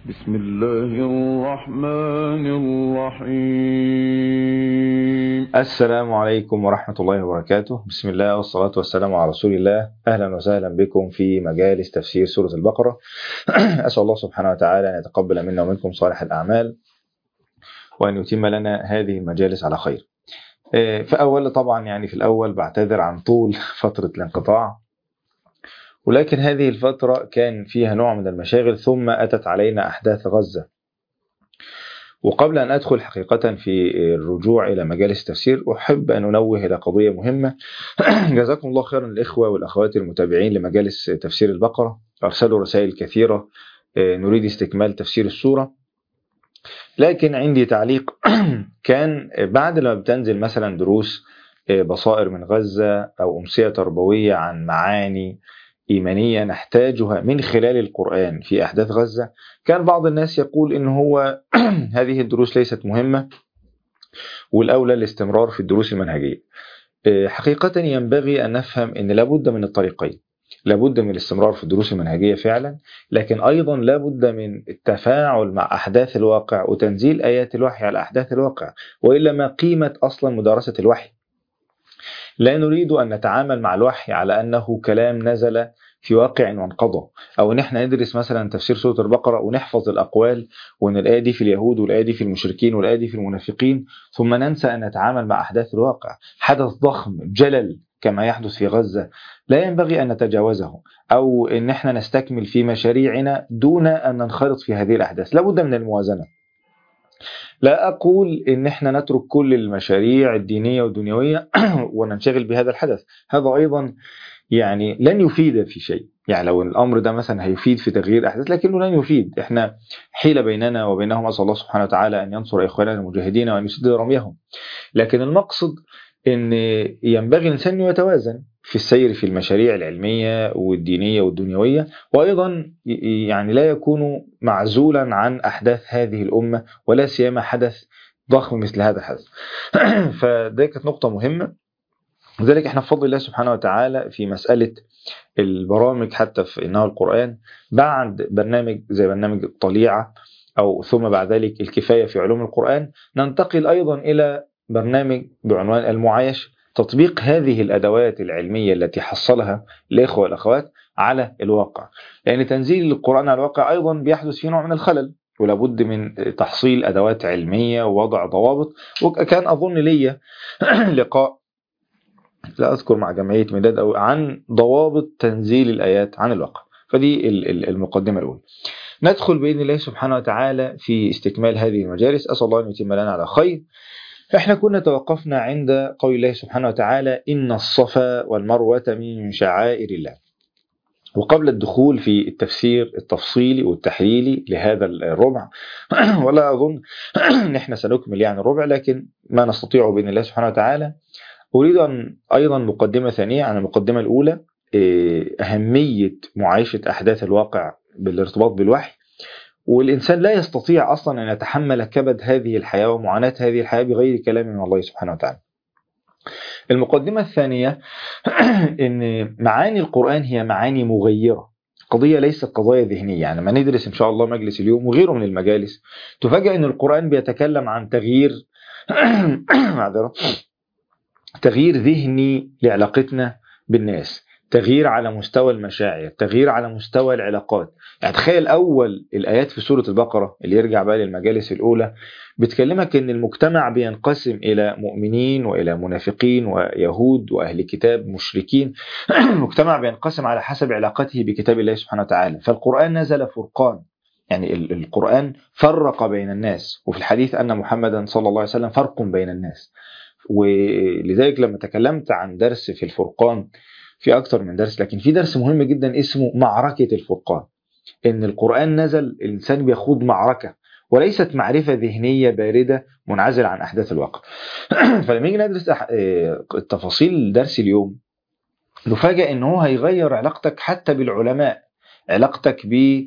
بسم الله الرحمن الرحيم السلام عليكم ورحمة الله وبركاته بسم الله والصلاة والسلام على رسول الله أهلا وسهلا بكم في مجالس تفسير سورة البقرة أسأل الله سبحانه وتعالى أن يتقبل منا ومنكم صالح الأعمال وأن يتم لنا هذه المجالس على خير فأول طبعا يعني في الأول بعتذر عن طول فترة الانقطاع ولكن هذه الفترة كان فيها نوع من المشاغل ثم أتت علينا أحداث غزة وقبل أن أدخل حقيقة في الرجوع إلى مجالس التفسير أحب أن أنوه إلى قضية مهمة جزاكم الله خيرا الإخوة والأخوات المتابعين لمجالس تفسير البقرة أرسلوا رسائل كثيرة نريد استكمال تفسير السورة لكن عندي تعليق كان بعد لما بتنزل مثلا دروس بصائر من غزة أو أمسية تربوية عن معاني إيمانية نحتاجها من خلال القرآن في أحداث غزة كان بعض الناس يقول إن هو هذه الدروس ليست مهمة والأولى الاستمرار في الدروس المنهجية حقيقة ينبغي أن نفهم أن لابد من الطريقين لابد من الاستمرار في الدروس المنهجية فعلا لكن أيضا لابد من التفاعل مع أحداث الواقع وتنزيل آيات الوحي على أحداث الواقع وإلا ما قيمة أصلا مدارسة الوحي لا نريد أن نتعامل مع الوحي على أنه كلام نزل في واقع وانقضى أو إن احنا ندرس مثلا تفسير سورة البقرة ونحفظ الأقوال وأن الآية دي في اليهود والآية دي في المشركين والآية دي في المنافقين ثم ننسى أن نتعامل مع أحداث الواقع حدث ضخم جلل كما يحدث في غزة لا ينبغي أن نتجاوزه أو أن احنا نستكمل في مشاريعنا دون أن ننخرط في هذه الأحداث لابد من الموازنة لا أقول إن إحنا نترك كل المشاريع الدينية والدنيوية وننشغل بهذا الحدث هذا أيضا يعني لن يفيد في شيء يعني لو الأمر ده مثلا هيفيد في تغيير أحداث لكنه لن يفيد إحنا حيلة بيننا وبينهم أسأل الله سبحانه وتعالى أن ينصر إخواننا المجاهدين وأن يسدد رميهم لكن المقصد أن ينبغي الإنسان يتوازن في السير في المشاريع العلمية والدينية والدنيوية وأيضا يعني لا يكون معزولا عن أحداث هذه الأمة ولا سيما حدث ضخم مثل هذا الحدث فده كانت نقطة مهمة لذلك احنا بفضل الله سبحانه وتعالى في مسألة البرامج حتى في إنه القرآن بعد برنامج زي برنامج الطليعة أو ثم بعد ذلك الكفاية في علوم القرآن ننتقل أيضا إلى برنامج بعنوان المعايش تطبيق هذه الأدوات العلمية التي حصلها الإخوة والأخوات على الواقع لأن يعني تنزيل القرآن على الواقع أيضا بيحدث فيه نوع من الخلل ولابد من تحصيل أدوات علمية ووضع ضوابط وكان أظن لي لقاء لا أذكر مع جمعية مداد أو عن ضوابط تنزيل الآيات عن الواقع فدي المقدمة الأولى ندخل بإذن الله سبحانه وتعالى في استكمال هذه المجالس أسأل الله أن يتم لنا على خير احنا كنا توقفنا عند قول الله سبحانه وتعالى إن الصفا والمروة من شعائر الله وقبل الدخول في التفسير التفصيلي والتحليلي لهذا الربع ولا أظن أن احنا سنكمل يعني الربع لكن ما نستطيعه بإذن الله سبحانه وتعالى أريد أن أيضا مقدمة ثانية عن المقدمة الأولى أهمية معايشة أحداث الواقع بالارتباط بالوحي والإنسان لا يستطيع أصلا أن يتحمل كبد هذه الحياة ومعاناة هذه الحياة بغير كلام من الله سبحانه وتعالى المقدمة الثانية أن معاني القرآن هي معاني مغيرة قضية ليست قضايا ذهنية يعني ما ندرس إن شاء الله مجلس اليوم وغيره من المجالس تفاجأ أن القرآن بيتكلم عن تغيير معذرة تغيير ذهني لعلاقتنا بالناس تغيير على مستوى المشاعر تغيير على مستوى العلاقات يعني تخيل أول الآيات في سورة البقرة اللي يرجع بقى للمجالس الأولى بتكلمك أن المجتمع بينقسم إلى مؤمنين وإلى منافقين ويهود وأهل كتاب مشركين المجتمع بينقسم على حسب علاقته بكتاب الله سبحانه وتعالى فالقرآن نزل فرقان يعني القرآن فرق بين الناس وفي الحديث أن محمدا صلى الله عليه وسلم فرق بين الناس ولذلك لما تكلمت عن درس في الفرقان في أكتر من درس لكن في درس مهم جدا اسمه معركة الفرقان إن القرآن نزل الإنسان بيخوض معركة وليست معرفة ذهنية باردة منعزلة عن أحداث الواقع فلما نيجي ندرس التفاصيل درس اليوم نفاجأ إن هو هيغير علاقتك حتى بالعلماء علاقتك ب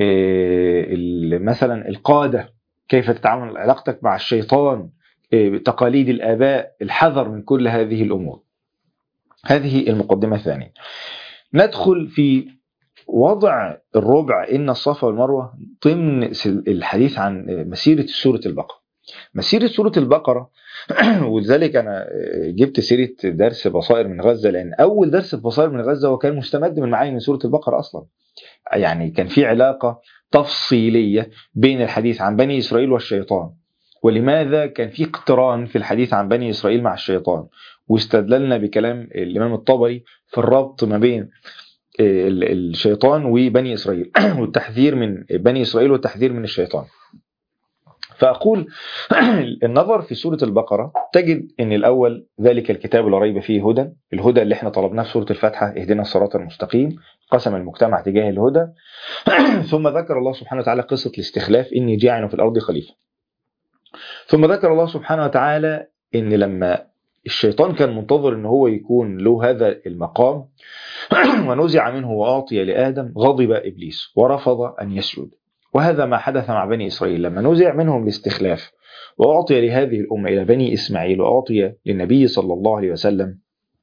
مثلا القادة كيف تتعامل علاقتك مع الشيطان تقاليد الآباء الحذر من كل هذه الأمور هذه المقدمة الثانية ندخل في وضع الربع إن الصفا والمروة ضمن سل- الحديث عن مسيرة سورة البقرة مسيرة سورة البقرة ولذلك أنا جبت سيرة درس بصائر من غزة لأن أول درس في بصائر من غزة هو كان مستمد من معاني من سورة البقرة أصلا يعني كان في علاقة تفصيلية بين الحديث عن بني إسرائيل والشيطان ولماذا كان في اقتران في الحديث عن بني إسرائيل مع الشيطان واستدللنا بكلام الإمام الطبري في الربط ما بين ال- الشيطان وبني إسرائيل والتحذير من بني إسرائيل والتحذير من الشيطان فأقول النظر في سورة البقرة تجد أن الأول ذلك الكتاب لا ريب فيه هدى الهدى اللي احنا طلبناه في سورة الفاتحة اهدنا الصراط المستقيم قسم المجتمع تجاه الهدى ثم ذكر الله سبحانه وتعالى قصة الاستخلاف إني جاعل في الأرض خليفة ثم ذكر الله سبحانه وتعالى ان لما الشيطان كان منتظر ان هو يكون له هذا المقام ونزع منه واعطي لادم غضب ابليس ورفض ان يسجد وهذا ما حدث مع بني اسرائيل لما نزع منهم الاستخلاف واعطي لهذه الامه الى بني اسماعيل واعطي للنبي صلى الله عليه وسلم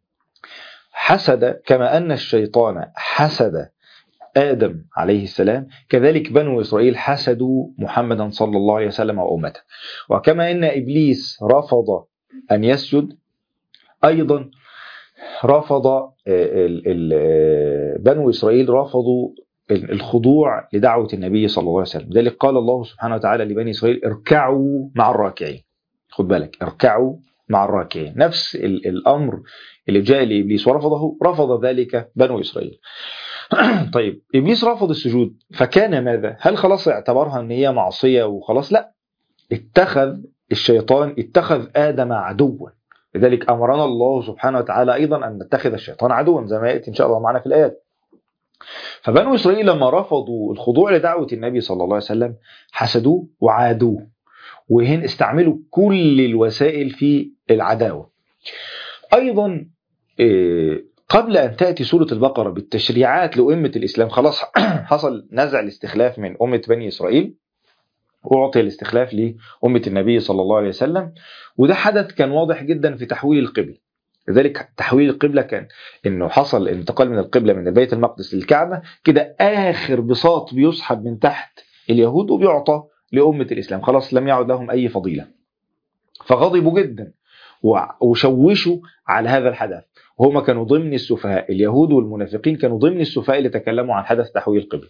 حسد كما ان الشيطان حسد آدم عليه السلام كذلك بنو إسرائيل حسدوا محمدا صلى الله عليه وسلم وأمته وكما أن إبليس رفض أن يسجد أيضا رفض آه، ال- ال- آه، بنو إسرائيل رفضوا ال- الخضوع لدعوة النبي صلى الله عليه وسلم لذلك قال الله سبحانه وتعالى لبني إسرائيل اركعوا مع الراكعين خد بالك اركعوا مع الراكعين نفس ال- الأمر اللي جاء لإبليس ورفضه رفض ذلك بنو إسرائيل طيب ابليس رفض السجود فكان ماذا؟ هل خلاص اعتبرها ان هي معصيه وخلاص؟ لا اتخذ الشيطان اتخذ ادم عدوا لذلك امرنا الله سبحانه وتعالى ايضا ان نتخذ الشيطان عدوا زي ما ياتي ان شاء الله معنا في الايات. فبنو اسرائيل لما رفضوا الخضوع لدعوه النبي صلى الله عليه وسلم حسدوه وعادوه وهن استعملوا كل الوسائل في العداوه. ايضا إيه، قبل أن تأتي سورة البقرة بالتشريعات لأمة الإسلام خلاص حصل نزع الاستخلاف من أمة بني إسرائيل وأعطي الاستخلاف لأمة النبي صلى الله عليه وسلم وده حدث كان واضح جدا في تحويل القبلة لذلك تحويل القبلة كان انه حصل انتقال من القبلة من بيت المقدس للكعبة كده آخر بساط بيسحب من تحت اليهود وبيعطى لأمة الإسلام خلاص لم يعد لهم أي فضيلة فغضبوا جدا وع- وشوشوا على هذا الحدث وهم كانوا ضمن السفهاء اليهود والمنافقين كانوا ضمن السفهاء اللي تكلموا عن حدث تحويل القبلة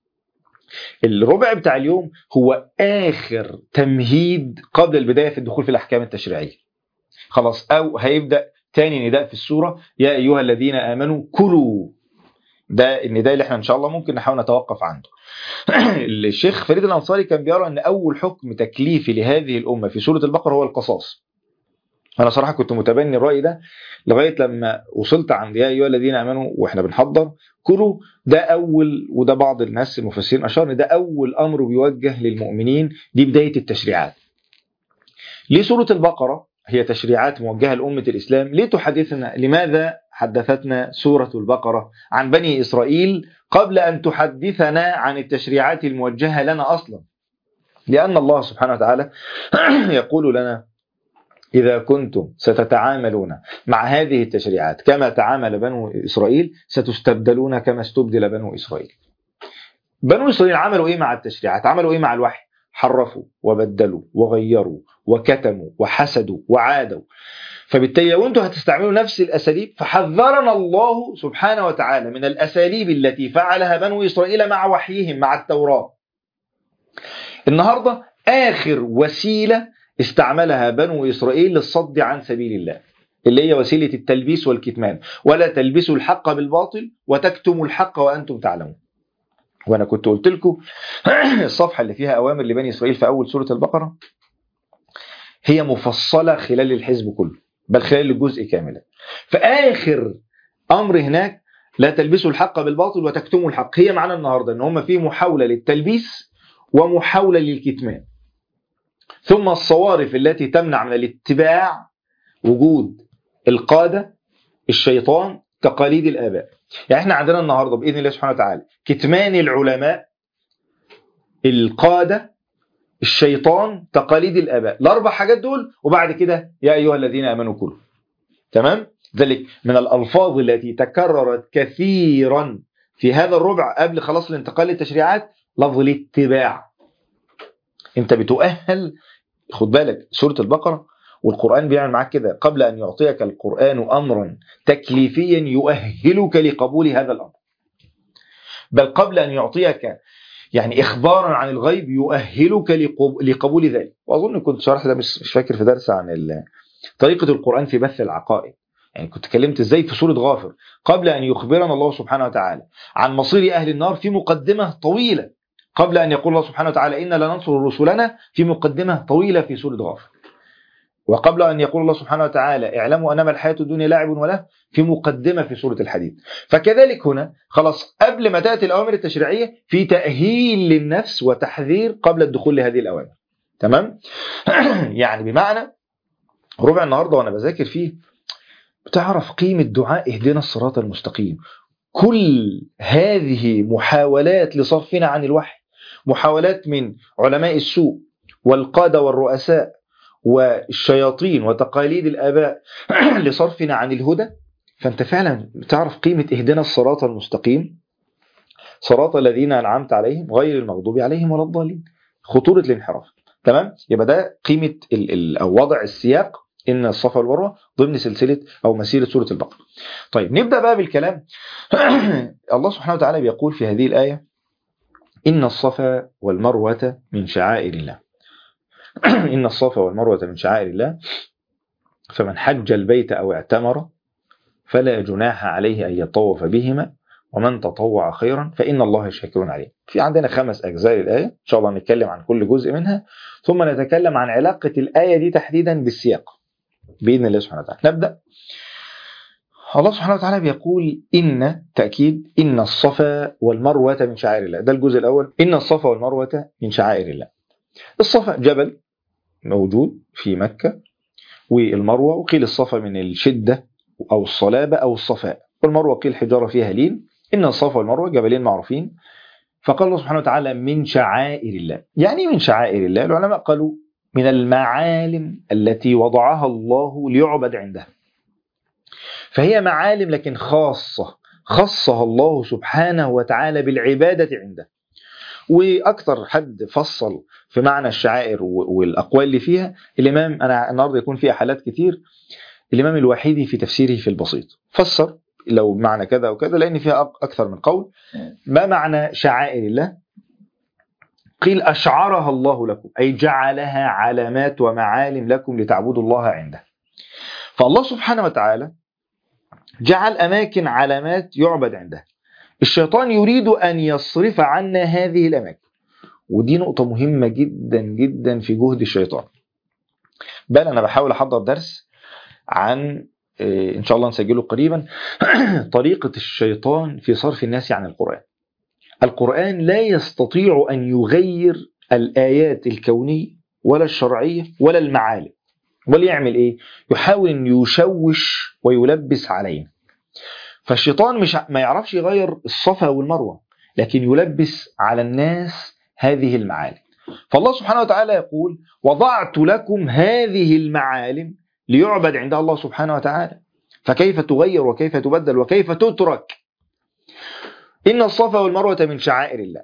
الربع بتاع اليوم هو آخر تمهيد قبل البداية في الدخول في الأحكام التشريعية خلاص أو هيبدأ تاني نداء في السورة يا أيها الذين آمنوا كلوا ده النداء اللي احنا ان شاء الله ممكن نحاول نتوقف عنده الشيخ فريد الانصاري كان بيرى ان اول حكم تكليفي لهذه الامه في سوره البقره هو القصاص انا صراحه كنت متبني الراي ده لغايه لما وصلت عند يا ايها الذين امنوا واحنا بنحضر كلوا ده اول وده بعض الناس المفسرين اشار ان ده اول امر بيوجه للمؤمنين دي بدايه التشريعات ليه سوره البقره هي تشريعات موجهه لامه الاسلام ليه تحدثنا لماذا حدثتنا سوره البقره عن بني اسرائيل قبل ان تحدثنا عن التشريعات الموجهه لنا اصلا لان الله سبحانه وتعالى يقول لنا إذا كنتم ستتعاملون مع هذه التشريعات كما تعامل بنو إسرائيل ستستبدلون كما استبدل بنو إسرائيل بنو إسرائيل عملوا إيه مع التشريعات عملوا إيه مع الوحي حرفوا وبدلوا وغيروا وكتموا وحسدوا وعادوا فبالتالي لو انتم هتستعملوا نفس الاساليب فحذرنا الله سبحانه وتعالى من الاساليب التي فعلها بنو اسرائيل مع وحيهم مع التوراه. النهارده اخر وسيله استعملها بنو اسرائيل للصد عن سبيل الله اللي هي وسيله التلبيس والكتمان ولا تلبسوا الحق بالباطل وتكتموا الحق وانتم تعلمون. وانا كنت قلت لكم الصفحه اللي فيها اوامر لبني اسرائيل في اول سوره البقره هي مفصله خلال الحزب كله بل خلال الجزء كاملا. فاخر امر هناك لا تلبسوا الحق بالباطل وتكتموا الحق هي معانا النهارده ان هم في محاوله للتلبيس ومحاوله للكتمان. ثم الصوارف التي تمنع من الاتباع وجود القادة الشيطان تقاليد الآباء يعني احنا عندنا النهاردة بإذن الله سبحانه وتعالى كتمان العلماء القادة الشيطان تقاليد الآباء الأربع حاجات دول وبعد كده يا أيها الذين آمنوا كلوا تمام ذلك من الألفاظ التي تكررت كثيرا في هذا الربع قبل خلاص الانتقال للتشريعات لفظ الاتباع انت بتؤهل خد بالك سورة البقرة والقرآن بيعمل معاك كده قبل أن يعطيك القرآن أمرا تكليفيا يؤهلك لقبول هذا الأمر بل قبل أن يعطيك يعني إخبارا عن الغيب يؤهلك لقب- لقبول ذلك وأظن كنت شرحت ده مش مش فاكر في درس عن ال- طريقة القرآن في بث العقائد يعني كنت اتكلمت ازاي في سورة غافر قبل أن يخبرنا الله سبحانه وتعالى عن مصير أهل النار في مقدمة طويلة قبل أن يقول الله سبحانه وتعالى إنا لننصر رسلنا في مقدمة طويلة في سورة غافر وقبل أن يقول الله سبحانه وتعالى اعلموا أنما الحياة الدنيا لعب وله في مقدمة في سورة الحديد فكذلك هنا خلاص قبل ما تأتي الأوامر التشريعية في تأهيل للنفس وتحذير قبل الدخول لهذه الأوامر تمام يعني بمعنى ربع النهاردة وأنا بذاكر فيه بتعرف قيمة دعاء اهدنا الصراط المستقيم كل هذه محاولات لصرفنا عن الوحي محاولات من علماء السوء والقادة والرؤساء والشياطين وتقاليد الآباء لصرفنا عن الهدى فأنت فعلا تعرف قيمة اهدنا الصراط المستقيم صراط الذين أنعمت عليهم غير المغضوب عليهم ولا الضالين خطورة الانحراف تمام يبقى ده قيمة ال ال أو وضع السياق إن الصفا والمروة ضمن سلسلة أو مسيرة سورة البقرة طيب نبدأ بقى بالكلام الله سبحانه وتعالى بيقول في هذه الآية إن الصفا والمروة من شعائر الله إن الصفا والمروة من شعائر الله فمن حج البيت أو اعتمر فلا جناح عليه أن يطوف بهما ومن تطوع خيرا فإن الله شاكر عليه في عندنا خمس أجزاء الآية إن شاء الله نتكلم عن كل جزء منها ثم نتكلم عن علاقة الآية دي تحديدا بالسياق بإذن الله سبحانه وتعالى نبدأ الله سبحانه وتعالى بيقول إن تأكيد إن الصفا والمروة من شعائر الله ده الجزء الأول إن الصفا والمروة من شعائر الله الصفا جبل موجود في مكة والمروة وقيل الصفا من الشدة أو الصلابة أو الصفاء والمروة قيل حجارة فيها لين إن الصفا والمروة جبلين معروفين فقال الله سبحانه وتعالى من شعائر الله يعني إيه من شعائر الله العلماء قالوا من المعالم التي وضعها الله ليعبد عندها فهي معالم لكن خاصة خصها الله سبحانه وتعالى بالعبادة عنده واكثر حد فصل في معنى الشعائر والاقوال اللي فيها الامام انا النهارده يكون فيها حالات كتير الامام الوحيدي في تفسيره في البسيط فسر لو معنى كذا وكذا لان فيها اكثر من قول ما معنى شعائر الله قيل اشعرها الله لكم اي جعلها علامات ومعالم لكم لتعبدوا الله عنده فالله سبحانه وتعالى جعل اماكن علامات يعبد عندها الشيطان يريد أن يصرف عنا هذه الأماكن ودي نقطة مهمة جدا جدا في جهد الشيطان بل أنا بحاول أحضر درس عن إن شاء الله نسجله قريبا طريقة الشيطان في صرف الناس عن القرآن القرآن لا يستطيع أن يغير الآيات الكونية ولا الشرعية ولا المعالم وليعمل إيه؟ يحاول أن يشوش ويلبس علينا فالشيطان مش ما يعرفش يغير الصفا والمروه لكن يلبس على الناس هذه المعالم فالله سبحانه وتعالى يقول وضعت لكم هذه المعالم ليعبد عندها الله سبحانه وتعالى فكيف تغير وكيف تبدل وكيف تترك إن الصفا والمروة من شعائر الله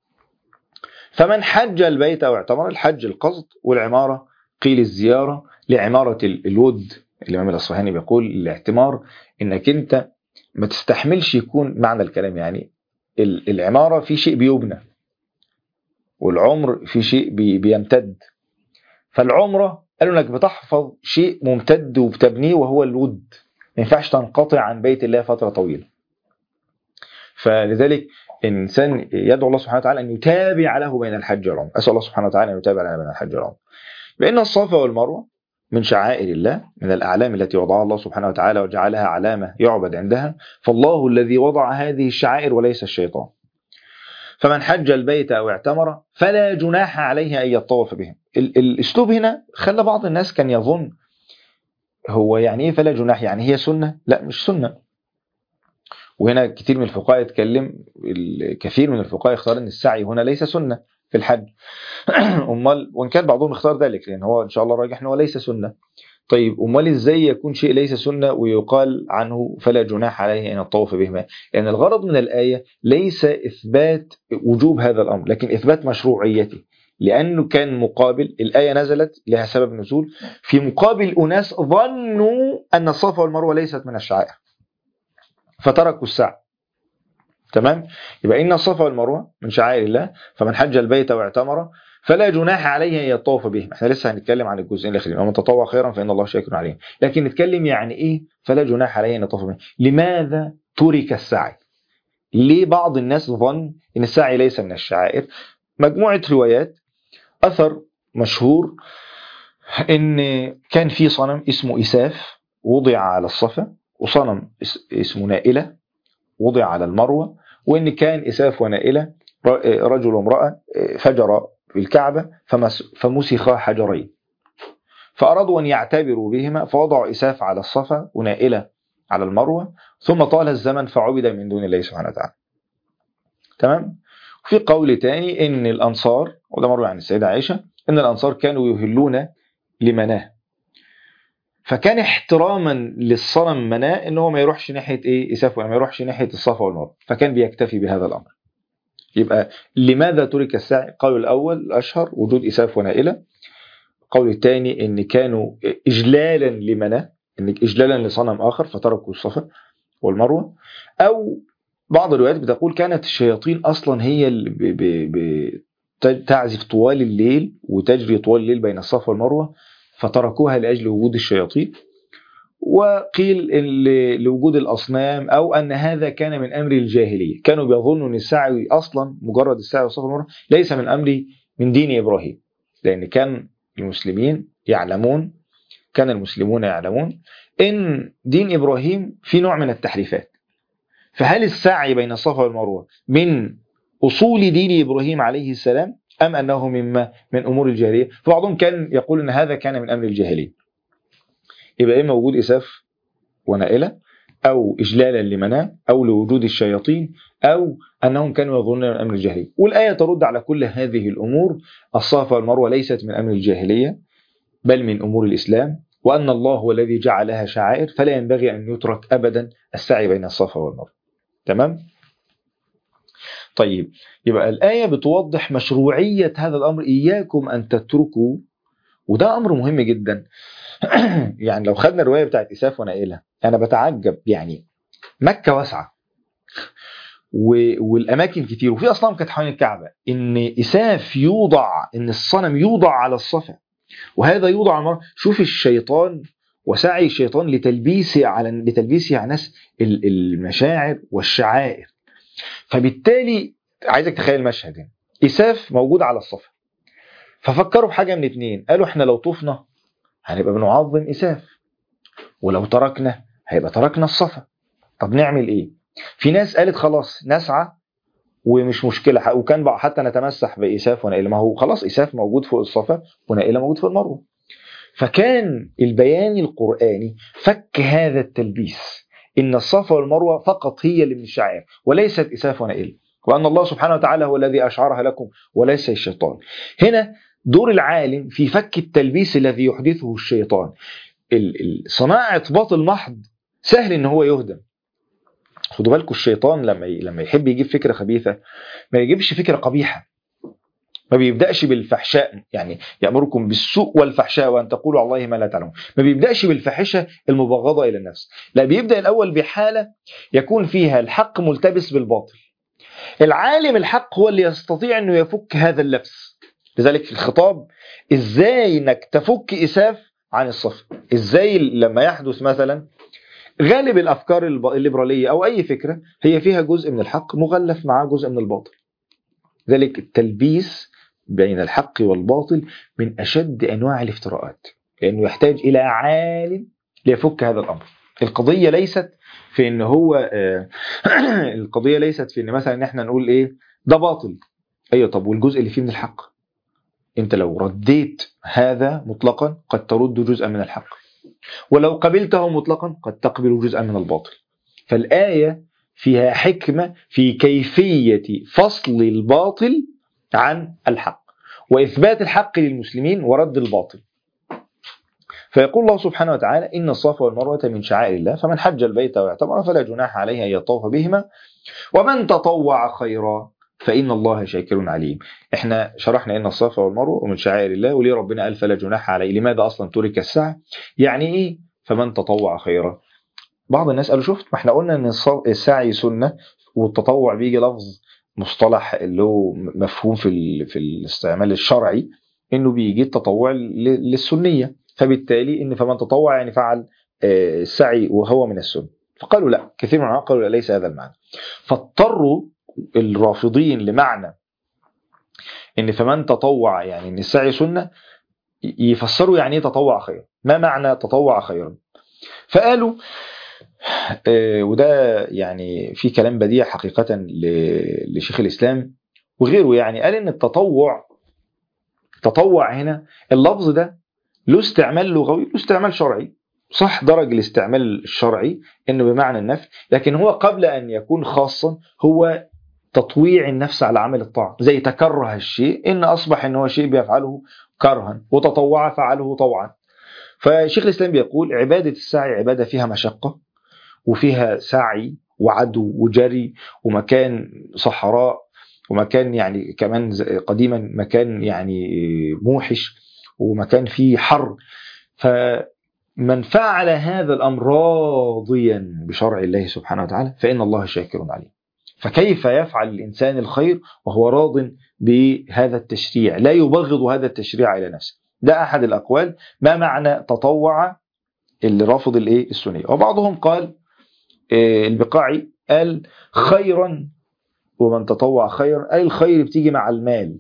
فمن حج البيت أو اعتمر الحج القصد والعمارة قيل الزيارة لعمارة الود الإمام الأصفهاني بيقول الاعتمار إنك أنت ما تستحملش يكون معنى الكلام يعني العمارة في شيء بيبنى والعمر في شيء بي بيمتد فالعمرة قالوا انك بتحفظ شيء ممتد وبتبنيه وهو الود ما ينفعش تنقطع عن بيت الله فترة طويلة فلذلك الإنسان يدعو الله سبحانه وتعالى أن يتابع له بين الحج والعمر أسأل الله سبحانه وتعالى أن يتابع لنا بين الحج والعمر لأن الصفا والمروة من شعائر الله من الأعلام التي وضعها الله سبحانه وتعالى وجعلها علامة يعبد عندها فالله الذي وضع هذه الشعائر وليس الشيطان فمن حج البيت أو اعتمر فلا جناح عليه أن يطوف بهم الأسلوب هنا خلى بعض الناس كان يظن هو يعني إيه فلا جناح يعني هي سنة لا مش سنة وهنا كثير من الفقهاء يتكلم الكثير من الفقهاء يختار ان السعي هنا ليس سنه في الحج امال وان كان بعضهم اختار ذلك لان هو ان شاء الله راجح ان هو ليس سنه طيب امال ازاي يكون شيء ليس سنه ويقال عنه فلا جناح عليه ان يطوف بهما لان الغرض من الايه ليس اثبات وجوب هذا الامر لكن اثبات مشروعيته لانه كان مقابل الايه نزلت لها سبب نزول في مقابل اناس ظنوا ان الصفا والمروه ليست من الشعائر فتركوا السعي تمام يبقى ان الصفا والمروه من شعائر الله فمن حج البيت واعتمر فلا جناح عليه ان يطوف بهم احنا لسه هنتكلم عن الجزئين الاخرين ومن تطوع خيرا فان الله شاكر عليه لكن نتكلم يعني ايه فلا جناح عليه ان يطوف بهم لماذا ترك السعي ليه بعض الناس ظن ان السعي ليس من الشعائر مجموعه روايات اثر مشهور ان كان في صنم اسمه اساف وضع على الصفا وصنم اس- اسمه نائله وضع على المروه وان كان اساف ونائله ر- رجل وامراه فجر في الكعبه فمس- فمسخا حجرين فارادوا ان يعتبروا بهما فوضعوا اساف على الصفا ونائله على المروه ثم طال الزمن فعبد من دون الله سبحانه وتعالى تمام في قول تاني ان الانصار وده مروي عن السيده عائشه ان الانصار كانوا يهلون لمناه فكان احتراما للصنم مناه ان هو ما يروحش ناحيه ايه اساف ولا ما يروحش ناحيه الصفا والمروه فكان بيكتفي بهذا الامر يبقى لماذا ترك السعي قالوا الاول الاشهر وجود اساف ونائله القول الثاني ان كانوا اجلالا لمناه ان اجلالا لصنم اخر فتركوا الصفا والمروه او بعض الروايات بتقول كانت الشياطين اصلا هي اللي ب- ب- ب- ت- تعزف طوال الليل وتجري طوال الليل بين الصفا والمروه فتركوها لاجل وجود الشياطين وقيل إن ل- لوجود الاصنام او ان هذا كان من امر الجاهليه كانوا بيظنوا ان السعي اصلا مجرد السعي والصفا والمروه ليس من امر من دين ابراهيم لان كان المسلمين يعلمون كان المسلمون يعلمون ان دين ابراهيم في نوع من التحريفات فهل السعي بين الصفا والمروه من اصول دين ابراهيم عليه السلام ام انه مما من امور الجاهليه فبعضهم كان يقول ان هذا كان من امر الجاهليه يبقى اما وجود اساف ونائله او اجلالا لمناه او لوجود الشياطين او انهم كانوا يظنون من امر الجاهليه والايه ترد على كل هذه الامور الصفا والمروه ليست من امر الجاهليه بل من امور الاسلام وان الله هو الذي جعلها شعائر فلا ينبغي ان يترك ابدا السعي بين الصفا والمروه تمام طيب يبقى الآية بتوضح مشروعية هذا الأمر إياكم أن تتركوا وده أمر مهم جدا يعني لو خدنا الرواية بتاعت إساف ونائلة أنا بتعجب يعني مكة واسعة و- والأماكن كتير وفي أصنام كانت حوالين الكعبة إن إساف يوضع إن الصنم يوضع على الصفا وهذا يوضع على المرأة شوف الشيطان وسعي الشيطان لتلبيسه على لتلبيسه على الناس ال- المشاعر والشعائر فبالتالي عايزك تخيل المشهد هنا إساف موجود على الصفا ففكروا بحاجة من اتنين قالوا احنا لو طفنا هنبقى بنعظم إساف ولو تركنا هيبقى تركنا الصفا طب نعمل ايه في ناس قالت خلاص نسعى ومش مشكلة وكان بقى حتى نتمسح بإساف ونائلة ما هو خلاص إساف موجود فوق الصفا ونائلة موجود فوق المروة فكان البيان القرآني فك هذا التلبيس إن الصفا والمروة فقط هي اللي من الشعائر وليست إساف ونائلة وأن الله سبحانه وتعالى هو الذي أشعرها لكم وليس الشيطان هنا دور العالم في فك التلبيس الذي يحدثه الشيطان ال- ال- صناعة باطل محض سهل ان هو يهدم خدوا بالكم الشيطان لما ي- لما يحب يجيب فكره خبيثه ما يجيبش فكره قبيحه ما بيبداش بالفحشاء يعني يامركم بالسوء والفحشاء وان تقولوا على الله ما لا تعلمون ما بيبداش بالفاحشه المبغضه الى النفس لا بيبدا الاول بحاله يكون فيها الحق ملتبس بالباطل العالم الحق هو اللي يستطيع انه يفك هذا اللبس لذلك في الخطاب ازاي انك تفك اساف عن الصف ازاي لما يحدث مثلا غالب الافكار الب- الليبراليه او اي فكره هي فيها جزء من الحق مغلف معاه جزء من الباطل ذلك التلبيس بين الحق والباطل من اشد انواع الافتراءات لانه يحتاج الى عالم ليفك هذا الامر القضيه ليست في ان هو آه، القضيه ليست في ان مثلا احنا نقول ايه ده باطل ايوه طب والجزء اللي فيه من الحق انت لو رديت هذا مطلقا قد ترد جزءا من الحق ولو قبلته مطلقا قد تقبل جزءا من الباطل فالآية فيها حكمة في كيفية فصل الباطل عن الحق وإثبات الحق للمسلمين ورد الباطل فيقول الله سبحانه وتعالى إن الصفا والمروة من شعائر الله فمن حج البيت واعتمر فلا جناح عليه أن يطوف بهما ومن تطوع خيرا فإن الله شاكر عليم احنا شرحنا إن الصفا والمروة من شعائر الله وليه ربنا قال فلا جناح عليه لماذا أصلا ترك السعي يعني إيه فمن تطوع خيرا بعض الناس قالوا شفت ما احنا قلنا ان الص- السعي سنة والتطوع بيجي لفظ مصطلح اللي هو مفهوم في ال- في الاستعمال الشرعي انه بيجي التطوع ل- للسنية فبالتالي ان فمن تطوع يعني فعل آه، السعي وهو من السنة فقالوا لا كثير من العلماء قالوا لا ليس هذا المعنى فاضطروا الرافضين لمعنى ان فمن تطوع يعني ان السعي سنة ي- يفسروا يعني ايه تطوع خيرا ما معنى تطوع خيرا فقالوا آه، وده يعني في كلام بديع حقيقة ل- لشيخ الإسلام وغيره يعني قال إن التطوع تطوع هنا اللفظ ده له استعمال لغوي له استعمال شرعي صح درج الاستعمال الشرعي انه بمعنى النفي لكن هو قبل ان يكون خاصا هو تطويع النفس على عمل الطاعه زي تكره الشيء ان اصبح ان هو شيء بيفعله كرها وتطوع فعله طوعا فشيخ الاسلام بيقول عباده السعي عباده فيها مشقه وفيها سعي وعدو وجري ومكان صحراء ومكان يعني كمان ز- قديما مكان يعني موحش ومكان فيه حر فمن فعل هذا الامر راضيا بشرع الله سبحانه وتعالى فان الله شاكر عليم فكيف يفعل الانسان الخير وهو راض بهذا التشريع لا يبغض هذا التشريع الى نفسه ده احد الاقوال ما معنى تطوع اللي رافض الايه السنيه وبعضهم قال آه، البقاعي قال خيرا ومن تطوع خيرا أي الخير بتيجي مع المال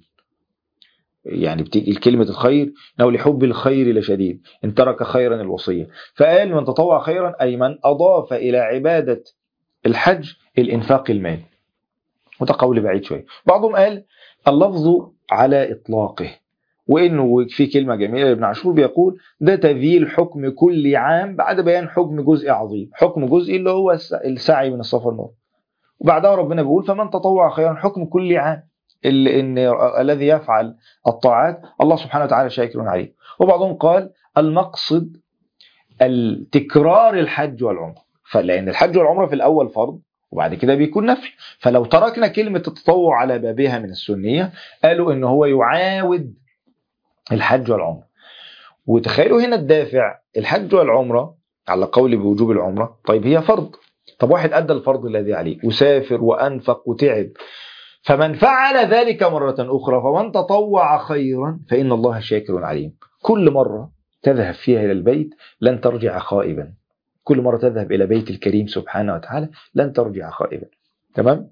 يعني بتيجي كلمة الخير إنه لحب الخير لشديد إن ترك خيرا الوصية فقال من تطوع خيرا أي من أضاف إلى عبادة الحج الإنفاق المال وده قول بعيد شوية بعضهم قال اللفظ على إطلاقه وإنه في كلمة جميلة لابن عاشور بيقول ده تذييل حكم كل عام بعد بيان حكم جزء عظيم حكم جزئي اللي هو الس- السعي من الصفا والمروة وبعدها ربنا بيقول فمن تطوع خيرا حكم كل عام ال- ان الذي يفعل الطاعات الله سبحانه وتعالى شاكر عليه وبعضهم قال المقصد التكرار الحج والعمره فلان الحج والعمره في الاول فرض وبعد كده بيكون نفل فلو تركنا كلمه التطوع على بابها من السنيه قالوا ان هو يعاود الحج والعمره وتخيلوا هنا الدافع الحج والعمره على قول بوجوب العمره طيب هي فرض طب واحد ادى الفرض الذي عليه وسافر وانفق وتعب فمن فعل ذلك مرة أخرى فمن تطوع خيرا فإن الله شاكر عليم كل مرة تذهب فيها إلى البيت لن ترجع خائبا كل مرة تذهب إلى بيت الكريم سبحانه وتعالى لن ترجع خائبا تمام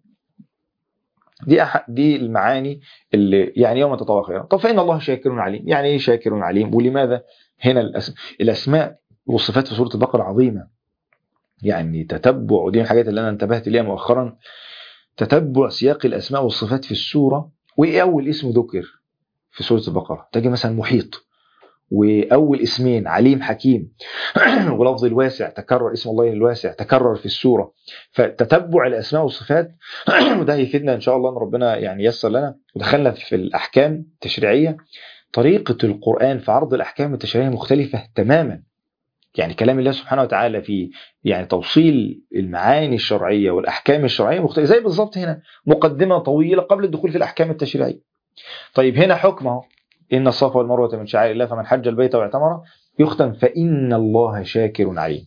دي أح دي المعاني اللي يعني يوم تطوع خيرا طب فإن الله شاكر عليم يعني إيه شاكر عليم ولماذا هنا الأس... الأسماء والصفات في سورة البقرة عظيمة يعني تتبع ودي من الحاجات اللي أنا انتبهت ليها مؤخرا تتبع سياق الأسماء والصفات في السورة وإيه أول اسم ذكر في سورة البقرة تجي مثلا محيط وأول اسمين عليم حكيم ولفظ الواسع تكرر اسم الله الواسع تكرر في السورة فتتبع الأسماء والصفات وده هيفيدنا إن شاء الله أن ربنا يعني يسر لنا ودخلنا في الأحكام التشريعية طريقة القرآن في عرض الأحكام التشريعية مختلفة تماما يعني كلام الله سبحانه وتعالى في يعني توصيل المعاني الشرعية والأحكام الشرعية مختلفة زي بالظبط هنا مقدمة طويلة قبل الدخول في الأحكام التشريعية طيب هنا حكمه إن الصفا والمروة من شعائر الله فمن حج البيت واعتمر يختم فإن الله شاكر عليم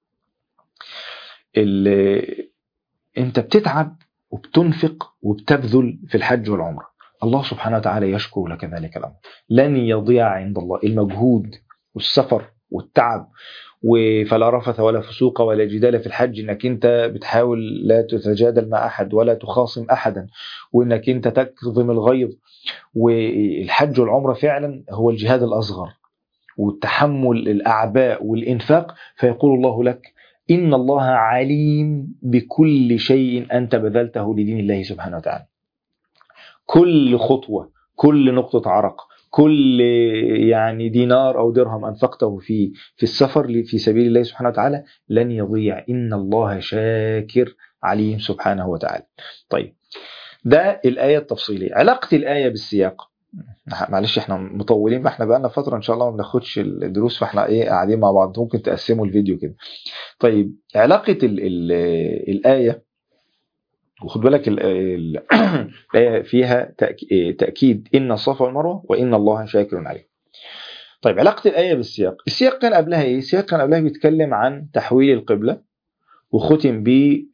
ال- أنت بتتعب وبتنفق وبتبذل في الحج والعمرة الله سبحانه وتعالى يشكر لك ذلك الأمر لن يضيع عند الله المجهود والسفر والتعب و- فلا رفث ولا فسوق ولا جدال في الحج انك انت بتحاول لا تتجادل مع احد ولا تخاصم احدا وانك انت تكظم الغيظ والحج والعمره فعلا هو الجهاد الاصغر والتحمل الاعباء والانفاق فيقول الله لك ان الله عليم بكل شيء انت بذلته لدين الله سبحانه وتعالى كل خطوه كل نقطه عرق كل يعني دينار او درهم انفقته في في السفر في سبيل الله سبحانه وتعالى لن يضيع ان الله شاكر عليم سبحانه وتعالى. طيب ده الايه التفصيليه، علاقه الايه بالسياق معلش احنا مطولين بقى احنا بقالنا فتره ان شاء الله ما بناخدش الدروس فاحنا ايه قاعدين مع بعض ممكن تقسموا الفيديو كده طيب علاقه ال ال الايه وخد بالك ال- ال- الايه فيها تأك- تاكيد ان الصفا والمروه وان الله شاكر عليم طيب علاقه الايه بالسياق السياق كان قبلها ايه السياق كان قبلها بيتكلم عن تحويل القبله وختم ب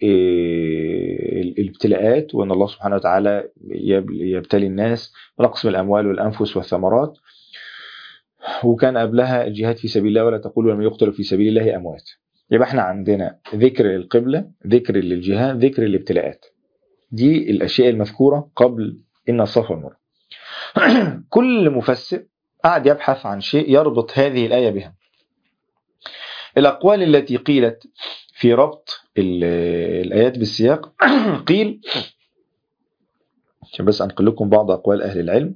الابتلاءات وان الله سبحانه وتعالى يب- يبتلي الناس ونقص من الاموال والانفس والثمرات وكان قبلها الجهاد في سبيل الله ولا تقولوا لمن يقتل في سبيل الله اموات يبقى احنا عندنا ذكر القبله ذكر للجهاد ذكر الابتلاءات دي الاشياء المذكوره قبل ان الصفا والمروه كل مفسر قعد يبحث عن شيء يربط هذه الايه بها الاقوال التي قيلت في ربط ال- الايات بالسياق قيل عشان بس انقل لكم بعض اقوال اهل العلم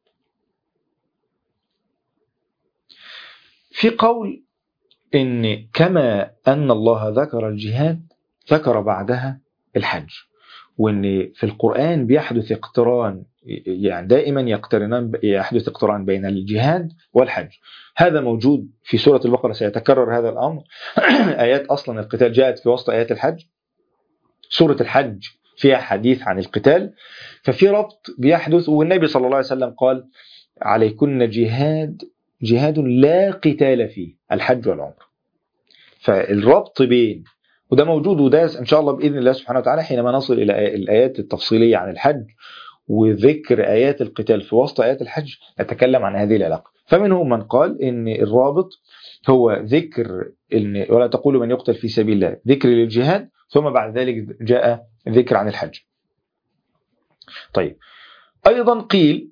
في قول ان كما ان الله ذكر الجهاد ذكر بعدها الحج وان في القران بيحدث اقتران يعني دائما يقترنان يحدث اقتران بين الجهاد والحج هذا موجود في سوره البقره سيتكرر هذا الامر ايات اصلا القتال جاءت في وسط ايات الحج سوره الحج فيها حديث عن القتال ففي ربط بيحدث والنبي صلى الله عليه وسلم قال عليكن جهاد جهاد لا قتال فيه الحج والعمر فالربط بين وده موجود وده ان شاء الله باذن الله سبحانه وتعالى حينما نصل الى الايات التفصيليه عن الحج وذكر ايات القتال في وسط ايات الحج نتكلم عن هذه العلاقه فمنهم من قال ان الرابط هو ذكر ان ولا تقولوا من يقتل في سبيل الله ذكر للجهاد ثم بعد ذلك جاء ذكر عن الحج طيب ايضا قيل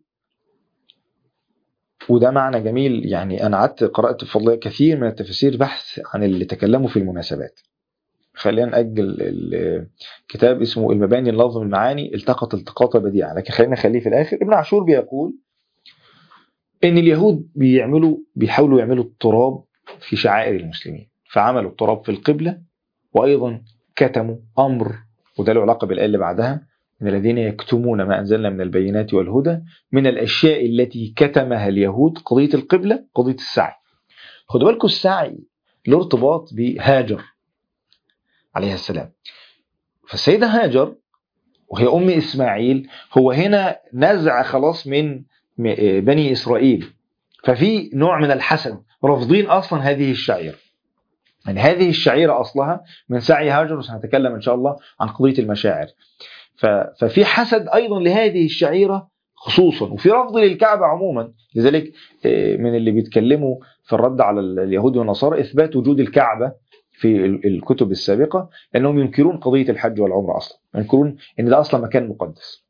وده معنى جميل يعني انا قعدت قرات في فضل كثير من التفاسير بحث عن اللي تكلموا في المناسبات خلينا نأجل الكتاب اسمه المباني اللفظ المعاني التقط التقاطة بديعة لكن خلينا نخليه في الآخر ابن عاشور بيقول إن اليهود بيعملوا بيحاولوا يعملوا التراب في شعائر المسلمين فعملوا التراب في القبلة وأيضا كتموا أمر وده له علاقة بالآية اللي بعدها من الذين يكتمون ما أنزلنا من البينات والهدى من الأشياء التي كتمها اليهود قضية القبلة قضية السعي خدوا بالكم السعي له ارتباط بهاجر عليها السلام فالسيدة هاجر وهي أم إسماعيل هو هنا نزع خلاص من بني إسرائيل ففي نوع من الحسد رافضين أصلا هذه الشعيرة يعني هذه الشعيرة أصلها من سعي هاجر وسنتكلم إن شاء الله عن قضية المشاعر ففي حسد أيضا لهذه الشعيرة خصوصا وفي رفض للكعبة عموما لذلك من اللي بيتكلموا في الرد على اليهود والنصارى إثبات وجود الكعبة في الكتب السابقة أنهم ينكرون قضية الحج والعمرة أصلا ينكرون أن ده أصلا مكان مقدس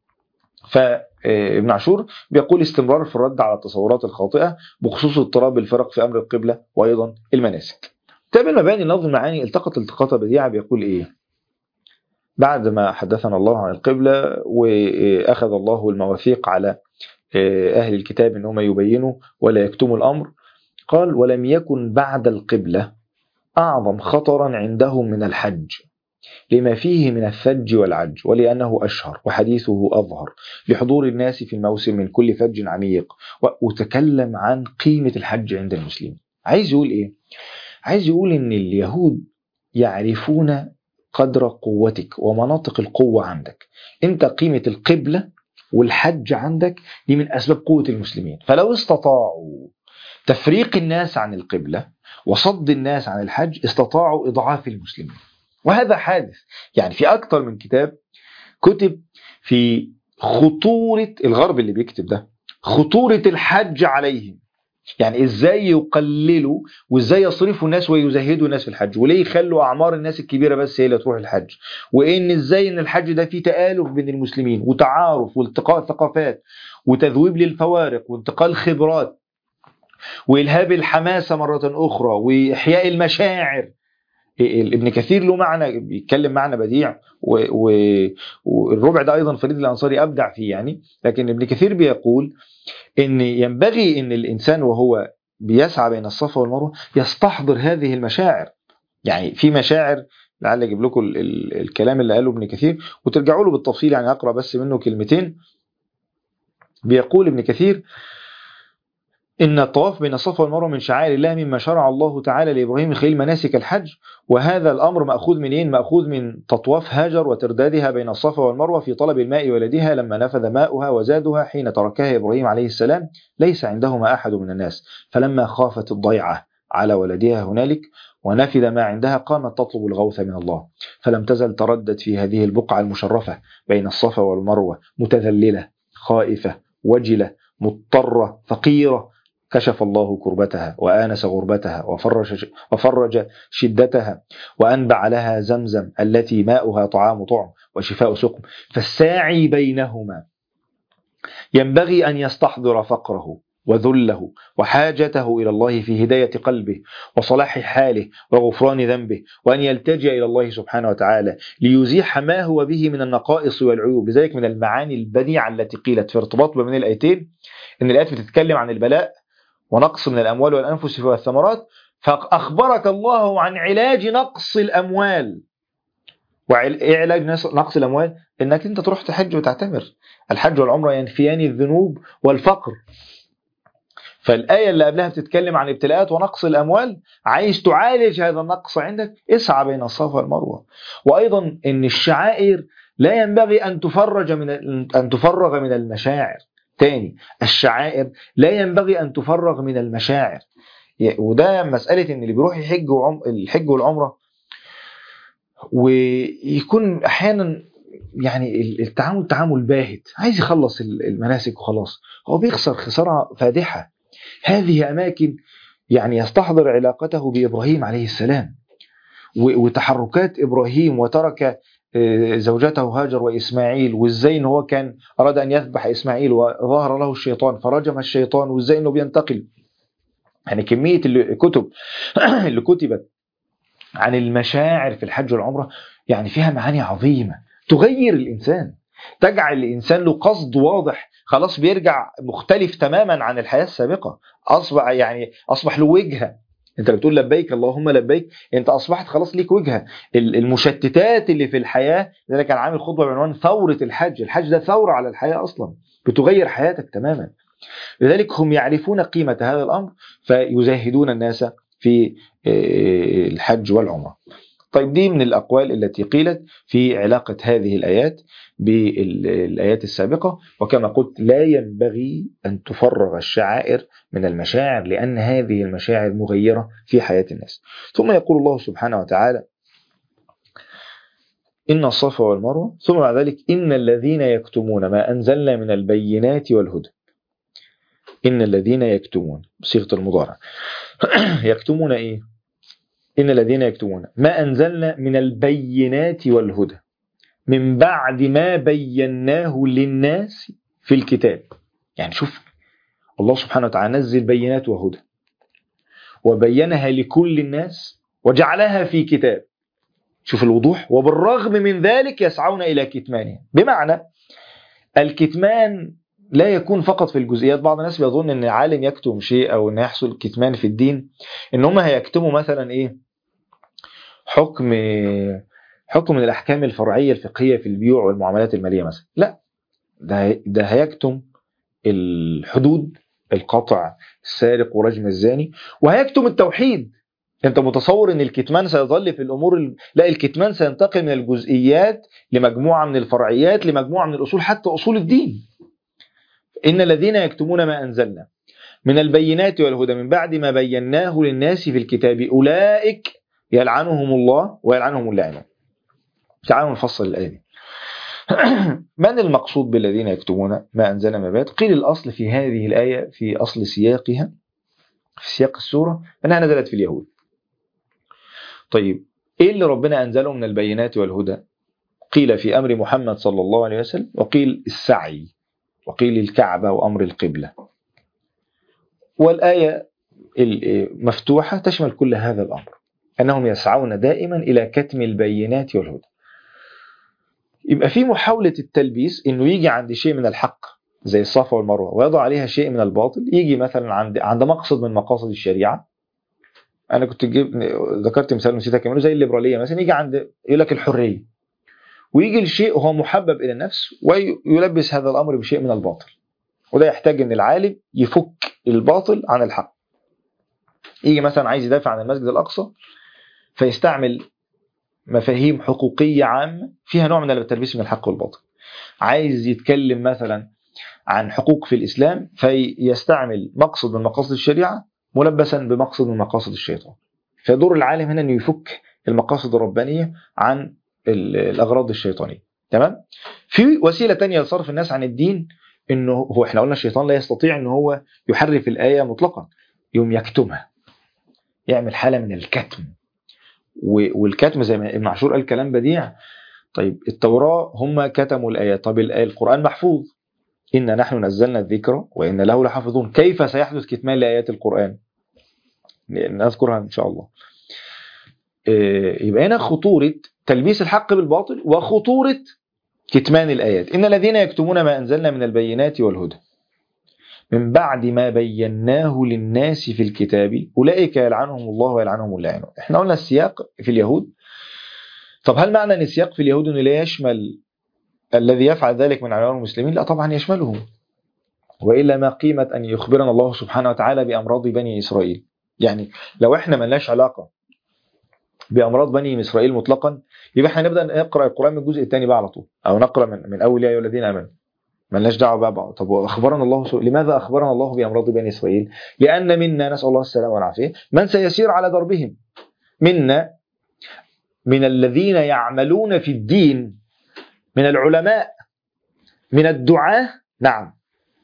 فابن عاشور بيقول استمرار في الرد على التصورات الخاطئة بخصوص اضطراب الفرق في أمر القبلة وأيضا المناسك كتاب المباني لفظ المعاني التقط التقاطة بديعة بيقول إيه بعد ما حدثنا الله عن القبلة وأخذ الله المواثيق على أهل الكتاب أنهم يبينوا ولا يكتموا الأمر قال ولم يكن بعد القبلة أعظم خطرا عندهم من الحج لما فيه من الثج والعج ولأنه أشهر وحديثه أظهر لحضور الناس في الموسم من كل فج عميق وتكلم عن قيمة الحج عند المسلمين عايز يقول إيه؟ عايز يقول إن اليهود يعرفون قدر قوتك ومناطق القوة عندك انت قيمة القبلة والحج عندك دي من أسباب قوة المسلمين فلو استطاعوا تفريق الناس عن القبلة وصد الناس عن الحج استطاعوا إضعاف المسلمين وهذا حادث يعني في أكثر من كتاب كتب في خطورة الغرب اللي بيكتب ده خطورة الحج عليهم يعني ازاي يقللوا وازاي يصرفوا الناس ويزهدوا الناس في الحج وليه يخلوا اعمار الناس الكبيره بس هي اللي تروح الحج وان ازاي ان الحج ده فيه تآلف بين المسلمين وتعارف والتقاء ثقافات وتذويب للفوارق وانتقال خبرات والهاب الحماسه مره اخرى واحياء المشاعر ابن كثير له معنى بيتكلم معنى بديع والربع ده ايضا فريد الانصاري ابدع فيه يعني لكن ابن كثير بيقول ان ينبغي ان الانسان وهو بيسعى بين الصفا والمروه يستحضر هذه المشاعر يعني في مشاعر لعل اجيب لكم ال ال الكلام اللي قاله ابن كثير وترجعوا له بالتفصيل يعني اقرا بس منه كلمتين بيقول ابن كثير إن الطواف بين الصفا والمروة من شعائر الله مما شرع الله تعالى لإبراهيم خلال مناسك الحج وهذا الأمر مأخوذ منين؟ مأخوذ من تطواف هاجر وتردادها بين الصفا والمروة في طلب الماء ولدها لما نفذ ماؤها وزادها حين تركها إبراهيم عليه السلام ليس عندهما أحد من الناس فلما خافت الضيعة على ولدها هنالك ونفذ ما عندها قامت تطلب الغوث من الله فلم تزل تردد في هذه البقعة المشرفة بين الصفا والمروة متذللة خائفة وجلة مضطرة فقيرة كشف الله كربتها وآنس غربتها وفرج, وفرج شدتها وأنبع لها زمزم التي ماؤها طعام طعم وشفاء سقم فالساعي بينهما ينبغي أن يستحضر فقره وذله وحاجته إلى الله في هداية قلبه وصلاح حاله وغفران ذنبه وأن يلتجئ إلى الله سبحانه وتعالى ليزيح ما هو به من النقائص والعيوب لذلك من المعاني البديعة التي قيلت في ارتباط بين الآيتين إن الآيات بتتكلم عن البلاء ونقص من الأموال والأنفس والثمرات فأخبرك الله عن علاج نقص الأموال وإيه علاج نقص الأموال؟ إنك أنت تروح تحج وتعتمر الحج والعمرة ينفيان الذنوب والفقر فالآية اللي قبلها بتتكلم عن ابتلاءات ونقص الأموال عايز تعالج هذا النقص عندك اسعى بين الصفا والمروة وأيضا إن الشعائر لا ينبغي أن تفرج من أن تفرغ من المشاعر تاني الشعائر لا ينبغي أن تفرغ من المشاعر وده مسألة إن اللي بيروح يحج وعم الحج والعمرة ويكون أحيانا يعني التعامل تعامل باهت عايز يخلص المناسك وخلاص هو بيخسر خسارة فادحة هذه أماكن يعني يستحضر علاقته بإبراهيم عليه السلام وتحركات إبراهيم وترك زوجته هاجر وإسماعيل وإزاي إن هو كان أراد أن يذبح إسماعيل وظهر له الشيطان فرجم الشيطان وإزاي إنه بينتقل يعني كمية الكتب اللي كتبت عن المشاعر في الحج والعمرة يعني فيها معاني عظيمة تغير الإنسان تجعل الإنسان له قصد واضح خلاص بيرجع مختلف تماما عن الحياة السابقة أصبح يعني أصبح له وجهة انت بتقول لبيك اللهم لبيك انت اصبحت خلاص ليك وجهه المشتتات اللي في الحياه ده كان عامل خطبه بعنوان ثوره الحج الحج ده ثوره على الحياه اصلا بتغير حياتك تماما لذلك هم يعرفون قيمه هذا الامر فيزاهدون الناس في الحج والعمره طيب دي من الأقوال التي قيلت في علاقة هذه الآيات بالآيات السابقة وكما قلت لا ينبغي أن تفرغ الشعائر من المشاعر لأن هذه المشاعر مغيرة في حياة الناس ثم يقول الله سبحانه وتعالى إن الصفا والمروة ثم بعد ذلك إن الذين يكتمون ما أنزلنا من البينات والهدى إن الذين يكتمون بصيغة المضارع يكتمون إيه إن الذين يكتمون ما أنزلنا من البينات والهدى من بعد ما بيناه للناس في الكتاب يعني شوف الله سبحانه وتعالى نزل بينات وهدى وبينها لكل الناس وجعلها في كتاب شوف الوضوح وبالرغم من ذلك يسعون إلى كتمانها بمعنى الكتمان لا يكون فقط في الجزئيات بعض الناس بيظن ان عالم يكتم شيء او ان يحصل كتمان في الدين ان هم هيكتموا مثلا ايه حكم حكم من الاحكام الفرعيه الفقهيه في البيوع والمعاملات الماليه مثلا لا ده ده هيكتم الحدود القطع السارق ورجم الزاني وهيكتم التوحيد انت متصور ان الكتمان سيظل في الامور ال... لا الكتمان سينتقل من الجزئيات لمجموعه من الفرعيات لمجموعه من الاصول حتى اصول الدين إن الذين يكتمون ما أنزلنا من البينات والهدى من بعد ما بيناه للناس في الكتاب أولئك يلعنهم الله ويلعنهم اللاعنون تعالوا نفصل الآية دي من المقصود بالذين يكتمون ما أنزلنا ما بعد قيل الأصل في هذه الآية في أصل سياقها في سياق السورة أنها نزلت في اليهود طيب إيه اللي ربنا أنزله من البينات والهدى قيل في أمر محمد صلى الله عليه وسلم وقيل السعي وقيل الكعبة وأمر القبلة والآية مفتوحة تشمل كل هذا الأمر أنهم يسعون دائما إلى كتم البينات والهدى يبقى في محاولة التلبيس إنه يجي عند شيء من الحق زي الصفا والمروة ويضع عليها شيء من الباطل يجي مثلا عند عند مقصد من مقاصد الشريعة أنا كنت جيب ذكرت مثال نسيت أكمله زي الليبرالية مثلا يجي عند يقول لك الحرية ويجي الشيء وهو محبب إلى النفس ويلبس هذا الأمر بشيء من الباطل وده يحتاج ان العالم يفك الباطل عن الحق يجي مثلا عايز يدافع عن المسجد الاقصى فيستعمل مفاهيم حقوقيه عامه فيها نوع من التلبيس من الحق والباطل عايز يتكلم مثلا عن حقوق في الاسلام فيستعمل مقصد من مقاصد الشريعه ملبسا بمقصد من مقاصد الشيطان فدور العالم هنا انه يفك المقاصد الربانيه عن ال- الاغراض الشيطانيه تمام في وسيله تانية لصرف الناس عن الدين انه هو احنا قلنا الشيطان لا يستطيع ان هو يحرف الايه مطلقا يوم يكتمها يعمل حاله من الكتم و- والكتم زي ما ابن عاشور قال كلام بديع طيب التوراه هم كتموا الايات طب الآية القران محفوظ انا نحن نزلنا الذكر وان له لحافظون كيف سيحدث كتمان لايات القران نذكرها ان شاء الله إيه، يبقى هنا خطوره تلبيس الحق بالباطل وخطوره كتمان الآيات إن الذين يكتمون ما أنزلنا من البينات والهدى من بعد ما بيناه للناس في الكتاب أولئك يلعنهم الله ويلعنهم اللاعنون احنا قلنا السياق في اليهود طب هل معنى أن السياق في اليهود أنه لا يشمل الذي يفعل ذلك من عيون المسلمين لا طبعا يشملهم وإلا ما قيمة أن يخبرنا الله سبحانه وتعالى بأمراض بني إسرائيل يعني لو احنا ملناش علاقة بأمراض بني إسرائيل مطلقا يبقى احنا نبدأ نقرأ القرآن من الجزء الثاني بقى على طول أو نقرأ من, من أول يا أيها الذين آمنوا ملناش دعوه بقى بقى. طب واخبرنا الله سو... لماذا اخبرنا الله بامراض بني اسرائيل؟ لان منا نسال الله السلامه والعافيه من سيسير على دربهم منا من الذين يعملون في الدين من العلماء من الدعاة نعم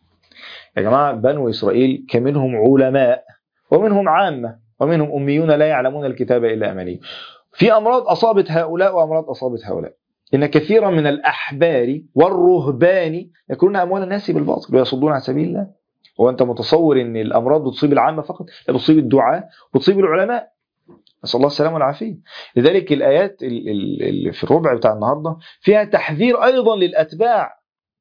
يا جماعه بنو اسرائيل كمنهم علماء ومنهم عامه ومنهم اميون لا يعلمون الكتاب الا اماني في امراض اصابت هؤلاء وامراض اصابت هؤلاء إن كثيرا من الأحبار والرهبان يكونون أموال الناس بالباطل ويصدون عن سبيل الله هو أنت متصور أن الأمراض بتصيب العامة فقط لا بتصيب الدعاء وتصيب العلماء نسأل الله السلامة والعافية لذلك الآيات اللي في الربع بتاع النهاردة فيها تحذير أيضا للأتباع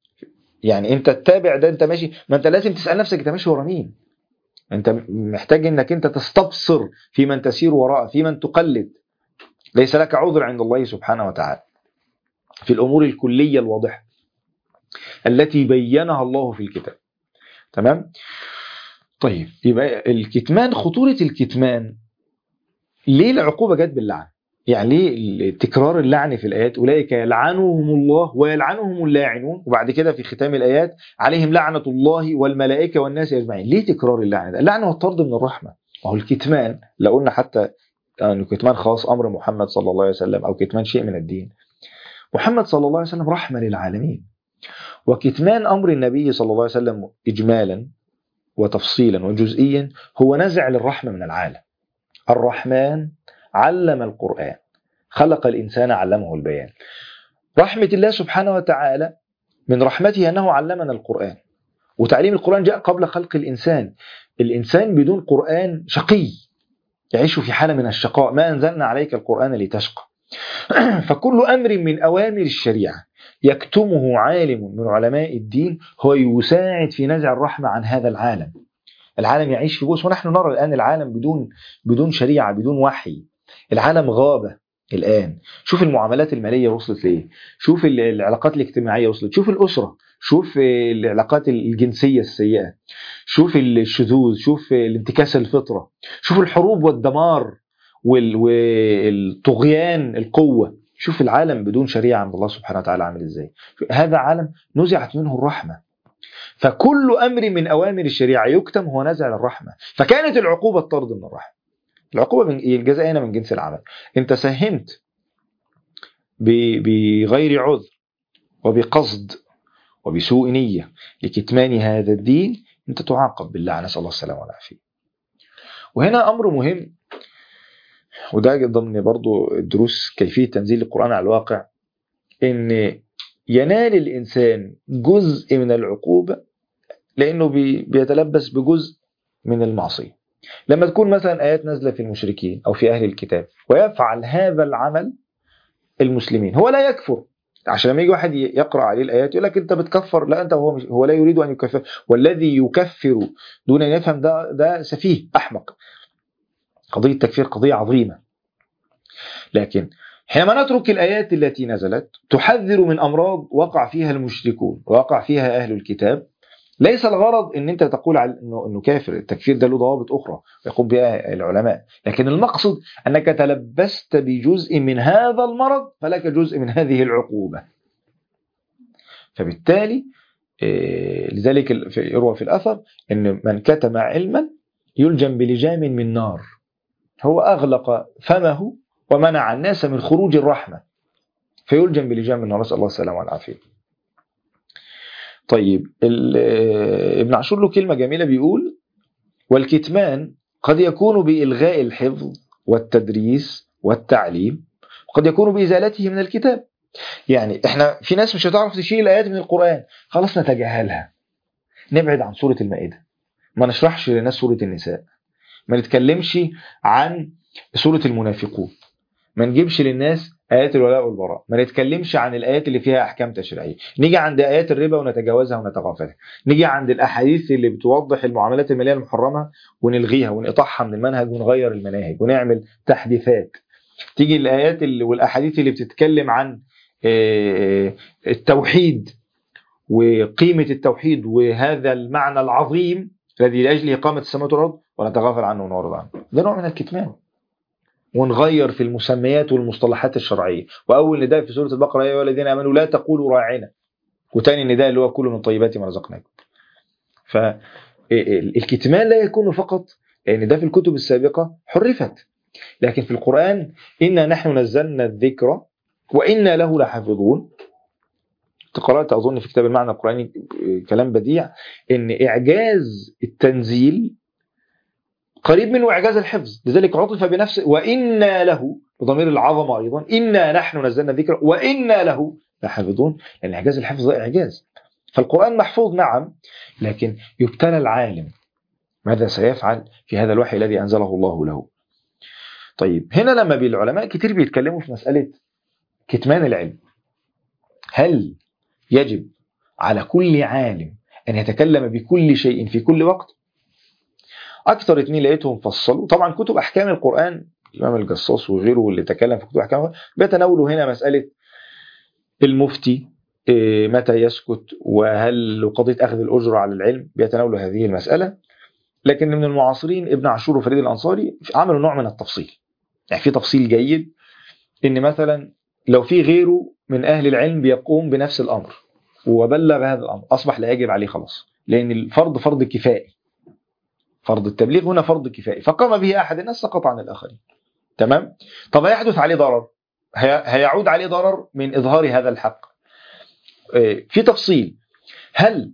يعني أنت التابع ده أنت ماشي ما أنت لازم تسأل نفسك أنت ماشي ورا مين أنت محتاج أنك أنت تستبصر في من تسير وراءه في من تقلد ليس لك عذر عند الله سبحانه وتعالى في الأمور الكلية الواضحة التي بينها الله في الكتاب تمام طيب يبقى الكتمان خطورة الكتمان ليه العقوبة جت باللعن يعني ليه تكرار اللعن في الآيات أولئك يلعنهم الله ويلعنهم اللاعنون وبعد كده في ختام الآيات عليهم لعنة الله والملائكة والناس أجمعين ليه تكرار اللعن ده اللعن هو الطرد من الرحمة وهو الكتمان لو قلنا حتى أنه يعني كتمان خاص أمر محمد صلى الله عليه وسلم أو كتمان شيء من الدين محمد صلى الله عليه وسلم رحمة للعالمين وكتمان أمر النبي صلى الله عليه وسلم إجمالا وتفصيلا وجزئيا هو نزع للرحمة من العالم الرحمن علم القرآن خلق الإنسان علمه البيان رحمة الله سبحانه وتعالى من رحمته أنه علمنا القرآن وتعليم القرآن جاء قبل خلق الإنسان الإنسان بدون قرآن شقي يعيش في حالة من الشقاء ما أنزلنا عليك القرآن لتشقى فكل امر من اوامر الشريعه يكتمه عالم من علماء الدين هو يساعد في نزع الرحمه عن هذا العالم. العالم يعيش في بؤس ونحن نرى الان العالم بدون بدون شريعه بدون وحي. العالم غابه الان. شوف المعاملات الماليه وصلت لايه؟ شوف العلاقات الاجتماعيه وصلت، شوف الاسره، شوف العلاقات الجنسيه السيئه. شوف الشذوذ، شوف الانتكاس الفطره، شوف الحروب والدمار والطغيان القوة شوف العالم بدون شريعة عند الله سبحانه وتعالى عامل ازاي هذا عالم نزعت منه الرحمة فكل أمر من أوامر الشريعة يكتم هو نزع الرحمة فكانت العقوبة الطرد من الرحمة العقوبة من الجزاء هنا من جنس العمل انت ساهمت بغير عذر وبقصد وبسوء نية لكتمان هذا الدين انت تعاقب بالله نسأل الله السلامة والعافية وهنا أمر مهم وده ضمن برضو الدروس كيفية تنزيل القرآن على الواقع إن ينال الإنسان جزء من العقوبة لأنه بيتلبس بجزء من المعصية لما تكون مثلا آيات نازلة في المشركين أو في أهل الكتاب ويفعل هذا العمل المسلمين هو لا يكفر عشان لما يجي واحد يقرأ عليه الآيات يقول لك أنت بتكفر لا أنت هو مش هو لا يريد أن يكفر والذي يكفر دون أن يفهم ده ده سفيه أحمق قضية التكفير قضية عظيمة لكن حينما نترك الآيات التي نزلت تحذر من أمراض وقع فيها المشركون وقع فيها أهل الكتاب ليس الغرض ان انت تقول على انه انه كافر التكفير ده له ضوابط اخرى يقوم بها العلماء لكن المقصد انك تلبست بجزء من هذا المرض فلك جزء من هذه العقوبه فبالتالي إيه، لذلك ال- في- يروى في الاثر ان من كتم علما يلجم بلجام من نار هو اغلق فمه ومنع الناس من خروج الرحمه فيلجم بلجام من نار نسال الله السلامه والعافيه طيب ال- ابن عاشور له كلمة جميلة بيقول والكتمان قد يكون بإلغاء الحفظ والتدريس والتعليم وقد يكون بإزالته من الكتاب يعني احنا في ناس مش هتعرف تشيل الآيات من القرآن خلاص نتجاهلها نبعد عن سورة المائدة ما نشرحش للناس سورة النساء ما نتكلمش عن سورة المنافقون ما نجيبش للناس آيات الولاء والبراء ما نتكلمش عن الآيات اللي فيها أحكام تشريعية نيجي عند آيات الربا ونتجاوزها ونتغافلها نيجي عند الأحاديث اللي بتوضح المعاملات المالية المحرمة ونلغيها ونقطعها من المنهج ونغير المناهج ونعمل تحديثات تيجي الآيات اللي والأحاديث اللي بتتكلم عن آه، التوحيد وقيمة التوحيد وهذا المعنى العظيم الذي لأجله إقامة السماوات والأرض ونتغافل عنه ونعرض عنه ده نوع من الكتمان ونغير في المسميات والمصطلحات الشرعية وأول نداء في سورة البقرة يا أيها الذين آمنوا لا تقولوا راعنا وتاني نداء اللي هو كلوا من طيبات ما رزقناكم فالكتمان لا يكون فقط لأن ده في الكتب السابقة حرفت لكن في القرآن إنا نحن نزلنا الذكر وإنا له لحافظون قرأت أظن في كتاب المعنى القرآني كلام بديع إن إعجاز التنزيل قريب منه إعجاز الحفظ لذلك عطف بنفسه وإنا له بضمير العظمة أيضا إنا نحن نزلنا الذكر وإنا له لحافظون لأن إعجاز الحفظ ده إعجاز فالقرآن محفوظ نعم لكن يبتلى العالم ماذا سيفعل في هذا الوحي الذي أنزله الله له طيب هنا لما العلماء كتير بيتكلموا في مسألة كتمان العلم هل يجب على كل عالم أن يتكلم بكل شيء في كل وقت أكثر اتنين لقيتهم فصلوا طبعا كتب أحكام القرآن الإمام الجصاص وغيره واللي تكلم في كتب أحكام القرآن بيتناولوا هنا مسألة المفتي إيه، متى يسكت وهل قضية أخذ الأجرة على العلم بيتناولوا هذه المسألة لكن من المعاصرين ابن عاشور وفريد الأنصاري عملوا نوع من التفصيل يعني في تفصيل جيد إن مثلا لو في غيره من أهل العلم بيقوم بنفس الأمر وبلغ هذا الأمر أصبح لا يجب عليه خلاص لأن الفرض فرض كفائي فرض التبليغ هنا فرض كفائي فقام به أحد الناس سقط عن الآخرين تمام طب هيحدث عليه ضرر هي- هيعود عليه ضرر من إظهار هذا الحق إيه، في تفصيل هل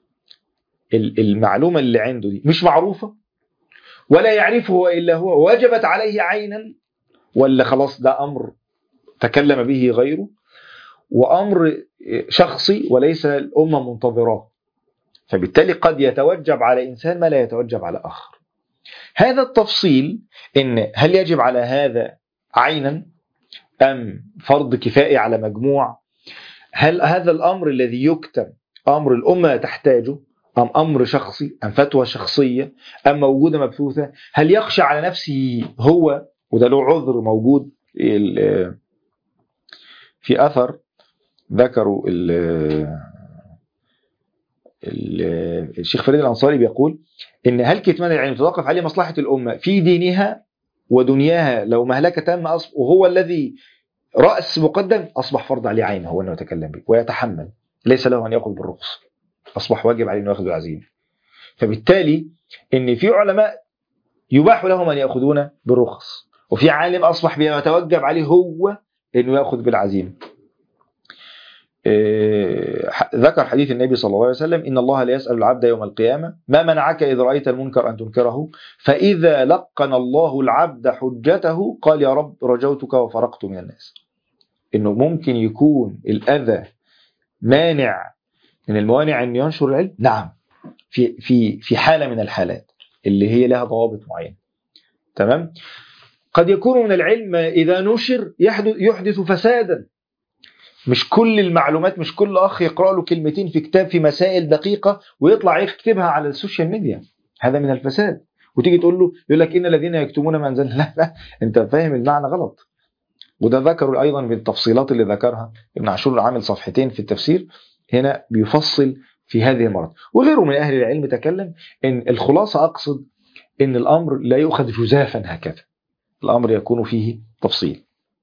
ال- المعلومة اللي عنده دي مش معروفة ولا يعرفه إلا هو وجبت عليه عينا ولا خلاص ده أمر تكلم به غيره وأمر شخصي وليس الأمة منتظراه فبالتالي قد يتوجب على إنسان ما لا يتوجب على آخر هذا التفصيل إن هل يجب على هذا عينا أم فرض كفائي على مجموع هل هذا الأمر الذي يكتب أمر الأمة تحتاجه أم أمر شخصي أم فتوى شخصية أم موجودة مبثوثة هل يخشى على نفسه هو وده له عذر موجود ال- في أثر ذكروا ال- ال- الشيخ فريد الأنصاري بيقول إن هل كتمان العلم تتوقف عليه مصلحة الأمة في دينها ودنياها لو مهلكة تامة أص- وهو الذي رأس مقدم أصبح فرض عليه عين هو أنه يتكلم به ويتحمل ليس له أن يأخذ بالرخص أصبح واجب عليه أنه يأخذ بالعزيمة فبالتالي إن في علماء يباح لهم أن يأخذون بالرخص وفي عالم أصبح بيتوجب عليه هو أنه يأخذ بالعزيمة إيه، ح- ذكر حديث النبي صلى الله عليه وسلم إن الله لا يسأل العبد يوم القيامة ما منعك إذ رأيت المنكر أن تنكره فإذا لقن الله العبد حجته قال يا رب رجوتك وفرقت من الناس إنه ممكن يكون الأذى مانع من الموانع أن ينشر العلم نعم في في في حالة من الحالات اللي هي لها ضوابط معينة تمام قد يكون من العلم إذا نشر يحدث يحدث فسادا مش كل المعلومات مش كل اخ يقرا له كلمتين في كتاب في مسائل دقيقه ويطلع يكتبها على السوشيال ميديا هذا من الفساد وتيجي تقول له يقول لك ان الذين يكتمون ما انزلنا لا لا انت فاهم المعنى غلط وده ذكروا ايضا بالتفصيلات اللي ذكرها ابن عاشور عامل صفحتين في التفسير هنا بيفصل في هذه المرض وغيره من أهل العلم تكلم إن الخلاصة أقصد إن الأمر لا يؤخذ جزافا هكذا الأمر يكون فيه تفصيل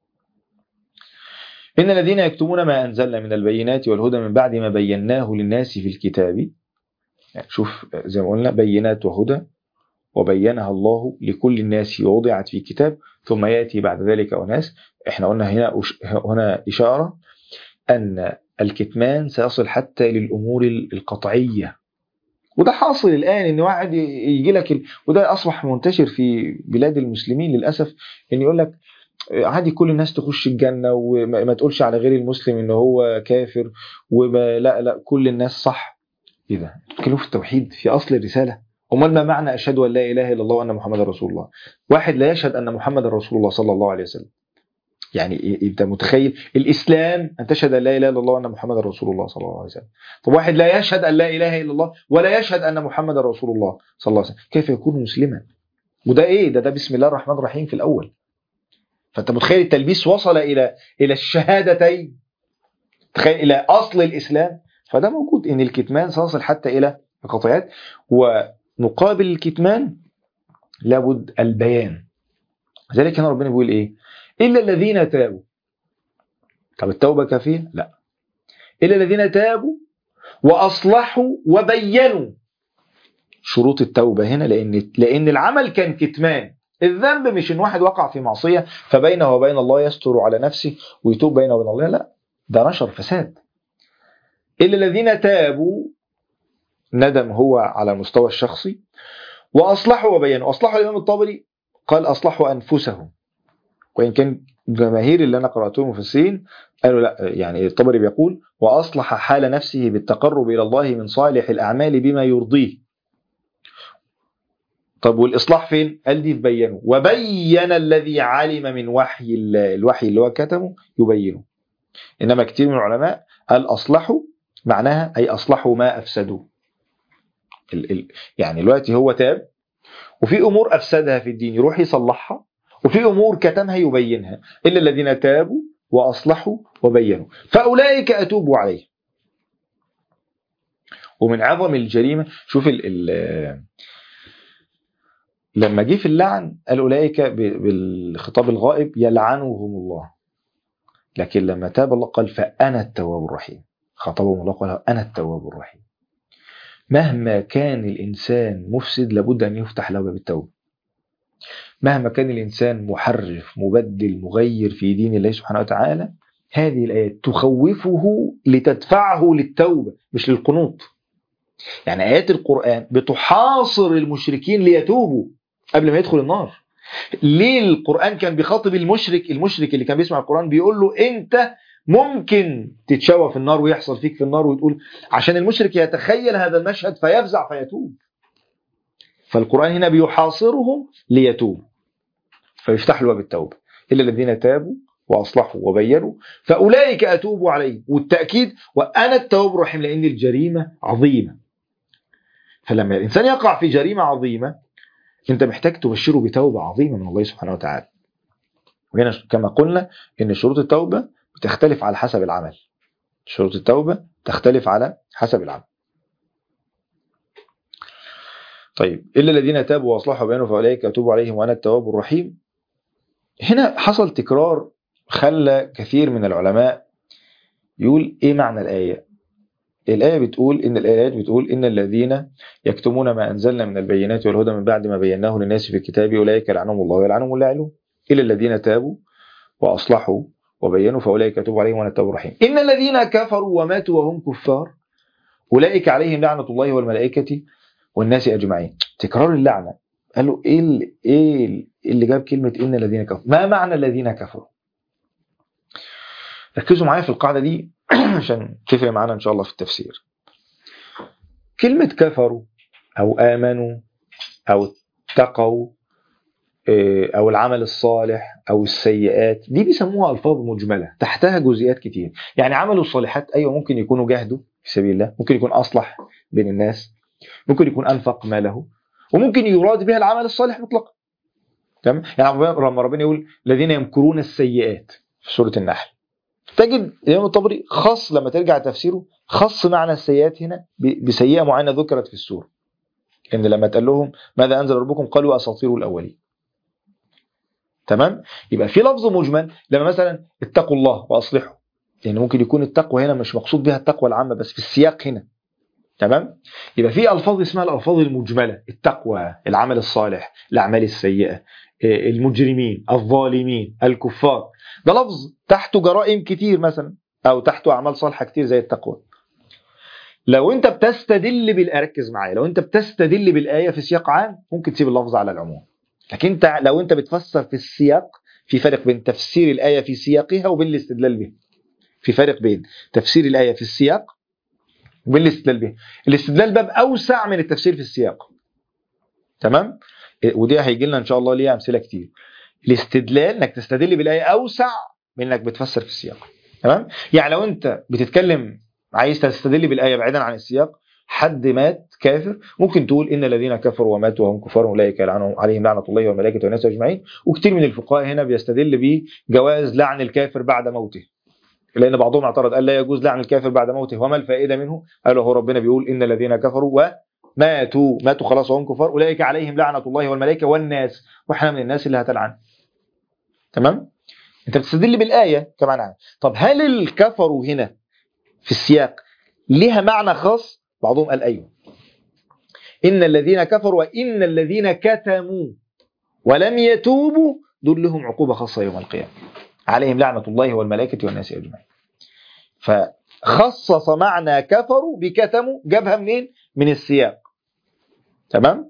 إن الذين يكتمون ما أنزلنا من البينات والهدى من بعد ما بيناه للناس في الكتاب يعني شوف زي ما قلنا بينات وهدى وبينها الله لكل الناس ووضعت في كتاب ثم يأتي بعد ذلك أناس احنا قلنا هنا هنا إشارة أن الكتمان سيصل حتى للأمور القطعية وده حاصل الآن إن واحد يجي لك ال... وده أصبح منتشر في بلاد المسلمين للأسف إن يقول لك عادي كل الناس تخش الجنة وما تقولش على غير المسلم إن هو كافر وما لا لا كل الناس صح إيه ده؟ بتتكلموا في التوحيد في أصل الرسالة أمال ما معنى أشهد أن لا إله إلا الله وأن محمد رسول الله واحد لا يشهد أن محمد رسول الله صلى الله عليه وسلم يعني انت متخيل الاسلام ان تشهد ان لا اله الا الله وان محمد رسول الله صلى الله عليه وسلم طب واحد لا يشهد ان لا اله الا الله ولا يشهد ان محمد رسول الله صلى الله عليه وسلم كيف يكون مسلما وده ايه ده ده بسم الله الرحمن الرحيم في الاول فانت متخيل التلبيس وصل الى الى الشهادتين تخيل الى اصل الاسلام فده موجود ان الكتمان سيصل حتى الى القطيعات ومقابل الكتمان لابد البيان لذلك هنا ربنا بيقول ايه إلا الذين تابوا طب التوبة كافية؟ لا إلا الذين تابوا وأصلحوا وبينوا شروط التوبة هنا لأن لأن العمل كان كتمان الذنب مش إن واحد وقع في معصية فبينه وبين الله يستر على نفسه ويتوب بينه وبين الله لا ده نشر فساد إلا الذين تابوا ندم هو على المستوى الشخصي وأصلحوا وبينوا أصلحوا الإمام الطبري قال أصلحوا أنفسهم وإن كان جماهير اللي أنا قرأتهم مفسرين قالوا لا يعني الطبري بيقول وأصلح حال نفسه بالتقرب إلى الله من صالح الأعمال بما يرضيه طب والإصلاح فين؟ قال دي تبينه وبين الذي علم من وحي الوحي اللي هو كتمه يبينه إنما كتير من العلماء قال أصلحوا معناها أي أصلحوا ما أفسدوه ال ال يعني دلوقتي هو تاب وفي أمور أفسدها في الدين يروح يصلحها وفي أمور كتمها يبينها إلا الذين تابوا وأصلحوا وبينوا فأولئك أتوب عليه ومن عظم الجريمة شوف ال ال لما جه في اللعن قال أولئك بالخطاب الغائب يلعنهم الله لكن لما تاب الله قال فأنا التواب الرحيم خطبهم الله قال أنا التواب الرحيم مهما كان الإنسان مفسد لابد أن يفتح له باب التوبة مهما كان الإنسان محرف مبدل مغير في دين الله سبحانه وتعالى هذه الآيات تخوفه لتدفعه للتوبة مش للقنوط يعني آيات القرآن بتحاصر المشركين ليتوبوا قبل ما يدخل النار ليه القرآن كان بيخاطب المشرك المشرك اللي كان بيسمع القرآن بيقول له أنت ممكن تتشوى في النار ويحصل فيك في النار وتقول عشان المشرك يتخيل هذا المشهد فيفزع فيتوب فالقرآن هنا بيحاصرهم ليتوبوا فيفتح له باب التوبة إلا الذين تابوا وأصلحوا وبينوا فأولئك أتوب عليهم والتأكيد وأنا التواب الرحيم لأن الجريمة عظيمة فلما الإنسان يقع في جريمة عظيمة أنت محتاج تبشره بتوبة عظيمة من الله سبحانه وتعالى وهنا كما قلنا أن شروط التوبة بتختلف على حسب العمل شروط التوبة تختلف على حسب العمل طيب إلا الذين تابوا وأصلحوا وبينوا فأولئك أتوب عليهم وأنا التواب الرحيم هنا حصل تكرار خلى كثير من العلماء يقول إيه معنى الآية الآية بتقول إن الآيات بتقول إن الذين يكتمون ما أنزلنا من البينات والهدى من بعد ما بيناه للناس في الكتاب أولئك لعنهم الله ويلعنهم اللاعنون إلا الذين تابوا وأصلحوا وبينوا فأولئك أتوب عليهم وأنا التواب الرحيم إن الذين كفروا وماتوا وهم كفار أولئك عليهم لعنة الله والملائكة والناس أجمعين تكرار اللعنة قالوا إيه اللي, إيه اللي جاب كلمة إن الذين كفروا ما معنى الذين كفروا ركزوا معايا في القاعدة دي عشان تفرق معانا إن شاء الله في التفسير كلمة كفروا أو آمنوا أو اتقوا أو العمل الصالح أو السيئات دي بيسموها ألفاظ مجملة تحتها جزئيات كتير يعني عملوا الصالحات أيوة ممكن يكونوا جاهدوا في سبيل الله ممكن يكون أصلح بين الناس ممكن يكون أنفق ماله وممكن يراد بها العمل الصالح مطلقا تمام يعني لما ربنا يقول الذين يمكرون السيئات في سورة النحل تجد الإمام الطبري خص لما ترجع تفسيره خص معنى السيئات هنا ب- بسيئة معينة ذكرت في السورة إن لما تقال لهم ماذا أنزل ربكم قالوا أساطير الأولين تمام يبقى في لفظ مجمل لما مثلا اتقوا الله وأصلحوا لأن ممكن يكون التقوى هنا مش مقصود بها التقوى العامة بس في السياق هنا تمام يبقى في ألفاظ اسمها الألفاظ المجملة التقوى العمل الصالح الأعمال السيئة إيه، المجرمين الظالمين الكفار ده لفظ تحته جرائم كتير مثلا أو تحته أعمال صالحة كتير زي التقوى لو انت بتستدل بالآية ركز معايا لو انت بتستدل بالآية في سياق عام ممكن تسيب اللفظ على العموم لكن انت لو انت بتفسر في السياق في فرق بين تفسير الآية في سياقها وبين الاستدلال بها في فرق بين تفسير الآية في السياق وبين الاستدلال بها الاستدلال باب أوسع من التفسير في السياق تمام إيه، ودي هيجي لنا ان شاء الله ليها امثله كتير الاستدلال انك تستدل بالايه اوسع من انك بتفسر في السياق تمام يعني لو انت بتتكلم عايز تستدل بالايه بعيدا عن السياق حد مات كافر ممكن تقول ان الذين كفروا وماتوا وهم كفار اولئك يلعنهم عليهم لعنه الله والملائكه والناس اجمعين وكتير من الفقهاء هنا بيستدل بجواز لعن الكافر بعد موته لان بعضهم اعترض قال لا يجوز لعن الكافر بعد موته وما الفائده منه قالوا هو ربنا بيقول ان الذين كفروا وماتوا ماتوا خلاص وهم كفار اولئك عليهم لعنه الله والملائكه والناس واحنا من الناس اللي هتلعن تمام انت بتستدل بالايه كمان عام طب هل الكفروا هنا في السياق لها معنى خاص بعضهم قال ايوه ان الذين كفروا وان الذين كتموا ولم يتوبوا دول لهم عقوبه خاصه يوم القيامه عليهم لعنه الله والملائكه والناس اجمعين فخصص معنى كفروا بكتموا جابها منين من السياق تمام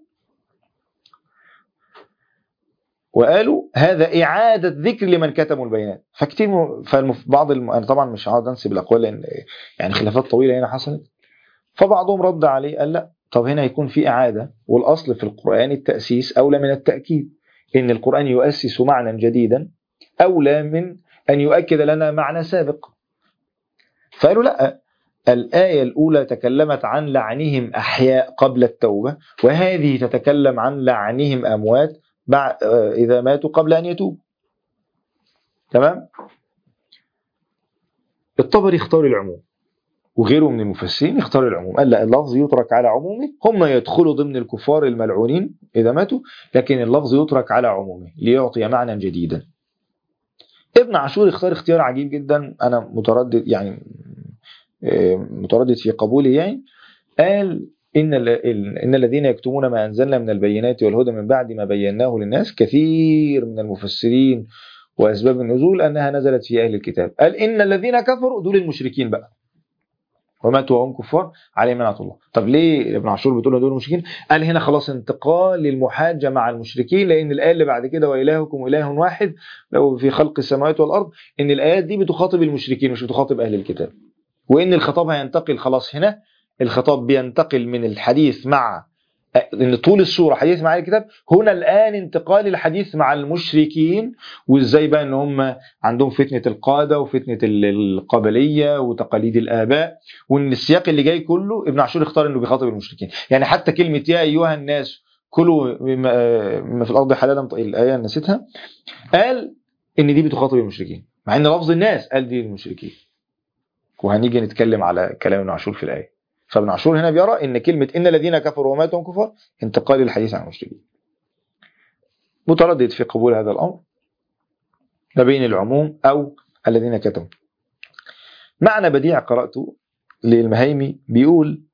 وقالوا هذا إعادة ذكر لمن كتموا البيانات فكتير م- فالمف... بعض الم... أنا طبعا مش هقعد أنسب الأقوال لأن يعني خلافات طويلة هنا حصلت فبعضهم رد عليه قال لا طب هنا يكون في إعادة والأصل في القرآن التأسيس أولى من التأكيد إن القرآن يؤسس معنى جديدا أولى من أن يؤكد لنا معنى سابق فقالوا لا الآية الأولى تكلمت عن لعنهم أحياء قبل التوبة وهذه تتكلم عن لعنهم أموات بعد إذا ماتوا قبل أن يتوبوا تمام الطبري اختار العموم وغيره من المفسرين اختار العموم قال لا اللفظ يترك على عمومه هم يدخلوا ضمن الكفار الملعونين إذا ماتوا لكن اللفظ يترك على عمومه ليعطي معنى جديدا ابن عاشور اختار اختيار عجيب جدا أنا متردد يعني آه، متردد في قبوله يعني قال إن ال- ال- إن الذين يكتمون ما أنزلنا من البينات والهدى من بعد ما بيناه للناس كثير من المفسرين وأسباب النزول أنها نزلت في أهل الكتاب قال إن الذين كفروا دول المشركين بقى وماتوا وهم كفار عليهم لعنة الله طب ليه ابن عاشور بتقول دول المشركين قال هنا خلاص انتقال للمحاجة مع المشركين لأن الآية اللي بعد كده وإلهكم إله واحد لو في خلق السماوات والأرض إن الآيات دي بتخاطب المشركين مش بتخاطب أهل الكتاب وإن الخطاب هينتقل خلاص هنا الخطاب بينتقل من الحديث مع ان طول السوره حديث مع أهل الكتاب هنا الان انتقال الحديث مع المشركين وازاي بقى ان هم عندهم فتنه القاده وفتنه ال- القبليه وتقاليد الاباء وان السياق اللي جاي كله ابن عاشور اختار انه بيخاطب المشركين يعني حتى كلمه يا ايها الناس كلوا مما مما في الارض حلالا طيب الايه نسيتها قال ان دي بتخاطب المشركين مع ان لفظ الناس قال دي المشركين وهنيجي نتكلم على كلام ابن عاشور في الايه فابن عاشور هنا بيرى ان كلمه ان الذين كفروا وماتوا هم كفار انتقال الحديث عن المشركين متردد في قبول هذا الامر ما بين العموم او الذين كتموا معنى بديع قراته للمهيمي بيقول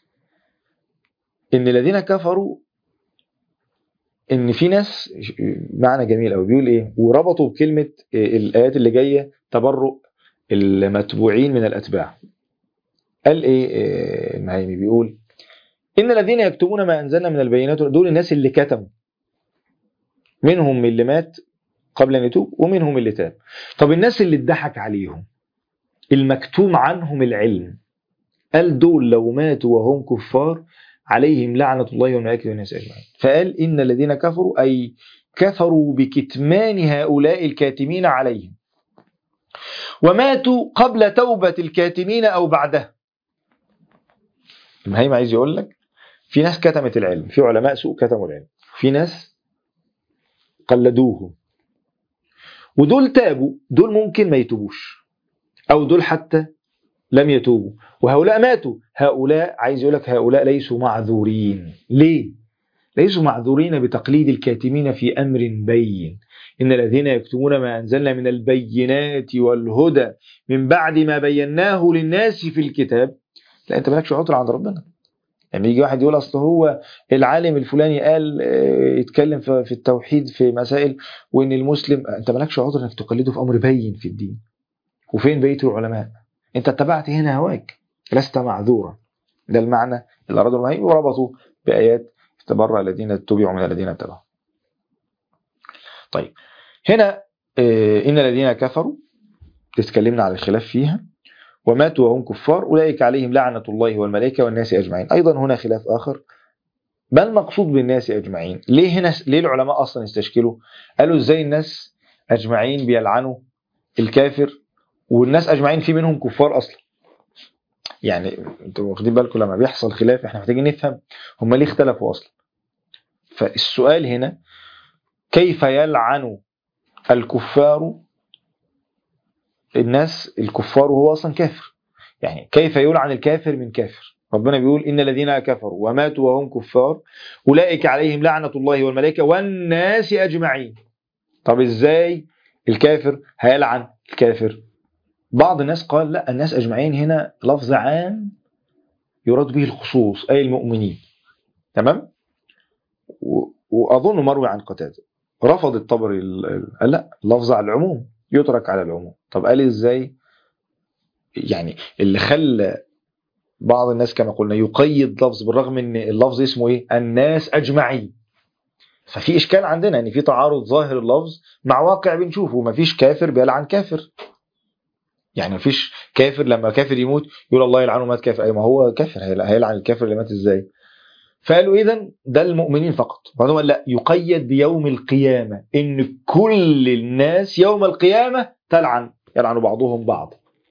ان الذين كفروا ان في ناس معنى جميل قوي بيقول ايه وربطوا بكلمه الايات اللي جايه تبرؤ المتبوعين من الاتباع قال ايه آه، المهيمي بيقول ان الذين يكتمون ما انزلنا من البينات دول الناس اللي كتموا منهم اللي مات قبل ان يتوب ومنهم اللي تاب طب الناس اللي اتضحك عليهم المكتوم عنهم العلم قال دول لو ماتوا وهم كفار عليهم لعنة الله والملائكة والناس أجمعين فقال إن الذين كفروا أي كفروا بكتمان هؤلاء الكاتمين عليهم وماتوا قبل توبة الكاتمين أو بعدها المهيم عايز يقول لك في ناس كتمت العلم في علماء سوء كتموا العلم في ناس قلدوه ودول تابوا دول ممكن ما يتوبوش أو دول حتى لم يتوبوا وهؤلاء ماتوا هؤلاء عايز يقول لك هؤلاء ليسوا معذورين ليه؟ ليسوا معذورين بتقليد الكاتمين في أمر بين إن الذين يكتمون ما أنزلنا من البينات والهدى من بعد ما بيناه للناس في الكتاب لا أنت مالكش عذر عند ربنا يعني يجي واحد يقول أصل هو العالم الفلاني قال آه، يتكلم في في التوحيد في مسائل وإن المسلم أنت مالكش عذر إنك تقلده في أمر بين في الدين وفين بيت العلماء أنت اتبعت هنا هواك لست معذورا ده المعنى اللي أرادوا المهم وربطوا بآيات تبرأ الذين اتبعوا من الذين اتبعوا طيب هنا آه، إن الذين كفروا تتكلمنا على الخلاف فيها وماتوا وهم كفار أولئك عليهم لعنة الله والملائكة والناس أجمعين أيضا هنا خلاف آخر ما المقصود بالناس أجمعين ليه هنا ليه العلماء أصلا استشكلوا قالوا إزاي الناس أجمعين بيلعنوا الكافر والناس أجمعين في منهم كفار أصلا يعني انتوا واخدين بالكم لما بيحصل خلاف احنا محتاجين نفهم هم ليه اختلفوا اصلا فالسؤال هنا كيف يلعن الكفار الناس الكفار وهو اصلا كافر يعني كيف يلعن الكافر من كافر ربنا بيقول ان الذين كفروا وماتوا وهم كفار اولئك عليهم لعنه الله والملائكه والناس اجمعين طب ازاي الكافر هيلعن الكافر بعض الناس قال لا الناس اجمعين هنا لفظ عام يراد به الخصوص اي المؤمنين تمام و- واظن مروي عن قتاده رفض الطبري ال- ال- قال لا لفظ على العموم يترك على العموم طب قال ازاي يعني اللي خلى بعض الناس كما قلنا يقيد لفظ بالرغم ان اللفظ اسمه ايه الناس اجمعين ففي اشكال عندنا ان في تعارض ظاهر اللفظ مع واقع بنشوفه مفيش كافر بيلعن كافر يعني مفيش كافر لما كافر يموت يقول الله يلعنه مات كافر اي ما هو كافر هيل- هيلعن الكافر اللي مات ازاي فقالوا اذا ده المؤمنين فقط وبعدين قال لا يقيد بيوم القيامه ان كل الناس يوم القيامه تلعن يلعن بعضهم بعض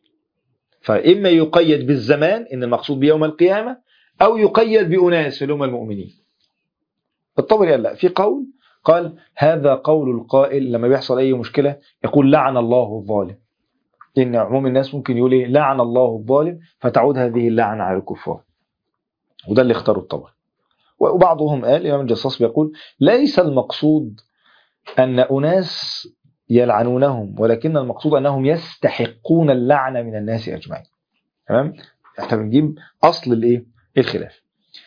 فاما يقيد بالزمان ان المقصود بيوم القيامه او يقيد باناس اللي هم المؤمنين الطبري قال لا في قول قال هذا قول القائل لما بيحصل اي مشكله يقول لعن الله الظالم ان عموم الناس ممكن يقول ايه لعن الله الظالم فتعود هذه اللعنه على الكفار وده اللي اختاره الطبري وبعضهم قال الامام الجصاص بيقول ليس المقصود ان اناس يلعنونهم ولكن المقصود انهم يستحقون اللعنه من الناس اجمعين تمام احنا بنجيب اصل الايه الخلاف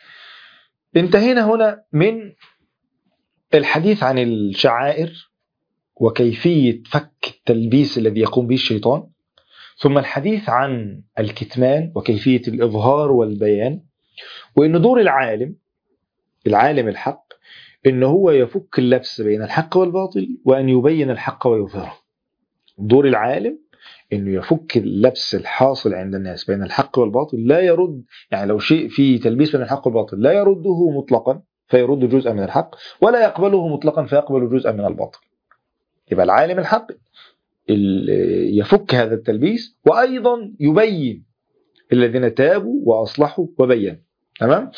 انتهينا هنا من الحديث عن الشعائر وكيفيه فك التلبيس الذي يقوم به الشيطان ثم الحديث عن الكتمان وكيفيه الاظهار والبيان وان دور العالم العالم الحق ان هو يفك اللبس بين الحق والباطل وان يبين الحق ويظهره دور العالم انه يفك اللبس الحاصل عند الناس بين الحق والباطل لا يرد يعني لو شيء فيه تلبيس بين الحق والباطل لا يرده مطلقا فيرد جزءا من الحق ولا يقبله مطلقا فيقبل جزءا من الباطل يبقى العالم الحق ال- يفك هذا التلبيس وايضا يبين الذين تابوا واصلحوا وبينوا تمام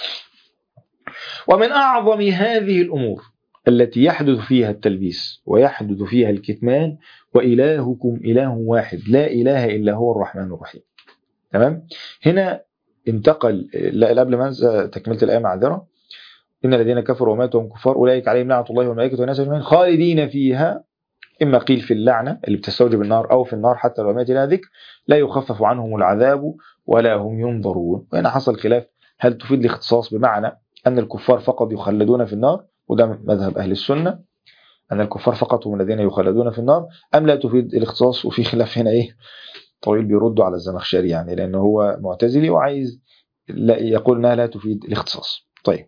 ومن أعظم هذه الأمور التي يحدث فيها التلبيس ويحدث فيها الكتمان وإلهكم إله واحد لا إله إلا هو الرحمن الرحيم تمام هنا انتقل لا قبل ما انسى تكمله الايه معذره ان الذين كفروا وماتوا وهم كفار اولئك عليهم لعنه الله والملائكه والناس اجمعين خالدين فيها اما قيل في اللعنه اللي بتستوجب النار او في النار حتى لو مات الى ذكر لا يخفف عنهم العذاب ولا هم ينظرون وهنا حصل خلاف هل تفيد الاختصاص بمعنى ان الكفار فقط يخلدون في النار وده مذهب اهل السنه ان الكفار فقط هم الذين يخلدون في النار ام لا تفيد الاختصاص وفي خلاف هنا ايه طويل بيردوا على الزمخشري يعني لأنه هو معتزلي وعايز لا يقول انها لا تفيد الاختصاص طيب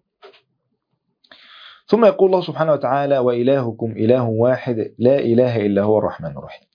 ثم يقول الله سبحانه وتعالى وإلهكم إله واحد لا إله إلا هو الرحمن الرحيم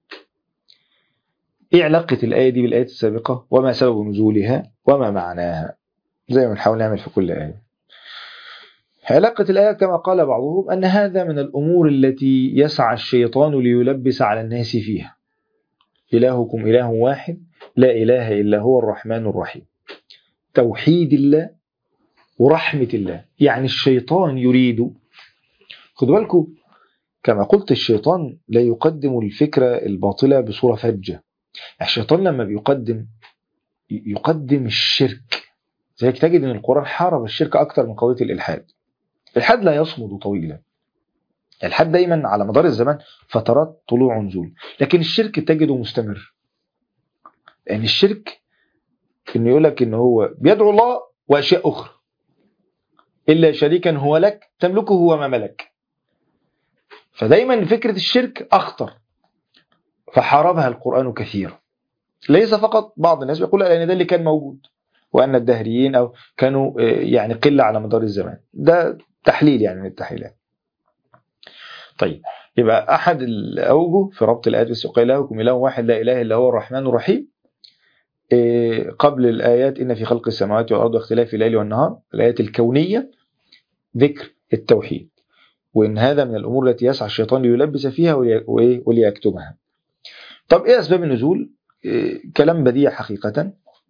إيه علاقة الآية دي بالآية السابقة وما سبب نزولها وما معناها زي ما بنحاول نعمل في كل آية علاقة الآية كما قال بعضهم أن هذا من الأمور التي يسعى الشيطان ليلبس على الناس فيها إلهكم إله واحد لا إله إلا هو الرحمن الرحيم توحيد الله ورحمة الله يعني الشيطان يريد خدوا بالكم كما قلت الشيطان لا يقدم الفكرة الباطلة بصورة فجة الشيطان لما بيقدم يقدم الشرك زيك تجد ان القرآن حارب الشرك اكتر من قضية الالحاد الالحاد لا يصمد طويلا الالحاد دايما على مدار الزمان فترات طلوع ونزول لكن الشرك تجده مستمر لان الشرك انه يقول لك ان هو بيدعو الله واشياء اخرى الا شريكا هو لك تملكه وما ملك فدايما فكره الشرك اخطر فحاربها القران كثيرا ليس فقط بعض الناس بيقول لان ده اللي كان موجود وان الدهريين او كانوا يعني قله على مدار الزمان ده تحليل يعني من التحليلات طيب يبقى احد الاوجه في ربط الايات بس الهكم اله واحد لا اله الا هو الرحمن الرحيم قبل الآيات إن في خلق السماوات والأرض واختلاف الليل والنهار الآيات الكونية ذكر التوحيد وإن هذا من الأمور التي يسعى الشيطان ليلبس فيها وليكتمها طب إيه أسباب النزول كلام بديع حقيقة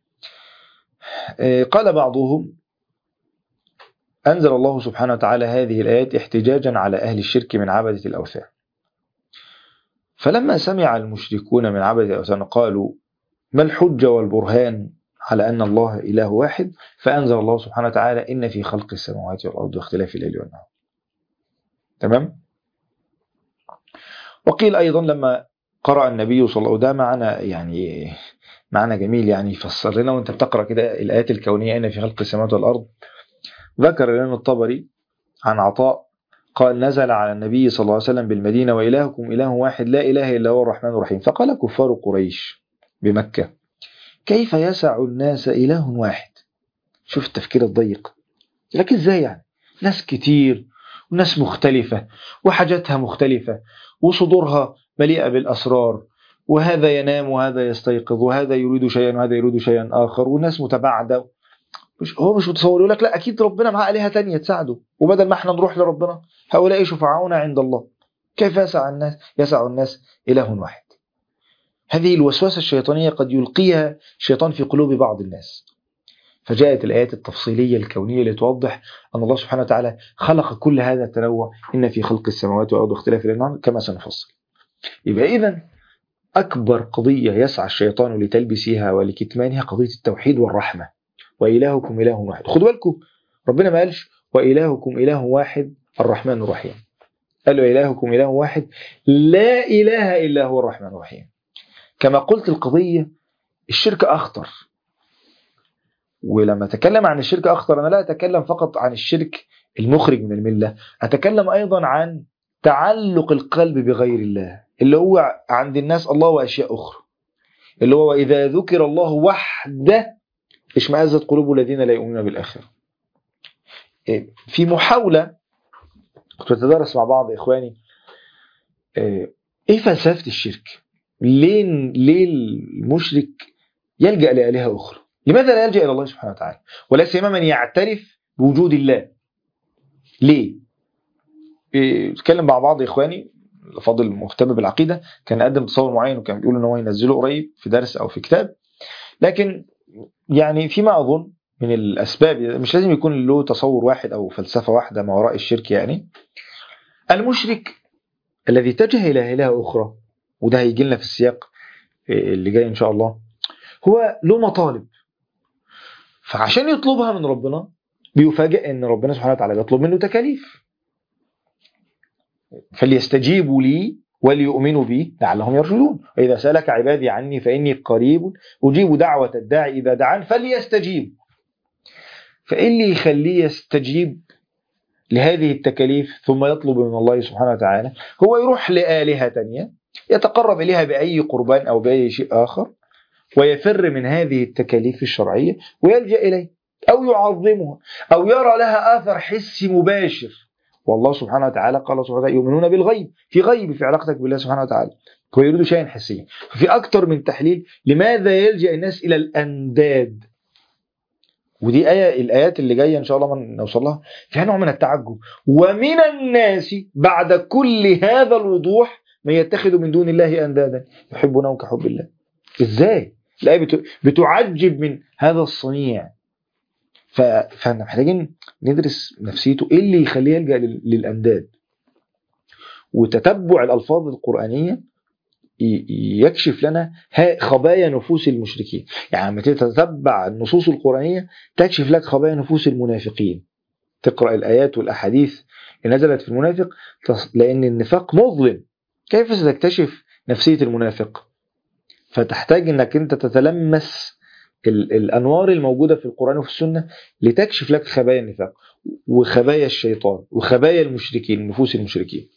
قال بعضهم أنزل الله سبحانه وتعالى هذه الآيات احتجاجا على أهل الشرك من عبدة الأوثان فلما سمع المشركون من عبدة الأوثان قالوا ما الحجة والبرهان على أن الله إله واحد فأنزل الله سبحانه وتعالى إن في خلق السماوات والأرض واختلاف الليل والنهار تمام وقيل أيضا لما قرأ النبي صلى الله عليه وسلم ده معنا يعني معنى جميل يعني يفسر لنا وانت بتقرأ كده الآيات الكونية إن في خلق السماوات والأرض ذكر لنا الطبري عن عطاء قال نزل على النبي صلى الله عليه وسلم بالمدينة وإلهكم إله واحد لا إله إلا هو الرحمن الرحيم فقال كفار قريش بمكة كيف يسع الناس إله واحد شوف التفكير الضيق لكن ازاي يعني ناس كتير وناس مختلفة وحاجاتها مختلفة وصدورها مليئة بالأسرار وهذا ينام وهذا يستيقظ وهذا يريد شيئا وهذا يريد شيئا آخر والناس متباعدة مش هو مش متصور يقول لك لا أكيد ربنا معاه آلهة تانية تساعده وبدل ما احنا نروح لربنا هؤلاء شفعاؤنا عند الله كيف يسع الناس يسع الناس إله واحد هذه الوسوسة الشيطانية قد يلقيها الشيطان في قلوب بعض الناس فجاءت الآيات التفصيلية الكونية لتوضح أن الله سبحانه وتعالى خلق كل هذا التنوع إن في خلق السماوات والأرض واختلاف الأنعام كما سنفصل يبقى إذا أكبر قضية يسعى الشيطان لتلبسها ولكتمانها قضية التوحيد والرحمة وإلهكم إله واحد خدوا بالكم ربنا ما قالش وإلهكم إله واحد الرحمن الرحيم قال له إلهكم إله واحد لا إله إلا هو الرحمن الرحيم كما قلت القضية الشرك أخطر ولما أتكلم عن الشرك أخطر أنا لا أتكلم فقط عن الشرك المخرج من الملة أتكلم أيضا عن تعلق القلب بغير الله اللي هو عند الناس الله وأشياء أخرى اللي هو إذا ذكر الله وحده اشمأزت قلوب الذين لا يؤمنون بالآخرة في محاولة كنت بتدرس مع بعض إخواني إيه فلسفة الشرك ليه ليه المشرك يلجأ لآلهة أخرى لماذا لا يلجأ إلى الله سبحانه وتعالى ولا سيما من يعترف بوجود الله ليه اتكلم مع بعض إخواني فاضل مهتم بالعقيدة كان قدم تصور معين وكان بيقول ان هو ينزله قريب في درس أو في كتاب لكن يعني فيما أظن من الأسباب مش لازم يكون له تصور واحد أو فلسفة واحدة ما وراء الشرك يعني المشرك الذي اتجه إلى إله أخرى وده هيجي لنا في السياق اللي جاي إن شاء الله هو له مطالب فعشان يطلبها من ربنا بيفاجئ ان ربنا سبحانه وتعالى بيطلب منه تكاليف فليستجيبوا لي وليؤمنوا بي لعلهم يرشدون وإذا سألك عبادي عني فإني قريب أجيب دعوة الداعي إذا دعان فليستجيب فإيه اللي يخليه يستجيب لهذه التكاليف ثم يطلب من الله سبحانه وتعالى هو يروح لآلهة تانية يتقرب إليها بأي قربان أو بأي شيء آخر ويفر من هذه التكاليف الشرعية ويلجأ إليه أو يعظمها أو يرى لها آثر حسي مباشر والله سبحانه وتعالى قال سبحانه وتعالى يؤمنون بالغيب في غيب في علاقتك بالله سبحانه وتعالى هو يريد شيئا حسيا ففي أكثر من تحليل لماذا يلجأ الناس إلى الأنداد ودي آية الآيات اللي جاية إن شاء الله من نوصل لها فيها نوع من التعجب ومن الناس بعد كل هذا الوضوح من يتخذ من دون الله أندادا يحبونه كحب الله إزاي؟ الآية بتعجب من هذا الصنيع فاحنا محتاجين ندرس نفسيته ايه اللي يخليه يلجا للانداد وتتبع الالفاظ القرانيه ي- يكشف لنا ها- خبايا نفوس المشركين يعني لما تتتبع النصوص القرآنية تكشف لك خبايا نفوس المنافقين تقرأ الآيات والأحاديث اللي نزلت في المنافق تص- لأن النفاق مظلم كيف ستكتشف نفسية المنافق فتحتاج أنك أنت تتلمس ال- الأنوار الموجودة في القرآن وفي السنة لتكشف لك خبايا النفاق وخبايا الشيطان وخبايا المشركين نفوس المشركين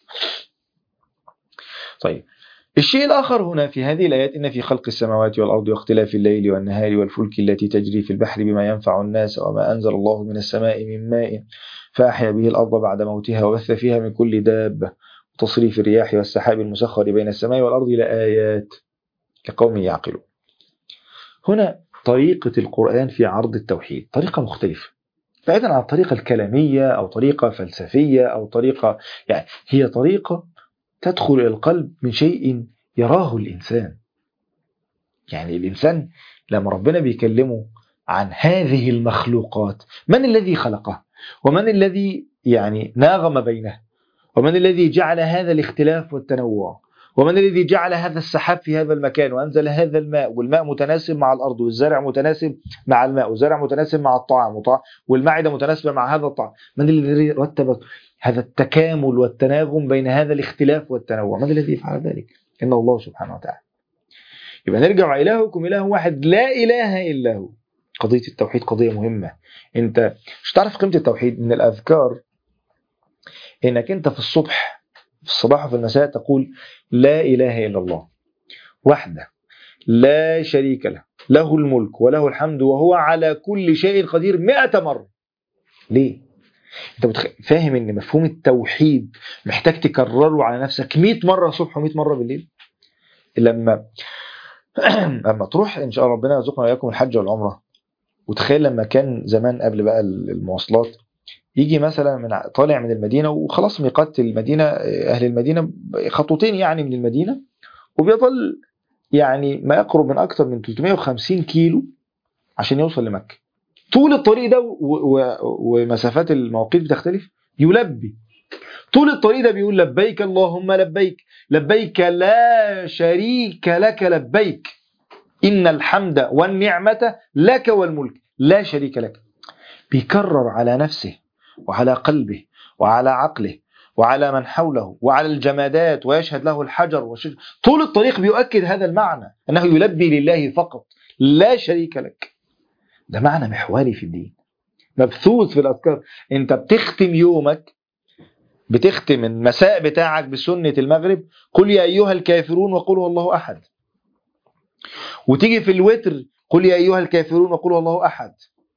طيب الشيء الآخر هنا في هذه الآيات إن في خلق السماوات والأرض واختلاف الليل والنهار والفلك التي تجري في البحر بما ينفع الناس وما أنزل الله من السماء من ماء فأحيا به الأرض بعد موتها وبث فيها من كل دابة وتصريف الرياح والسحاب المسخر بين السماء والأرض لآيات لقوم يعقلون هنا طريقة القرآن في عرض التوحيد طريقة مختلفة بعيدا عن الطريقة الكلامية أو طريقة فلسفية أو طريقة يعني هي طريقة تدخل إلى القلب من شيء يراه الإنسان يعني الإنسان لما ربنا بيكلمه عن هذه المخلوقات من الذي خلقها ومن الذي يعني ناغم بينها ومن الذي جعل هذا الاختلاف والتنوع ومن الذي جعل هذا السحاب في هذا المكان وأنزل هذا الماء والماء متناسب مع الأرض والزرع متناسب مع الماء والزرع متناسب مع الطعام وطع- والمعدة متناسبة مع هذا الطعام من الذي رتب هذا التكامل والتناغم بين هذا الاختلاف والتنوع من الذي يفعل ذلك إن الله سبحانه وتعالى يبقى نرجع إلهكم إله واحد لا إله إلا هو قضية التوحيد قضية مهمة أنت مش تعرف قيمة التوحيد من الأذكار إنك أنت في الصبح في الصباح وفي المساء تقول لا إله إلا الله وحده لا شريك له له الملك وله الحمد وهو على كل شيء قدير مئة مرة ليه؟ انت متخ... فاهم ان مفهوم التوحيد محتاج تكرره على نفسك 100 مره الصبح و100 مره بالليل لما لما تروح ان شاء الله ربنا يرزقنا واياكم الحج والعمره وتخيل لما كان زمان قبل بقى المواصلات يجي مثلا من ع- طالع من المدينه وخلاص ميقات المدينه اهل المدينه خطوتين يعني من المدينه وبيظل يعني ما يقرب من اكثر من 350 كيلو عشان يوصل لمكه طول الطريق ده و- و- ومسافات المواقيت بتختلف يلبي طول الطريق ده بيقول لبيك اللهم لبيك لبيك لا شريك لك لبيك إن الحمد والنعمة لك والملك لا شريك لك بيكرر على نفسه وعلى قلبه وعلى عقله وعلى من حوله وعلى الجمادات ويشهد له الحجر والشجر طول الطريق بيؤكد هذا المعنى أنه يلبي لله فقط لا شريك لك ده معنى محوري في الدين مبثوث في الأذكار أنت بتختم يومك بتختم المساء بتاعك بسنة المغرب قل يا أيها الكافرون وقل هو الله أحد وتيجي في الوتر قل يا أيها الكافرون وقل هو الله أحد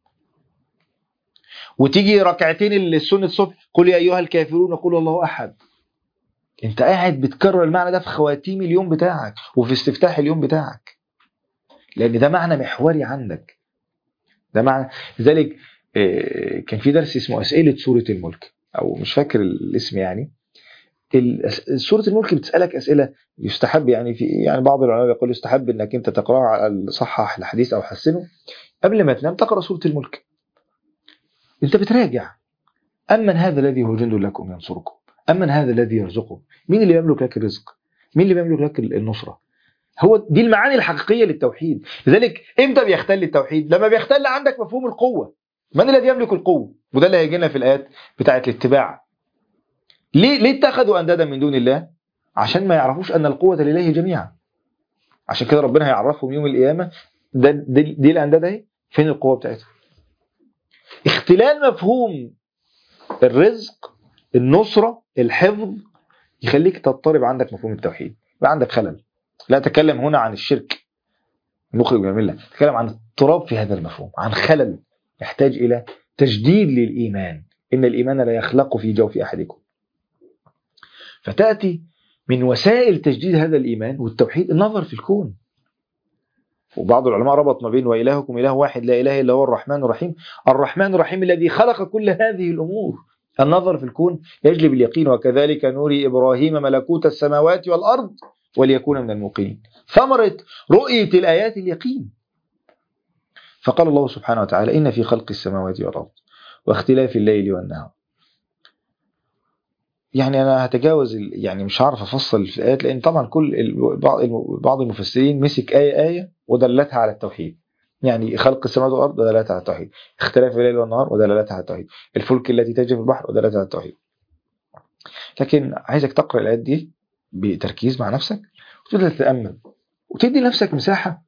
وتيجي ركعتين السنة الصبح قل يا أيها الكافرون وقل هو الله أحد انت قاعد بتكرر المعنى ده في خواتيم اليوم بتاعك وفي استفتاح اليوم بتاعك لأن ده معنى محوري عندك ده معنى لذلك آه، كان في درس اسمه أسئلة سورة الملك أو مش فاكر الاسم يعني ال- سورة الملك بتسألك أسئلة يستحب يعني في يعني بعض العلماء يقول يستحب انك انت تقرأها على صحح الحديث او حسنه قبل ما تنام تقرأ سورة الملك انت بتراجع أمن هذا الذي هو جند لكم ينصركم أمن هذا الذي يرزقكم مين اللي يملك لك الرزق مين اللي بيملك لك النصرة هو دي المعاني الحقيقية للتوحيد لذلك امتى بيختل التوحيد لما بيختل عندك مفهوم القوة من الذي يملك القوة وده اللي هيجي لنا في الآيات بتاعة الاتباع ليه ليه اتخذوا أندادا من دون الله عشان ما يعرفوش أن القوة لله جميعا عشان كده ربنا هيعرفهم يوم القيامة ده دي, دي الأنداد اهي فين القوة بتاعتهم اختلال مفهوم الرزق النصرة الحفظ يخليك تضطرب عندك مفهوم التوحيد يبقى عندك خلل لا أتكلم هنا عن الشرك المخرج من الملة أتكلم عن اضطراب في هذا المفهوم عن خلل يحتاج إلى تجديد للإيمان إن الإيمان لا يخلق في جوف أحدكم فتأتي من وسائل تجديد هذا الإيمان والتوحيد النظر في الكون وبعض العلماء ربط ما بين وإلهكم إله واحد لا إله إلا هو الرحمن الرحيم الرحمن الرحيم الذي خلق كل هذه الأمور النظر في الكون يجلب اليقين وكذلك نوري إبراهيم ملكوت السماوات والأرض وليكون من الموقنين ثمرة رؤية الآيات اليقين فقال الله سبحانه وتعالى إن في خلق السماوات والأرض واختلاف الليل والنهار يعني انا هتجاوز ال- يعني مش هعرف افصل في الايات لان طبعا كل ال- بعض بعض المفسرين مسك ايه ايه ودلتها على التوحيد يعني خلق السماوات والارض ودلالتها على التوحيد اختلاف الليل والنهار ودلالتها على التوحيد الفلك التي تجري في البحر ودلالتها على التوحيد لكن عايزك تقرا الايات دي بتركيز مع نفسك وتبدا تتامل وتدي لنفسك مساحه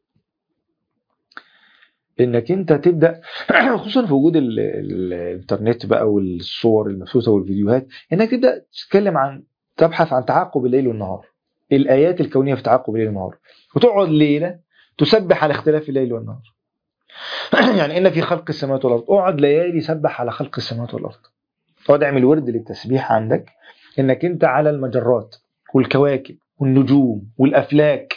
انك انت تبدا خصوصا في وجود ال- ال- الانترنت بقى والصور المبثوثه والفيديوهات انك تبدا تتكلم عن تبحث عن تعاقب الليل والنهار الايات الكونيه في تعاقب الليل والنهار وتقعد ليله تسبح على اختلاف الليل والنهار يعني ان في خلق السماوات والارض اقعد ليالي سبح على خلق السماوات والارض اقعد اعمل ورد للتسبيح عندك انك انت على المجرات والكواكب والنجوم والافلاك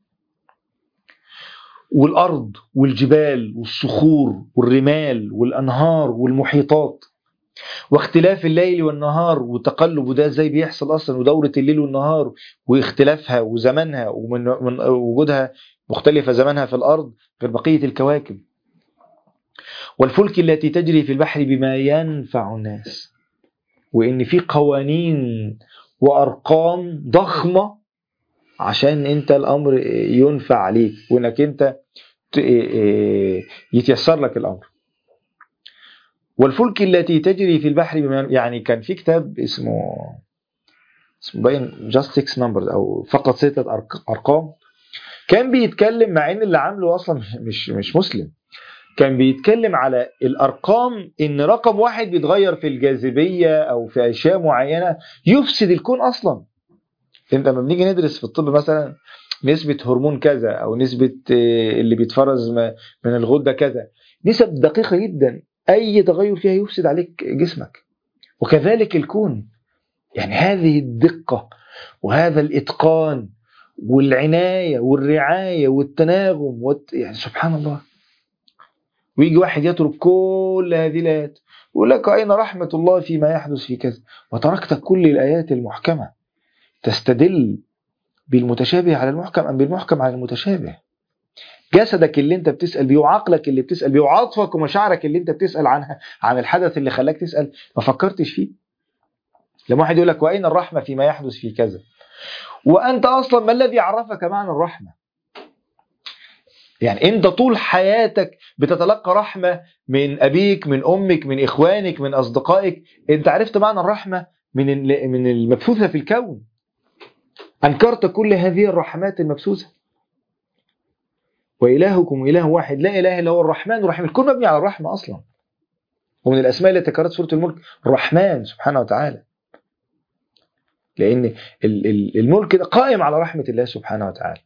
والارض والجبال والصخور والرمال والانهار والمحيطات واختلاف الليل والنهار وتقلب ده ازاي بيحصل اصلا ودوره الليل والنهار واختلافها وزمنها ومن من وجودها مختلفه زمنها في الارض غير بقيه الكواكب والفلك التي تجري في البحر بما ينفع الناس وان في قوانين وارقام ضخمه عشان انت الامر ينفع عليك وانك انت ت- يتيسر لك الامر والفلك التي تجري في البحر بما يعني كان في كتاب اسمه اسمه باين جاست 6 نمبرز او فقط ستة أرق- ارقام كان بيتكلم مع ان اللي عامله اصلا مش مش مسلم كان بيتكلم على الارقام ان رقم واحد بيتغير في الجاذبيه او في اشياء معينه يفسد الكون اصلا انت لما بنيجي ندرس في الطب مثلا نسبة هرمون كذا أو نسبة آه، اللي بيتفرز م- من الغدة كذا نسب دقيقة جدا أي تغير فيها يفسد عليك جسمك وكذلك الكون يعني هذه الدقة وهذا الإتقان والعناية والرعاية والتناغم والت... يعني سبحان الله ويجي واحد يترك كل هذه الآيات يقول لك أين رحمة الله فيما يحدث في كذا وتركت كل الآيات المحكمة تستدل بالمتشابه على المحكم أم بالمحكم على المتشابه جسدك اللي انت بتسأل بيه وعقلك اللي بتسأل بيه وعاطفك ومشاعرك اللي انت بتسأل عنها عن الحدث اللي خلاك تسأل ما فكرتش فيه لما واحد يقول لك وأين الرحمة فيما يحدث في كذا وأنت أصلا ما الذي عرفك معنى الرحمة يعني انت طول حياتك بتتلقى رحمة من أبيك من أمك من إخوانك من أصدقائك انت عرفت معنى الرحمة من ال- من المبثوثة في الكون أنكرت كل هذه الرحمات المبثوثة وإلهكم إله واحد لا إله إلا هو الرحمن الرحيم الكون مبني على الرحمة أصلا ومن الأسماء التي تكررت سورة الملك الرحمن سبحانه وتعالى لأن ال- ال- الملك ده قائم على رحمة الله سبحانه وتعالى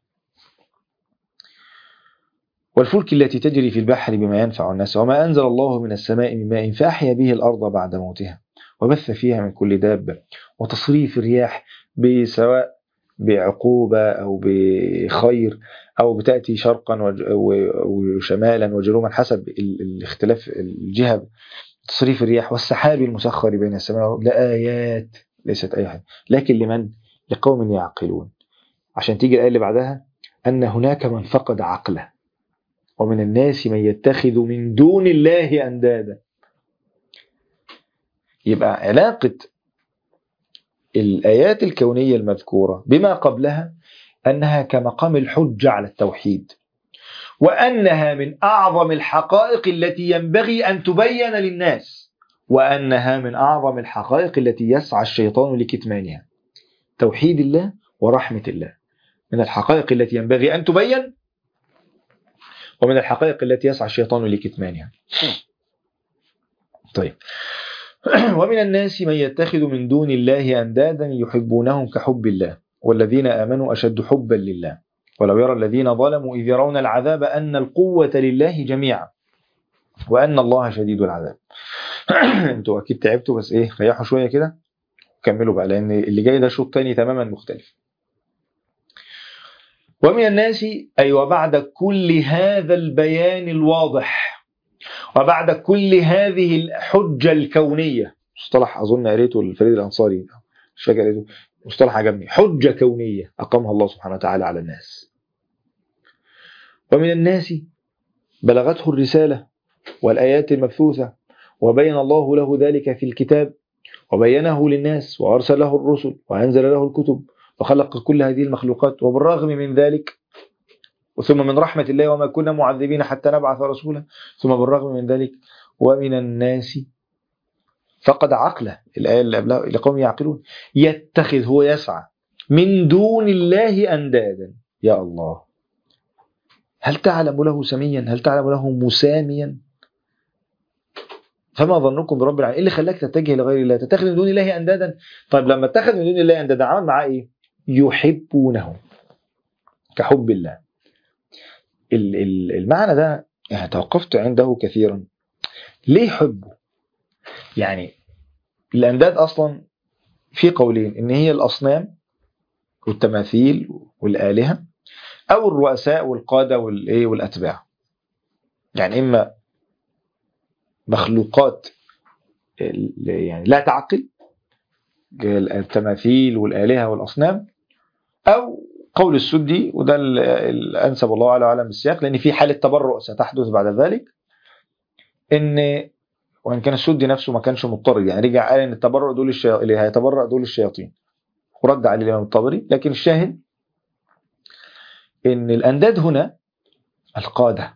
والفلك التي تجري في البحر بما ينفع الناس وما أنزل الله من السماء من ماء فأحيا به الأرض بعد موتها وبث فيها من كل دابة وتصريف الرياح بسواء بعقوبة أو بخير أو بتأتي شرقا وج- و- وشمالا وجنوبا حسب ال- الاختلاف الجهة تصريف الرياح والسحاب المسخر بين السماء والأرض لآيات ليست أي حاجة لكن لمن؟ لقوم يعقلون عشان تيجي الآية اللي بعدها أن هناك من فقد عقله ومن الناس من يتخذ من دون الله أندادا يبقى علاقة الآيات الكونية المذكورة بما قبلها أنها كمقام الحجة على التوحيد وأنها من أعظم الحقائق التي ينبغي أن تبين للناس وأنها من أعظم الحقائق التي يسعى الشيطان لكتمانها توحيد الله ورحمة الله من الحقائق التي ينبغي أن تبين ومن الحقائق التي يسعى الشيطان لكتمانها طيب ومن الناس من يتخذ من دون الله أندادا يحبونهم كحب الله والذين آمنوا أشد حبا لله ولو يرى الذين ظلموا إذ يرون العذاب أن القوة لله جميعا وأن الله شديد العذاب انتوا أكيد تعبتوا بس إيه ريحوا شوية كده كملوا بقى لأن اللي جاي ده شوط تاني تماما مختلف ومن الناس أي وبعد كل هذا البيان الواضح وبعد كل هذه الحجة الكونية مصطلح أظن قريته الفريد الأنصاري مش فاكر قريته مصطلح عجبني حجة كونية أقامها الله سبحانه وتعالى على الناس ومن الناس بلغته الرسالة والآيات المبثوثة وبين الله له ذلك في الكتاب وبينه للناس وأرسل له الرسل وأنزل له الكتب وخلق كل هذه المخلوقات وبالرغم من ذلك ثم من رحمة الله وما كنا معذبين حتى نبعث رسولا ثم بالرغم من ذلك ومن الناس فقد عقله الآية اللي قبلها لقوم يعقلون يتخذ هو يسعى من دون الله أندادا يا الله هل تعلم له سميا هل تعلم له مساميا فما ظنكم برب العالمين ايه اللي خلاك تتجه لغير الله تتخذ من دون الله اندادا طيب لما اتخذ من دون الله اندادا عمل معاه ايه يحبونه كحب الله ال- ال- المعنى ده يعني توقفت عنده كثيرا ليه يحبه يعني الانداد اصلا في قولين ان هي الاصنام والتماثيل والالهه او الرؤساء والقاده والايه والاتباع يعني اما مخلوقات ال- يعني لا تعقل التماثيل والالهه والاصنام او قول السدي وده ال- الانسب الله اعلى اعلم بالسياق لان في حاله تبرؤ ستحدث بعد ذلك ان وان كان السدي نفسه ما كانش مضطرد يعني رجع قال ان التبرؤ دول الشي... اللي هيتبرأ دول الشياطين ورد عليه الامام الطبري لكن الشاهد ان الانداد هنا القاده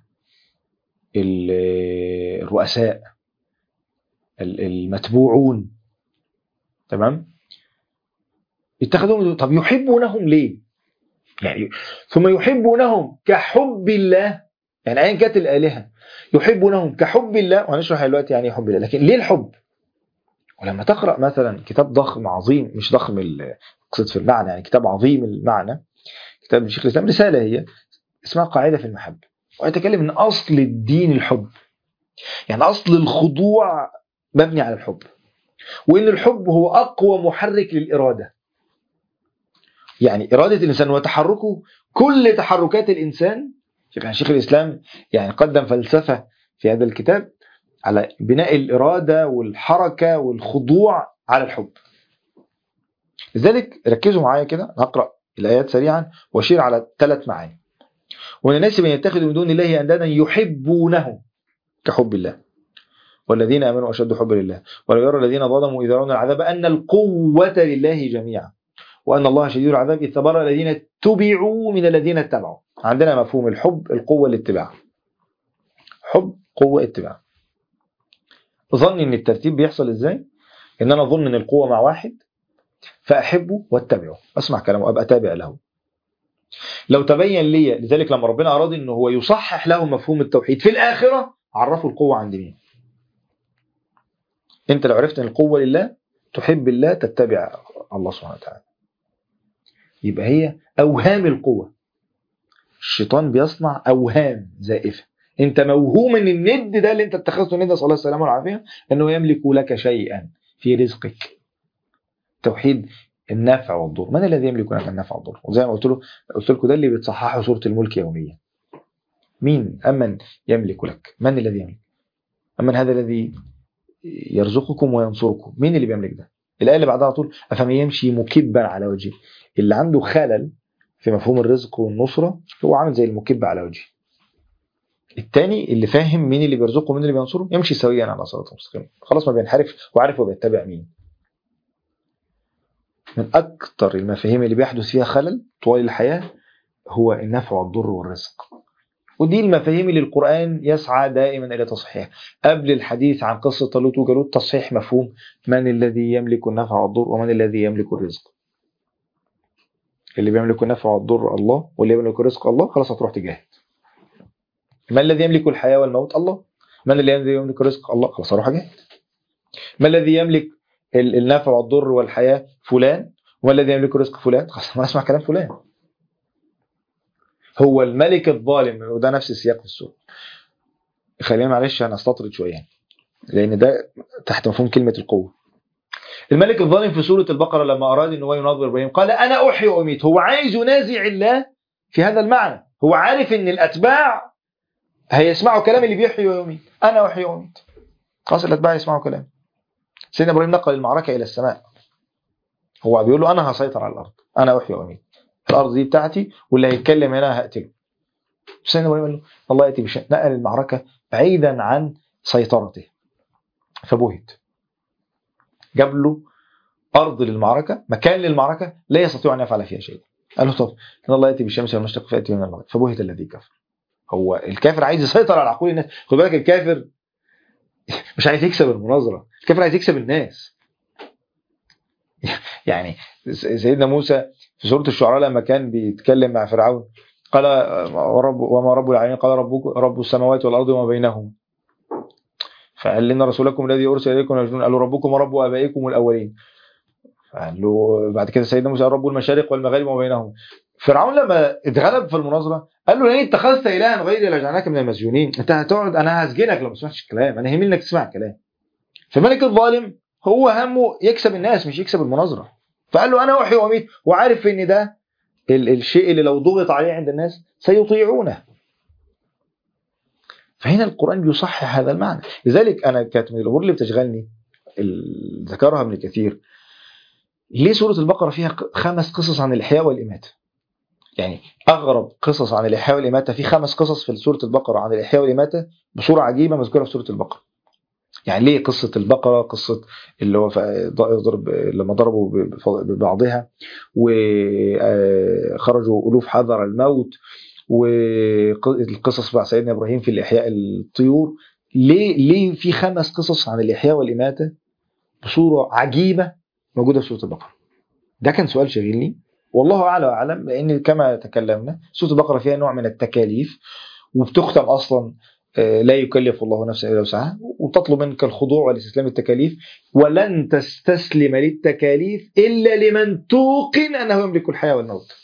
ال- الرؤساء ال- المتبوعون تمام اتخذوهم طب يحبونهم ليه يعني ثم يحبونهم كحب الله يعني ايا كانت الالهه يحبونهم كحب الله وهنشرح دلوقتي يعني ايه حب الله لكن ليه الحب ولما تقرا مثلا كتاب ضخم عظيم مش ضخم ال- اقصد في المعنى يعني كتاب عظيم المعنى كتاب شيخ الاسلام رساله هي اسمها قاعده في المحبه ويتكلم ان اصل الدين الحب يعني اصل الخضوع مبني على الحب وان الحب هو اقوى محرك للاراده يعني اراده الانسان وتحركه كل تحركات الانسان يعني شيخ الاسلام يعني قدم فلسفه في هذا الكتاب على بناء الاراده والحركه والخضوع على الحب لذلك ركزوا معايا كده نقرا الايات سريعا واشير على ثلاث معاني ومن الناس من يتخذ من دون الله اندادا يحبونه كحب الله والذين امنوا اشد حبا لله ولو يرى الذين ظلموا اذا يرون العذاب ان القوه لله جميعا وان الله شديد العذاب اذ تبرأ الذين اتبعوا من الذين اتبعوا عندنا مفهوم الحب القوه الاتباع حب قوه اتباع ظني ان الترتيب بيحصل ازاي ان انا اظن ان القوه مع واحد فاحبه واتبعه اسمع كلامه ابقى تابع له لو تبين لي لذلك لما ربنا اراد ان هو يصحح له مفهوم التوحيد في الاخره عرفوا القوه عند مين انت لو عرفت ان القوه لله تحب الله تتبع الله سبحانه وتعالى يبقى هي اوهام القوه الشيطان بيصنع اوهام زائفه انت موهوم ان الند ده اللي انت اتخذته ند صلى الله عليه وسلم والعافيه انه يملك لك شيئا في رزقك توحيد النفع والضر من الذي يملك لك النفع والضر وزي ما قلت له قلت لكم ده اللي بتصححه سوره الملك يوميا مين امن يملك لك من الذي يملك امن هذا الذي يرزقكم وينصركم مين اللي بيملك ده الايه اللي بعدها على طول افمن يمشي مكبا على وجهه اللي عنده خلل في مفهوم الرزق والنصره هو عامل زي المكب على وجهه التاني اللي فاهم مين اللي بيرزقه ومين اللي بينصره يمشي سويا على صراط مستقيم خلاص ما بينحرف وعارف هو بيتبع مين من اكثر المفاهيم اللي بيحدث فيها خلل طوال الحياه هو النفع والضر والرزق ودي المفاهيم اللي القرآن يسعى دائما إلى تصحيحها قبل الحديث عن قصة طالوت وجالوت تصحيح مفهوم من الذي يملك النفع والضر ومن الذي يملك الرزق اللي بيملك النفع والضر الله واللي يملك الرزق الله خلاص هتروح تجاهد من الذي يملك الحياة والموت الله من الذي يملك الرزق الله خلاص هروح اجاهد ما الذي يملك ال- النفع والضر والحياة فلان وما الذي يملك الرزق فلان خلاص ما اسمع كلام فلان هو الملك الظالم وده نفس السياق في السورة خلينا معلش انا استطرد شويه لان ده تحت مفهوم كلمه القوه الملك الظالم في سوره البقره لما اراد ان هو يناظر ابراهيم قال انا احيي واميت هو عايز ينازع الله في هذا المعنى هو عارف ان الاتباع هيسمعوا كلام اللي بيحيي ويميت انا احيي واميت خلاص الاتباع يسمعوا كلام سيدنا ابراهيم نقل المعركه الى السماء هو بيقول له انا هسيطر على الارض انا احيي واميت الارض دي بتاعتي واللي هيتكلم هنا هقتله سيدنا ابراهيم قال له الله ياتي بشيء نقل المعركه بعيدا عن سيطرته فبهت جاب له ارض للمعركه مكان للمعركه لا يستطيع ان يفعل فيها شيء قال له طب ان الله ياتي بالشمس من المشرق فياتي من المغرب فبهت الذي كفر هو الكافر عايز يسيطر على عقول الناس خد بالك الكافر مش عايز يكسب المناظره الكافر عايز يكسب الناس يعني سيدنا موسى في سوره الشعراء لما كان بيتكلم مع فرعون قال ورب وما رب العالمين قال ربك رب السماوات والارض وما بينهما فقال لنا رسولكم الذي ارسل اليكم يجنون قالوا ربكم ورب ابائكم الاولين فقال له بعد كده سيدنا موسى رب المشارق والمغارب وما بينهما فرعون لما اتغلب في المناظره قال له ليه اتخذت الها غيري لجعلناك من المسجونين انت هتقعد انا هسجنك لو ما سمعتش الكلام انا يهمني انك تسمع الكلام فملك الظالم هو همه يكسب الناس مش يكسب المناظره فقال له انا احيي واميت وعارف ان ده ال- الشيء اللي لو ضغط عليه عند الناس سيطيعونه فهنا القرآن بيصحح هذا المعنى لذلك أنا كانت من الأمور اللي بتشغلني ال- ذكرها ابن كثير ليه سورة البقرة فيها ق- خمس قصص عن الإحياء والإماتة يعني أغرب قصص عن الإحياء والإماتة في خمس قصص في سورة البقرة عن الإحياء والإماتة بصورة عجيبة مذكورة في سورة البقرة يعني ليه قصة البقرة قصة اللي هو ف- ضرب لما ضربوا ب- ببعضها وخرجوا ألوف حذر الموت والقصص مع سيدنا إبراهيم في الإحياء الطيور ليه ليه في خمس قصص عن الإحياء والإماتة بصورة عجيبة موجودة في سورة البقرة ده كان سؤال شاغلني والله أعلى وأعلم لأن كما تكلمنا سورة البقرة فيها نوع من التكاليف وبتختم أصلا آه، لا يكلف الله نفسا الا وسعها وتطلب منك الخضوع والاستسلام للتكاليف ولن تستسلم للتكاليف الا لمن توقن انه يملك الحياه والموت.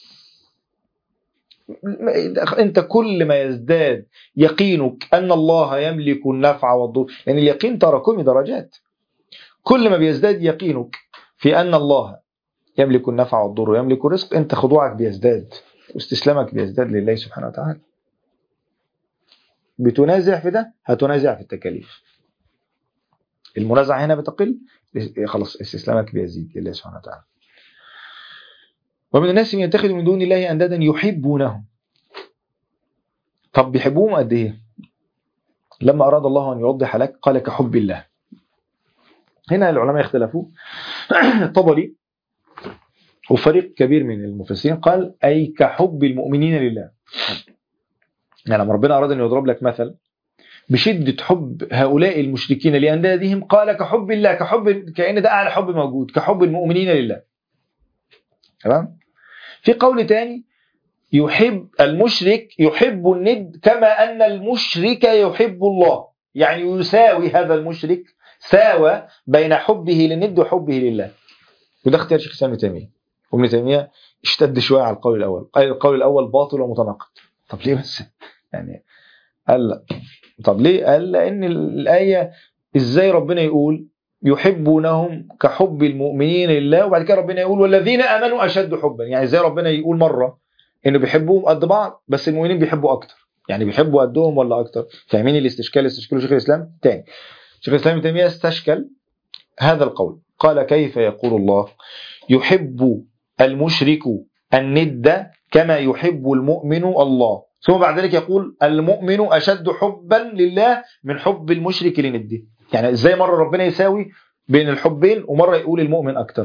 انت كل ما يزداد يقينك ان الله يملك النفع والضر لان اليقين تراكمي درجات. كل ما بيزداد يقينك في ان الله يملك النفع والضر ويملك الرزق انت خضوعك بيزداد واستسلامك بيزداد لله سبحانه وتعالى. بتنازع في ده هتنازع في التكاليف المنازعة هنا بتقل خلاص استسلامك بيزيد لله سبحانه وتعالى ومن الناس من يتخذ من دون الله أندادا يحبونهم طب بيحبوهم قد إيه لما أراد الله أن يوضح لك قال كحب الله هنا العلماء اختلفوا طبري وفريق كبير من المفسرين قال أي كحب المؤمنين لله يعني لما ربنا أراد أن يضرب لك مثل بشدة حب هؤلاء المشركين لأندادهم قال كحب الله كحب كأن ده أعلى حب موجود كحب المؤمنين لله تمام في قول تاني يحب المشرك يحب الند كما أن المشرك يحب الله يعني يساوي هذا المشرك ساوى بين حبه للند وحبه لله وده اختيار شيخ الإسلام ابن تيمية وابن تيمية اشتد شوية على القول الأول قال القول الأول باطل ومتناقض طب ليه بس يعني قال لا طب ليه قال لأن الآية إزاي ربنا يقول يحبونهم كحب المؤمنين لله وبعد كده ربنا يقول والذين آمنوا أشد حبا يعني إزاي ربنا يقول مرة إنه بيحبوهم قد بعض بس المؤمنين بيحبوا أكتر يعني بيحبوا قدهم ولا أكتر فاهمين الاستشكال استشكاله شيخ الإسلام تاني شيخ الإسلام ابن تيمية استشكل هذا القول قال كيف يقول الله يحب المشرك الند كما يحب المؤمن الله ثم بعد ذلك يقول المؤمن أشد حبا لله من حب المشرك لنده يعني ازاي مرة ربنا يساوي بين الحبين ومرة يقول المؤمن أكتر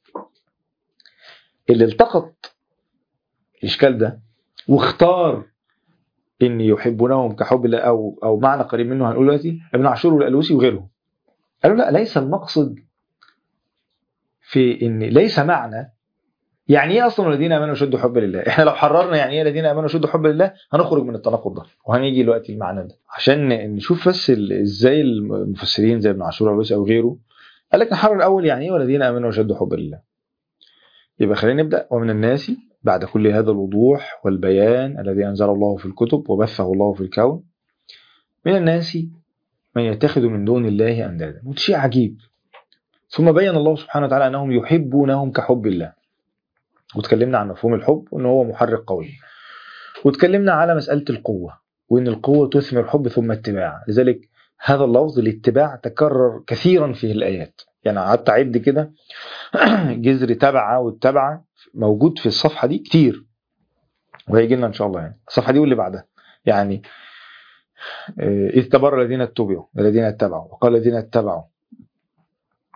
اللي التقط الإشكال ده واختار إن يحبونهم كحب الله أو أو معنى قريب منه هنقول دلوقتي ابن عاشور والألوسي وغيرهم قالوا لا ليس المقصد في إن ليس معنى يعني ايه اصلا الذين امنوا شدوا حب لله احنا لو حررنا يعني ايه الذين امنوا شدوا حب لله هنخرج من التناقض ده وهنيجي دلوقتي المعنى ده عشان نشوف بس ال- ازاي المفسرين زي ابن عاشور والوسي او غيره قال لك نحرر الاول يعني ايه والذين امنوا شدوا حب لله يبقى خلينا نبدا ومن الناس بعد كل هذا الوضوح والبيان الذي انزل الله في الكتب وبثه الله في الكون من الناس من يتخذ من دون الله اندادا وده شيء عجيب ثم بين الله سبحانه وتعالى انهم يحبونهم كحب الله وتكلمنا عن مفهوم الحب وان هو محرك قوي وتكلمنا على مسألة القوة وان القوة تثمر حب ثم اتباع لذلك هذا اللفظ الاتباع تكرر كثيرا في الآيات يعني قعدت أعد كده جذر تبع والتبع موجود في الصفحة دي كتير وهيجي لنا إن شاء الله يعني الصفحة دي واللي بعدها يعني آه، إذ تبرى الذين اتبعوا الذين اتبعوا وقال الذين اتبعوا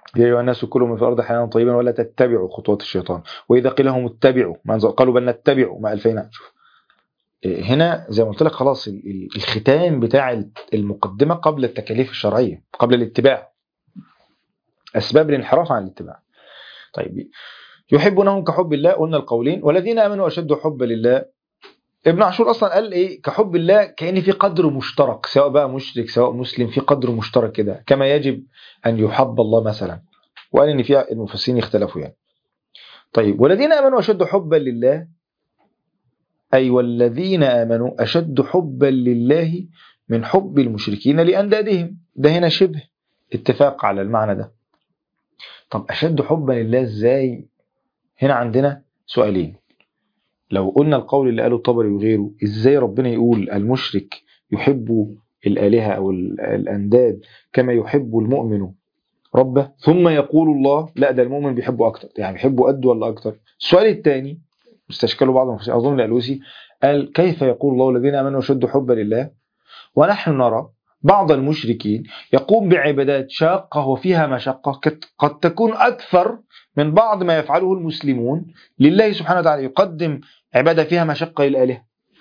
يا ايها الناس كلوا من في الارض حلالا طيبا ولا تتبعوا خطوات الشيطان واذا قيل لهم اتبعوا ما أنزل- قالوا بل نتبع ما الفينا شوف إيه، هنا زي ما قلت لك خلاص ال- ال- الختام بتاع المقدمه قبل التكاليف الشرعيه قبل الاتباع اسباب الانحراف عن الاتباع طيب يحبونهم كحب الله قلنا القولين والذين امنوا اشد حبا لله ابن عاشور اصلا قال ايه كحب الله كان في قدر مشترك سواء بقى مشرك سواء مسلم في قدر مشترك كده كما يجب ان يحب الله مثلا وقال ان في المفسرين يختلفوا يعني طيب والذين امنوا اشد حبا لله اي والذين امنوا اشد حبا لله من حب المشركين لاندادهم ده هنا شبه اتفاق على المعنى ده طب اشد حبا لله ازاي هنا عندنا سؤالين لو قلنا القول اللي قاله الطبري وغيره ازاي ربنا يقول المشرك يحب الآلهة أو ال- الأنداد كما يحب المؤمن ربه ثم يقول الله لا ده المؤمن بيحبه أكتر يعني بيحبه قد ولا أكتر السؤال الثاني استشكلوا بعض المفسرين أظن الألوسي قال كيف يقول الله الذين آمنوا شدوا حبا لله ونحن نرى بعض المشركين يقوم بعبادات شاقة وفيها مشقة قد- قد تكون أكثر من بعض ما يفعله المسلمون لله سبحانه وتعالى يقدم عبادة فيها مشقة للآلهة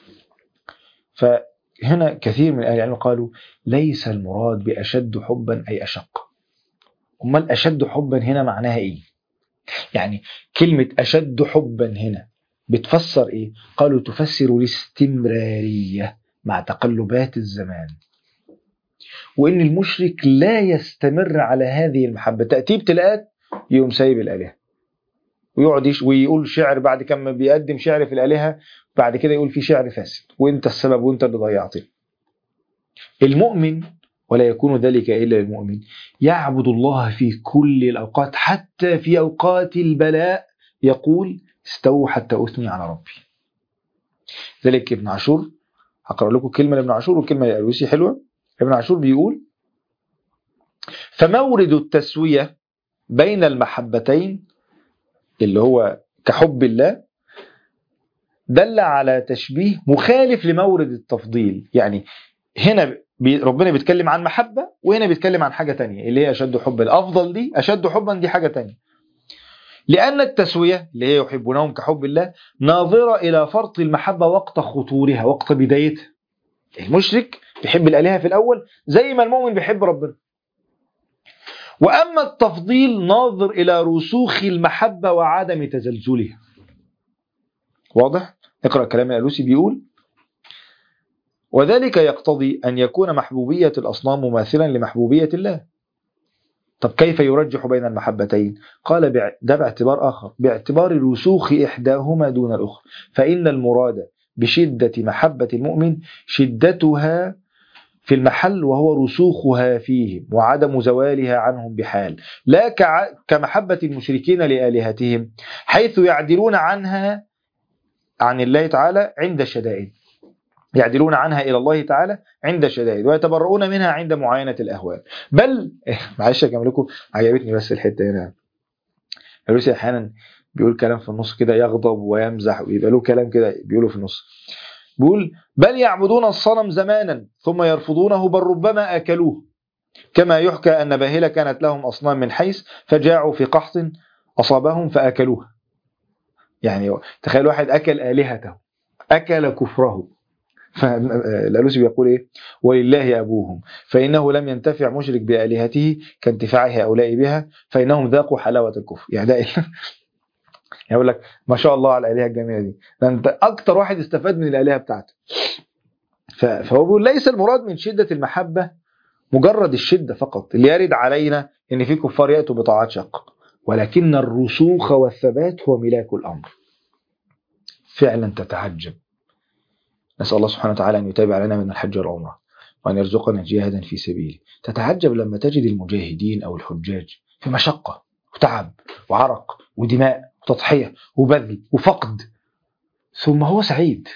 فهنا كثير من أهل العلم قالوا ليس المراد بأشد حبا أي أشق أمال أشد حبا هنا معناها إيه يعني كلمة أشد حبا هنا بتفسر إيه قالوا تفسر الاستمرارية مع تقلبات الزمان وإن المشرك لا يستمر على هذه المحبة تأتي ابتلاءات يقوم سايب الآلهة ويقعد يش ويقول شعر بعد كما بيقدم شعر في الآلهة بعد كده يقول في شعر فاسد وانت السبب وانت اللي ضيعتني المؤمن ولا يكون ذلك إلا للمؤمن يعبد الله في كل الأوقات حتى في أوقات البلاء يقول استووا حتى أثني على ربي ذلك ابن عاشور هقرأ لكم كلمة لابن عاشور وكلمة لألوسي حلوة ابن عاشور بيقول فمورد التسوية بين المحبتين اللي هو كحب الله دل على تشبيه مخالف لمورد التفضيل يعني هنا بي ربنا بيتكلم عن محبة وهنا بيتكلم عن حاجة تانية اللي هي أشد حب الأفضل دي أشد حبا دي حاجة تانية لأن التسوية اللي هي يحبونهم كحب الله ناظرة إلى فرط المحبة وقت خطورها وقت بدايتها المشرك بيحب الآلهة في الأول زي ما المؤمن بيحب ربنا وأما التفضيل ناظر إلى رسوخ المحبة وعدم تزلزلها واضح؟ اقرأ كلام الألوسي بيقول وذلك يقتضي أن يكون محبوبية الأصنام مماثلا لمحبوبية الله طب كيف يرجح بين المحبتين قال بع- ده باعتبار آخر باعتبار رسوخ إحداهما دون الأخرى فإن المراد بشدة محبة المؤمن شدتها في المحل وهو رسوخها فيهم وعدم زوالها عنهم بحال لا كع- كمحبة المشركين لآلهتهم حيث يعدلون عنها عن الله تعالى عند الشدائد يعدلون عنها إلى الله تعالى عند الشدائد ويتبرؤون منها عند معاينة الأهوال بل معلش أكمل لكم عجبتني بس الحتة هنا الروسي أحيانا بيقول كلام في النص كده يغضب ويمزح ويبقى له كلام كده بيقوله في النص بيقول بل يعبدون الصنم زمانا ثم يرفضونه بل ربما أكلوه كما يحكى أن باهلة كانت لهم أصنام من حيث فجاعوا في قحط أصابهم فأكلوها يعني تخيل واحد أكل آلهته أكل كفره فالألوسي بيقول إيه ولله أبوهم فإنه لم ينتفع مشرك بآلهته كانتفاع هؤلاء بها فإنهم ذاقوا حلاوة الكفر يعني ده يقول لك ما شاء الله على الآلهة الجميلة دي ده أنت أكتر واحد استفاد من الآلهة بتاعته ف- فهو بيقول ليس المراد من شدة المحبة مجرد الشدة فقط اللي يرد علينا إن في كفار يأتوا بطاعات شاقة ولكن الرسوخ والثبات هو ملاك الأمر فعلا تتعجب نسأل الله سبحانه وتعالى أن يتابع لنا من الحج والعمرة وأن يرزقنا جهادا في سبيله تتعجب لما تجد المجاهدين أو الحجاج في مشقة وتعب وعرق ودماء وتضحية وبذل وفقد ثم هو سعيد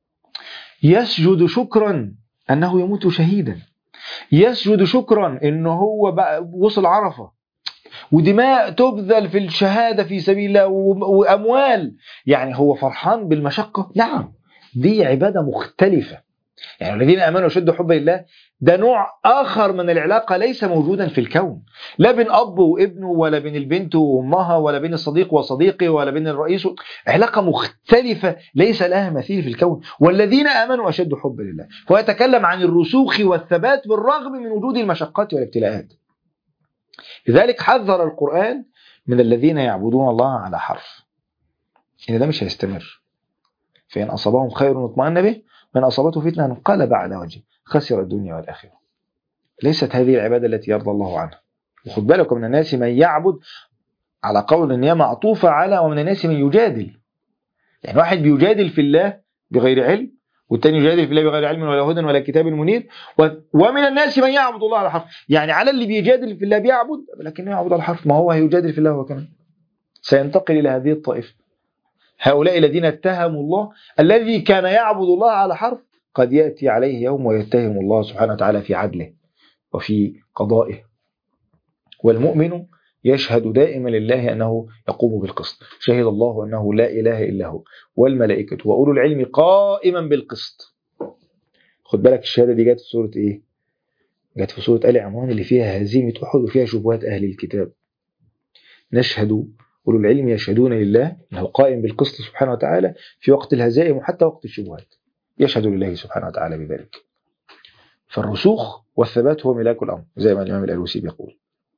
يسجد شكرا أنه يموت شهيدا يسجد شكرا أنه هو بقى وصل عرفة ودماء تبذل في الشهادة في سبيل الله و- وأموال يعني هو فرحان بالمشقة نعم دي عبادة مختلفة يعني الذين امنوا اشد حبا لله ده نوع اخر من العلاقه ليس موجودا في الكون لا بين اب وابنه ولا بين البنت وامها ولا بين الصديق وصديقه ولا بين الرئيس و... علاقه مختلفه ليس لها مثيل في الكون والذين امنوا اشد حبا لله فهو يتكلم عن الرسوخ والثبات بالرغم من وجود المشقات والابتلاءات لذلك حذر القران من الذين يعبدون الله على حرف ان ده مش هيستمر فان اصابهم خير اطمأن به من اصابته فتنه انقلب على وجهه خسر الدنيا والآخرة ليست هذه العبادة التي يرضى الله عنها وخد بالك من الناس من يعبد على قول ان هي معطوفة على ومن الناس من يجادل يعني واحد بيجادل في الله بغير علم والتاني يجادل في الله بغير علم ولا هدى ولا كتاب منير و- ومن الناس من يعبد الله على حرف يعني على اللي بيجادل في الله بيعبد لكنه يعبد على حرف ما هو هيجادل في الله هو كمان سينتقل إلى هذه الطائفة هؤلاء الذين اتهموا الله الذي كان يعبد الله على حرف قد يأتي عليه يوم ويتهم الله سبحانه وتعالى في عدله وفي قضائه والمؤمن يشهد دائما لله أنه يقوم بالقسط شهد الله أنه لا إله إلا هو والملائكة وأولو العلم قائما بالقسط خد بالك الشهادة دي جت في سورة إيه جت في سورة آل عمران اللي فيها هزيمة أحد وفيها شبهات أهل الكتاب نشهد أولو العلم يشهدون لله أنه قائم بالقسط سبحانه وتعالى في وقت الهزائم وحتى وقت الشبهات يشهد لله سبحانه وتعالى بذلك فالرسوخ والثبات هو ملاك الأمر زي ما الإمام الألوسي بيقول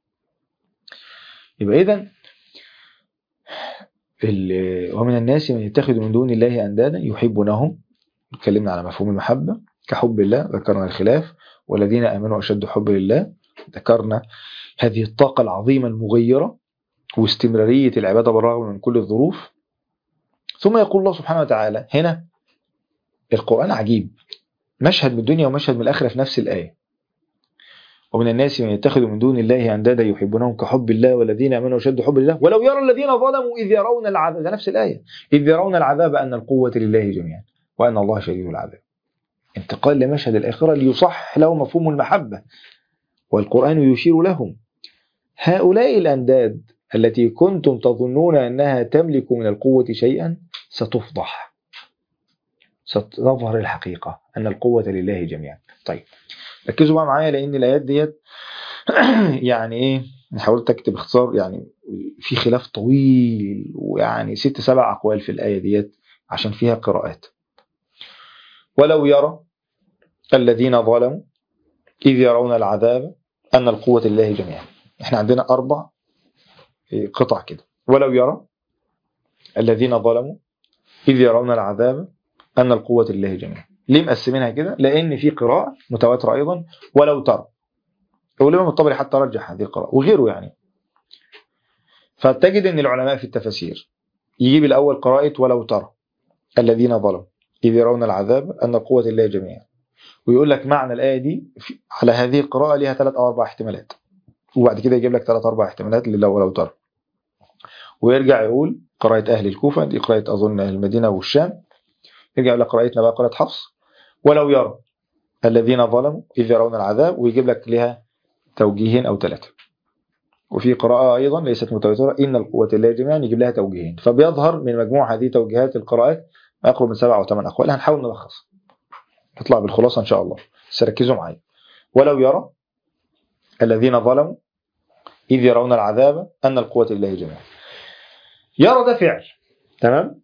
يبقى إذا ومن الناس من يتخذ من دون الله أندادا يحبونهم اتكلمنا على مفهوم المحبة كحب الله ذكرنا الخلاف والذين آمنوا أشد حب لله ذكرنا هذه الطاقة العظيمة المغيرة واستمرارية العبادة بالرغم من كل الظروف ثم يقول الله سبحانه وتعالى هنا القرآن عجيب مشهد من الدنيا ومشهد من الآخرة في نفس الآية ومن الناس من يتخذ من دون الله أندادا يحبونهم كحب الله والذين آمنوا أشد حب لله ولو يرى الذين ظلموا إذ يرون العذاب ده نفس الآية إذ يرون العذاب أن القوة لله جميعا وأن الله شديد العذاب انتقال لمشهد الآخرة ليصح له مفهوم المحبة والقرآن يشير لهم هؤلاء الأنداد التي كنتم تظنون أنها تملك من القوة شيئا ستفضح ستظهر الحقيقة أن القوة لله جميعا طيب ركزوا بقى معايا لأن الآيات ديت يعني إيه أنا حاولت أكتب اختصار يعني في خلاف طويل ويعني ست سبع أقوال في الآية ديت عشان فيها قراءات ولو يرى الذين ظلموا إذ يرون العذاب أن القوة لله جميعا احنا عندنا أربع قطع كده ولو يرى الذين ظلموا إذ يرون العذاب أن القوة لله جميعا ليه مقسمينها كده لأن في قراءة متواترة أيضا ولو ترى والإمام الطبري حتى رجح هذه القراءة وغيره يعني فتجد أن العلماء في التفاسير يجيب الأول قراءة ولو ترى الذين ظلموا إذ يرون العذاب أن القوة لله جميعا ويقول لك معنى الآية دي على هذه القراءة ليها ثلاث أو أربع احتمالات وبعد كده يجيب لك ثلاث أربع احتمالات لله ولو ترى ويرجع يقول قراءة أهل الكوفة دي قراءة أظن أهل المدينة والشام يرجع يقول لك قراءتنا بقى قراءة حفص ولو يرى الذين ظلموا إذ يرون العذاب ويجيب لك لها توجيهين أو ثلاثة وفي قراءة أيضا ليست متواترة إن القوة لله جميعا يجيب لها توجيهين فبيظهر من مجموع هذه توجيهات القراءات ما يقرب من سبع أو ثمان أقوال هنحاول نلخص نطلع بالخلاصة إن شاء الله بس ركزوا معايا ولو يرى الذين ظلموا إذ يرون العذاب أن القوة لله جميعا يرى ده فعل تمام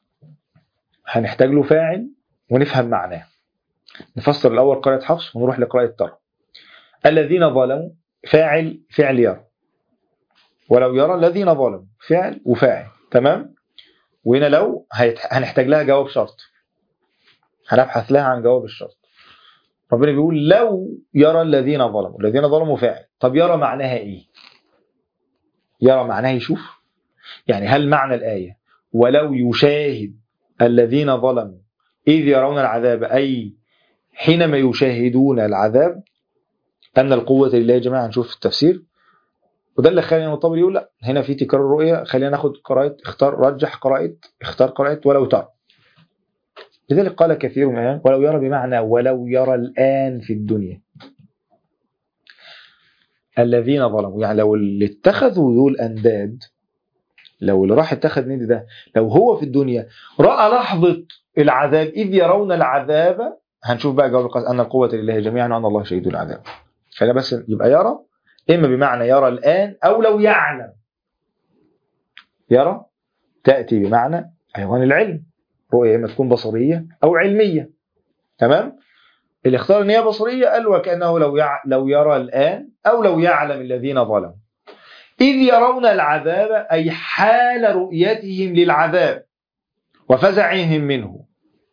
هنحتاج له فاعل ونفهم معناه نفسر الأول قراءة حفص ونروح لقراءة ترى الذين ظلموا فاعل فعل يرى ولو يرى الذين ظلموا فعل وفاعل تمام وهنا لو هنحتاج لها جواب شرط هنبحث لها عن جواب الشرط ربنا بيقول لو يرى الذين ظلموا الذين ظلموا فاعل طب يرى معناها ايه يرى معناها يشوف يعني هل معنى الآية ولو يشاهد الذين ظلموا إذ يرون العذاب أي حينما يشاهدون العذاب أن القوة لله جميعا نشوف التفسير وده اللي خلينا الطبري يقول لا هنا في تكرار الرؤية خلينا ناخد قراءة اختار رجح قراءة اختار قراءة ولو ترى لذلك قال كثير من العلماء ولو يرى بمعنى ولو يرى الآن في الدنيا الذين ظلموا يعني لو اللي اتخذوا دول أنداد لو اللي راح اتخذ ند ده لو هو في الدنيا رأى لحظة العذاب إذ يرون العذاب هنشوف بقى جواب القسم أن القوة لله جميعا وأن الله شديد العذاب خلينا بس يبقى يرى إما بمعنى يرى الآن أو لو يعلم يرى تأتي بمعنى أيضا العلم رؤية إما تكون بصرية أو علمية تمام اللي اختار ان هي بصريه قال وكانه لو يع... لو يرى الان او لو يعلم الذين ظلموا اذ يرون العذاب اي حال رؤيتهم للعذاب وفزعهم منه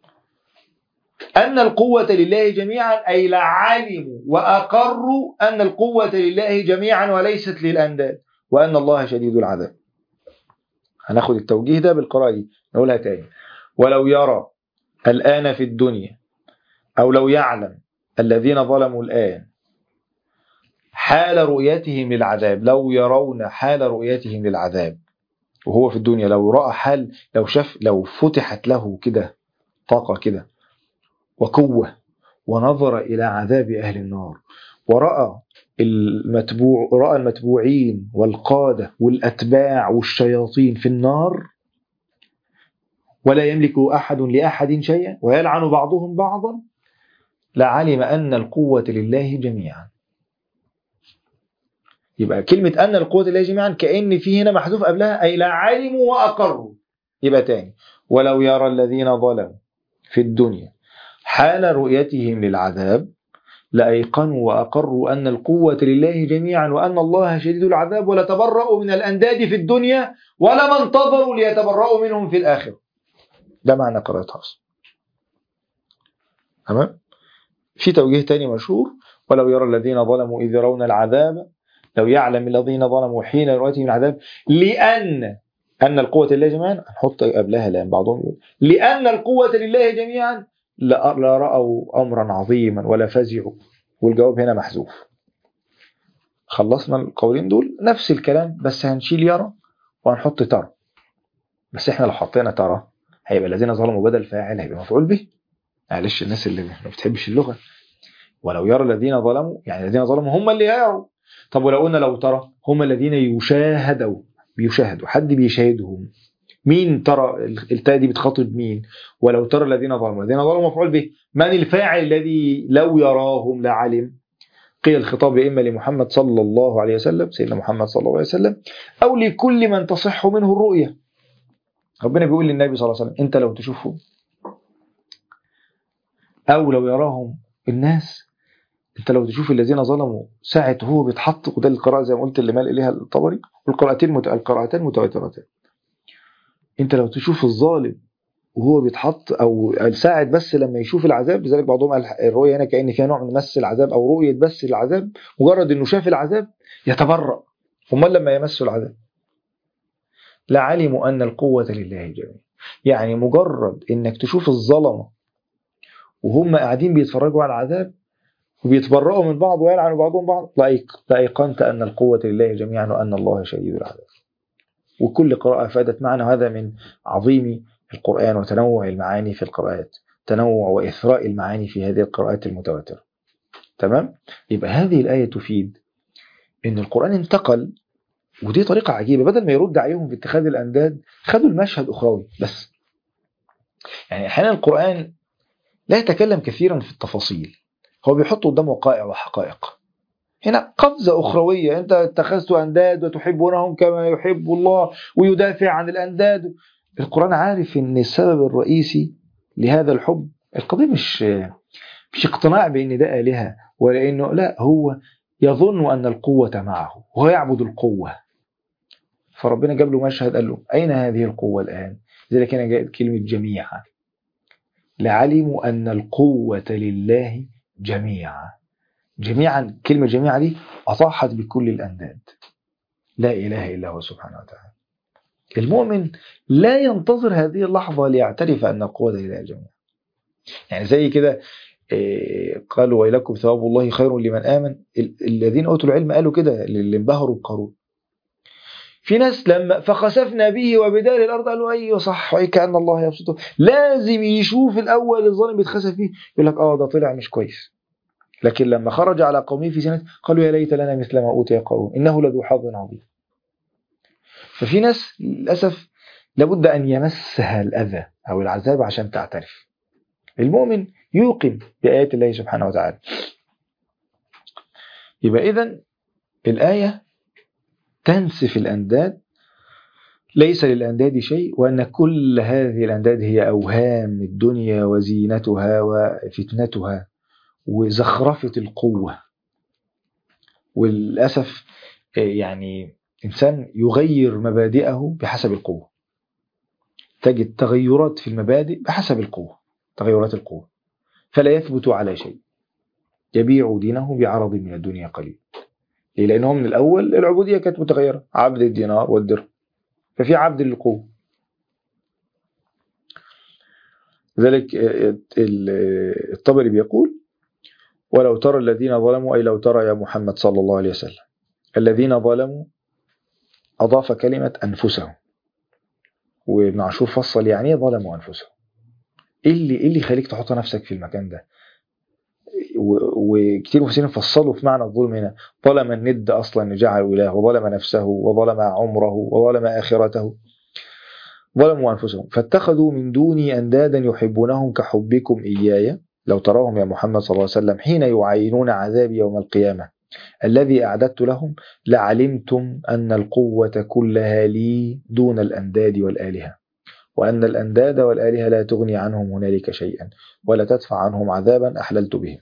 ان القوه لله جميعا اي لعلموا واقروا ان القوه لله جميعا وليست للانداد وان الله شديد العذاب هناخد التوجيه ده بالقراءه دي نقولها تاني ولو يرى الان في الدنيا أو لو يعلم الذين ظلموا الآن حال رؤيتهم للعذاب لو يرون حال رؤيتهم للعذاب وهو في الدنيا لو رأى حال لو شاف لو فتحت له كده طاقة كده وقوة ونظر إلى عذاب أهل النار ورأى المتبوع رأى المتبوعين والقادة والأتباع والشياطين في النار ولا يملك أحد لأحد شيئا ويلعن بعضهم بعضا لعلم أن القوة لله جميعا يبقى كلمة أن القوة لله جميعا كأن في هنا محذوف قبلها أي لا علموا وأقروا يبقى تاني ولو يرى الذين ظلموا في الدنيا حال رؤيتهم للعذاب لأيقنوا وأقروا أن القوة لله جميعا وأن الله شديد العذاب ولتبرأوا من الأنداد في الدنيا ولما انتظروا ليتبرأوا منهم في الآخرة ده معنى قراءة حفص تمام في توجيه تاني مشهور ولو يرى الذين ظلموا إذ يرون العذاب لو يعلم الذين ظلموا حين رؤيتهم العذاب لأن أن القوة لله جميعا نحط قبلها لأن بعضهم يقول لأن القوة لله جميعا لا لا رأوا أمرا عظيما ولا فزعوا والجواب هنا محذوف خلصنا القولين دول نفس الكلام بس هنشيل يرى وهنحط ترى بس احنا لو حطينا ترى هيبقى الذين ظلموا بدل فاعل هيبقى مفعول به معلش الناس اللي ما بتحبش اللغه ولو يرى الذين ظلموا يعني الذين ظلموا هم اللي يروا طب ولو قلنا لو ترى هم الذين يشاهدوا بيشاهدوا حد بيشاهدهم مين ترى التاء دي بتخاطب مين ولو ترى الذين ظلموا الذين ظلموا مفعول به من الفاعل الذي لو يراهم لعلم قيل الخطاب اما لمحمد صلى الله عليه وسلم سيدنا محمد صلى الله عليه وسلم او لكل من تصح منه الرؤيه ربنا بيقول للنبي صلى الله عليه وسلم انت لو تشوفهم او لو يراهم الناس انت لو تشوف الذين ظلموا ساعة هو بيتحط وده القراءة زي ما قلت اللي مال اليها الطبري والقراءتين مت... القراءتين متواترتان انت لو تشوف الظالم وهو بيتحط او ساعة بس لما يشوف العذاب لذلك بعضهم قال الرؤية هنا كأن فيها نوع من مس العذاب او رؤية بس العذاب مجرد انه شاف العذاب يتبرأ امال لما يمسوا العذاب لعلموا ان القوة لله جميعا يعني مجرد انك تشوف الظلمة وهم قاعدين بيتفرجوا على العذاب وبيتبرأوا من بعض ويلعنوا بعضهم بعض لأيقنت أن القوة لله جميعا وأن الله شديد العذاب وكل قراءة فادت معنى هذا من عظيم القرآن وتنوع المعاني في القراءات تنوع وإثراء المعاني في هذه القراءات المتواترة تمام؟ يبقى هذه الآية تفيد أن القرآن انتقل ودي طريقة عجيبة بدل ما يرد عليهم في اتخاذ الأنداد خدوا المشهد أخروي بس يعني أحيانا القرآن لا يتكلم كثيرا في التفاصيل هو بيحط قدام وقائع وحقائق هنا قفزة أخروية أنت اتخذت أنداد وتحبونهم كما يحب الله ويدافع عن الأنداد القرآن عارف أن السبب الرئيسي لهذا الحب القضية مش مش اقتناع بأن ده آلهة ولا أنه لا هو يظن أن القوة معه وهو يعبد القوة فربنا جاب له مشهد قال له أين هذه القوة الآن لذلك هنا جاءت كلمة جميعا لعلموا أن القوة لله جميعا جميعا كلمة جميعا دي أصاحت بكل الأنداد لا إله إلا هو سبحانه وتعالى المؤمن لا ينتظر هذه اللحظة ليعترف أن القوة لله جميعا يعني زي كده قالوا ويلكم ثواب الله خير لمن آمن الذين أوتوا العلم قالوا كده اللي انبهروا بقارون في ناس لما فخسفنا به وبدار الارض قالوا ايوه صح وإيه كان الله يبسطه لازم يشوف الاول الظالم بيتخسف فيه يقول لك اه ده طلع مش كويس لكن لما خرج على قومه في سنه قالوا يا ليت لنا مثل ما اوتي قارون انه لذو حظ عظيم ففي ناس للاسف لابد ان يمسها الاذى او العذاب عشان تعترف المؤمن يوقن بآيات الله سبحانه وتعالى يبقى إذا الآية تنسف الأنداد ليس للأنداد شيء وأن كل هذه الأنداد هي أوهام الدنيا وزينتها وفتنتها وزخرفة القوة وللأسف يعني إنسان يغير مبادئه بحسب القوة تجد تغيرات في المبادئ بحسب القوة تغيرات القوة فلا يثبت على شيء يبيع دينه بعرض من الدنيا قليل ليه؟ لأنه من الأول العبودية كانت متغيرة عبد الدينار والدرهم ففي عبد للقوة ذلك الطبري بيقول ولو ترى الذين ظلموا أي لو ترى يا محمد صلى الله عليه وسلم الذين ظلموا أضاف كلمة أنفسهم وابن عاشور فصل يعني ايه ظلموا أنفسهم إيه اللي, إيه اللي يخليك تحط نفسك في المكان ده وكثير مفسرين فصلوا في معنى الظلم هنا ظلم الند اصلا جعل اله وظلم نفسه وظلم عمره وظلم اخرته ظلموا انفسهم فاتخذوا من دوني اندادا يحبونهم كحبكم اياي لو تراهم يا محمد صلى الله عليه وسلم حين يعاينون عذابي يوم القيامه الذي اعددت لهم لعلمتم ان القوه كلها لي دون الانداد والالهه وان الانداد والالهه لا تغني عنهم هنالك شيئا ولا تدفع عنهم عذابا احللت بهم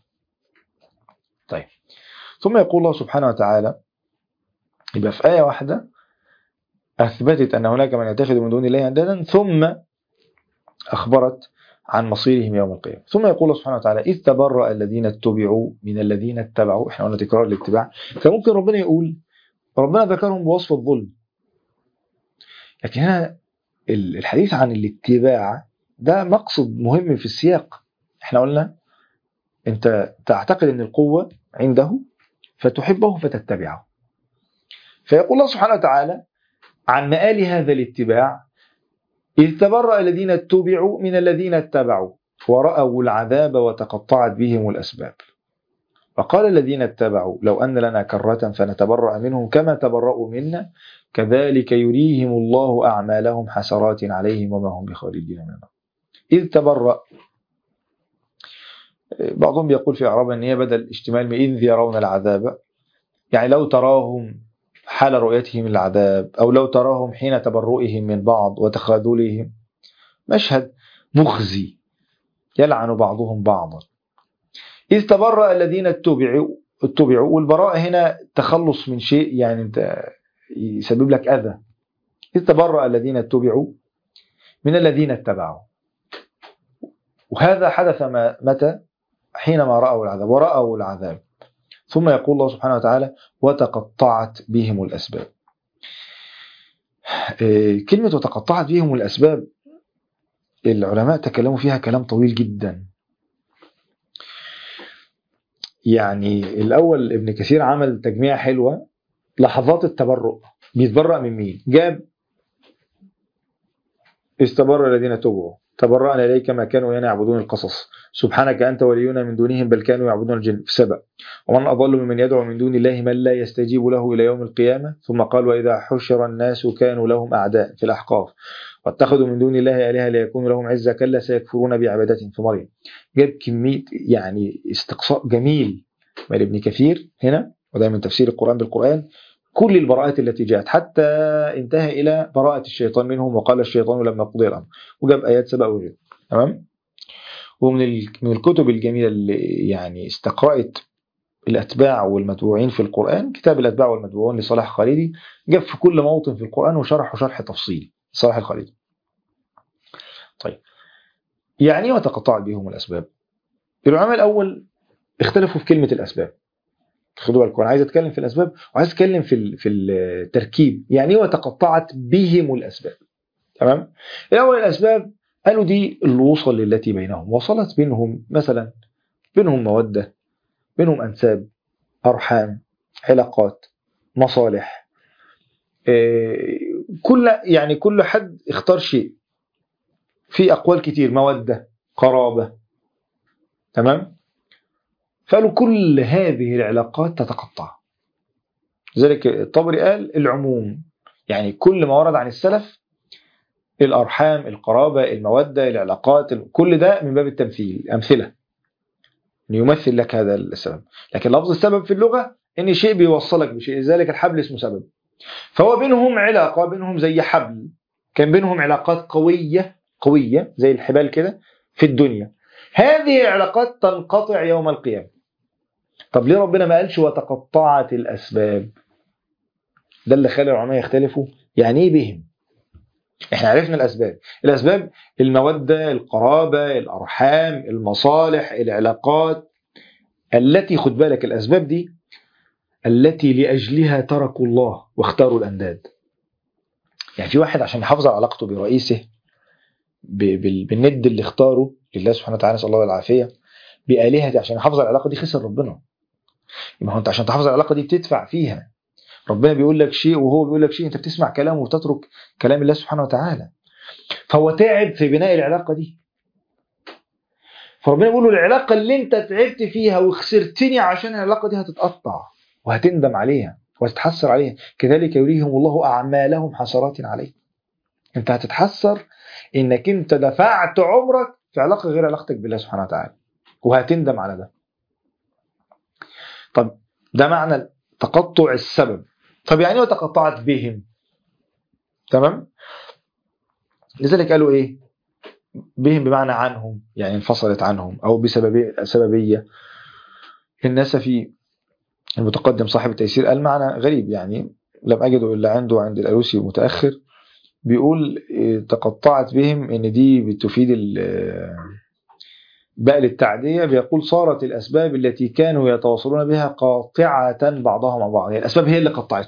طيب ثم يقول الله سبحانه وتعالى يبقى في آية واحدة أثبتت أن هناك من يتخذ من دون الله أندادا ثم أخبرت عن مصيرهم يوم القيامة ثم يقول الله سبحانه وتعالى إذ تبرأ الذين اتبعوا من الذين اتبعوا إحنا قلنا تكرار الاتباع فممكن ربنا يقول ربنا ذكرهم بوصف الظلم لكن هنا الحديث عن الاتباع ده مقصد مهم في السياق احنا قلنا انت تعتقد ان القوة عنده فتحبه فتتبعه فيقول الله سبحانه وتعالى عن مآل هذا الاتباع إذ تبرأ الذين اتبعوا من الذين اتبعوا ورأوا العذاب وتقطعت بهم الأسباب وقال الذين اتبعوا لو أن لنا كرة فنتبرأ منهم كما تبرأوا منا كذلك يريهم الله أعمالهم حسرات عليهم وما هم بخارجين من النار إذ تبرأ بعضهم بيقول في إعراب أن هي بدل اشتمال من إذ يرون العذاب يعني لو تراهم حال رؤيتهم العذاب أو لو تراهم حين تبرؤهم من بعض وتخاذلهم مشهد مخزي يلعن بعضهم بعضا إذ تبرأ الذين اتبعوا اتبعوا والبراءة هنا تخلص من شيء يعني انت يسبب لك أذى إذ تبرأ الذين اتبعوا من الذين اتبعوا وهذا حدث ما متى حينما رأوا العذاب ورأوا العذاب ثم يقول الله سبحانه وتعالى وتقطعت بهم الأسباب كلمة وتقطعت بهم الأسباب العلماء تكلموا فيها كلام طويل جدا يعني الأول ابن كثير عمل تجميع حلوة لحظات التبرؤ بيتبرأ من مين جاب استبر الذين تبعوا تبرأنا إليك ما كانوا يعبدون القصص سبحانك أنت ولينا من دونهم بل كانوا يعبدون الجن في سبأ ومن أضل ممن يدعو من دون الله من لا يستجيب له إلى يوم القيامة ثم قال وإذا حشر الناس كانوا لهم أعداء في الأحقاف واتخذوا من دون الله آلهة ليكونوا لهم عزة كلا سيكفرون بعبادتهم في مريم جاب كمية يعني استقصاء جميل من ابن كثير هنا وده من تفسير القرآن بالقرآن كل البراءات التي جاءت حتى انتهى إلى براءة الشيطان منهم وقال الشيطان لما قضي الأمر وجاب آيات سبق وغيره تمام ومن من الكتب الجميلة اللي يعني استقرأت الأتباع والمتبوعين في القرآن كتاب الأتباع والمتبوعين لصلاح خالدي جاب في كل موطن في القرآن وشرحه شرح تفصيلي صلاح الخالدي طيب يعني وتقطعت بهم الأسباب العلماء الأول اختلفوا في كلمة الأسباب خدوا بالكم انا عايز اتكلم في الاسباب وعايز اتكلم في في التركيب يعني ايه وتقطعت بهم الاسباب تمام الاول الاسباب قالوا دي الوصل التي بينهم وصلت بينهم مثلا بينهم موده بينهم انساب ارحام علاقات مصالح كل يعني كل حد اختار شيء في اقوال كتير موده قرابه تمام فقالوا كل هذه العلاقات تتقطع لذلك الطبري قال العموم يعني كل ما ورد عن السلف الارحام القرابه الموده العلاقات كل ده من باب التمثيل امثله إنه يمثل لك هذا السبب لكن لفظ السبب في اللغه ان شيء بيوصلك بشيء لذلك الحبل اسمه سبب فهو بينهم علاقه بينهم زي حبل كان بينهم علاقات قويه قويه زي الحبال كده في الدنيا هذه العلاقات تنقطع يوم القيامه طب ليه ربنا ما قالش وتقطعت الاسباب ده اللي خلى العلماء يختلفوا يعني ايه بهم احنا عرفنا الاسباب الاسباب الموده القرابه الارحام المصالح العلاقات التي خد بالك الاسباب دي التي لاجلها تركوا الله واختاروا الانداد يعني في واحد عشان يحافظ على علاقته برئيسه ب- بال- بالند اللي اختاره لله سبحانه وتعالى نسال الله العافيه بالهته عشان يحافظ على العلاقه دي خسر ربنا يبقى هو انت عشان تحافظ على العلاقه دي بتدفع فيها ربنا بيقول لك شيء وهو بيقول لك شيء انت بتسمع كلامه وتترك كلام الله سبحانه وتعالى فهو تعب في بناء العلاقه دي فربنا بيقول له العلاقه اللي انت تعبت فيها وخسرتني عشان العلاقه دي هتتقطع وهتندم عليها وهتتحسر عليها كذلك يريهم الله اعمالهم حسرات عليه انت هتتحسر انك انت دفعت عمرك في علاقه غير علاقتك بالله سبحانه وتعالى وهتندم على ده طب ده معنى تقطع السبب طب يعني ايه وتقطعت بهم تمام لذلك قالوا ايه بهم بمعنى عنهم يعني انفصلت عنهم او بسبب سببيه النسفي المتقدم صاحب التيسير قال معنى غريب يعني لم اجده الا عنده عند الالوسي المتاخر بيقول إيه، تقطعت بهم ان دي بتفيد ال- باء للتعدية بيقول صارت الأسباب التي كانوا يتواصلون بها قاطعة بعضها مع بعض يعني الأسباب هي اللي قطعته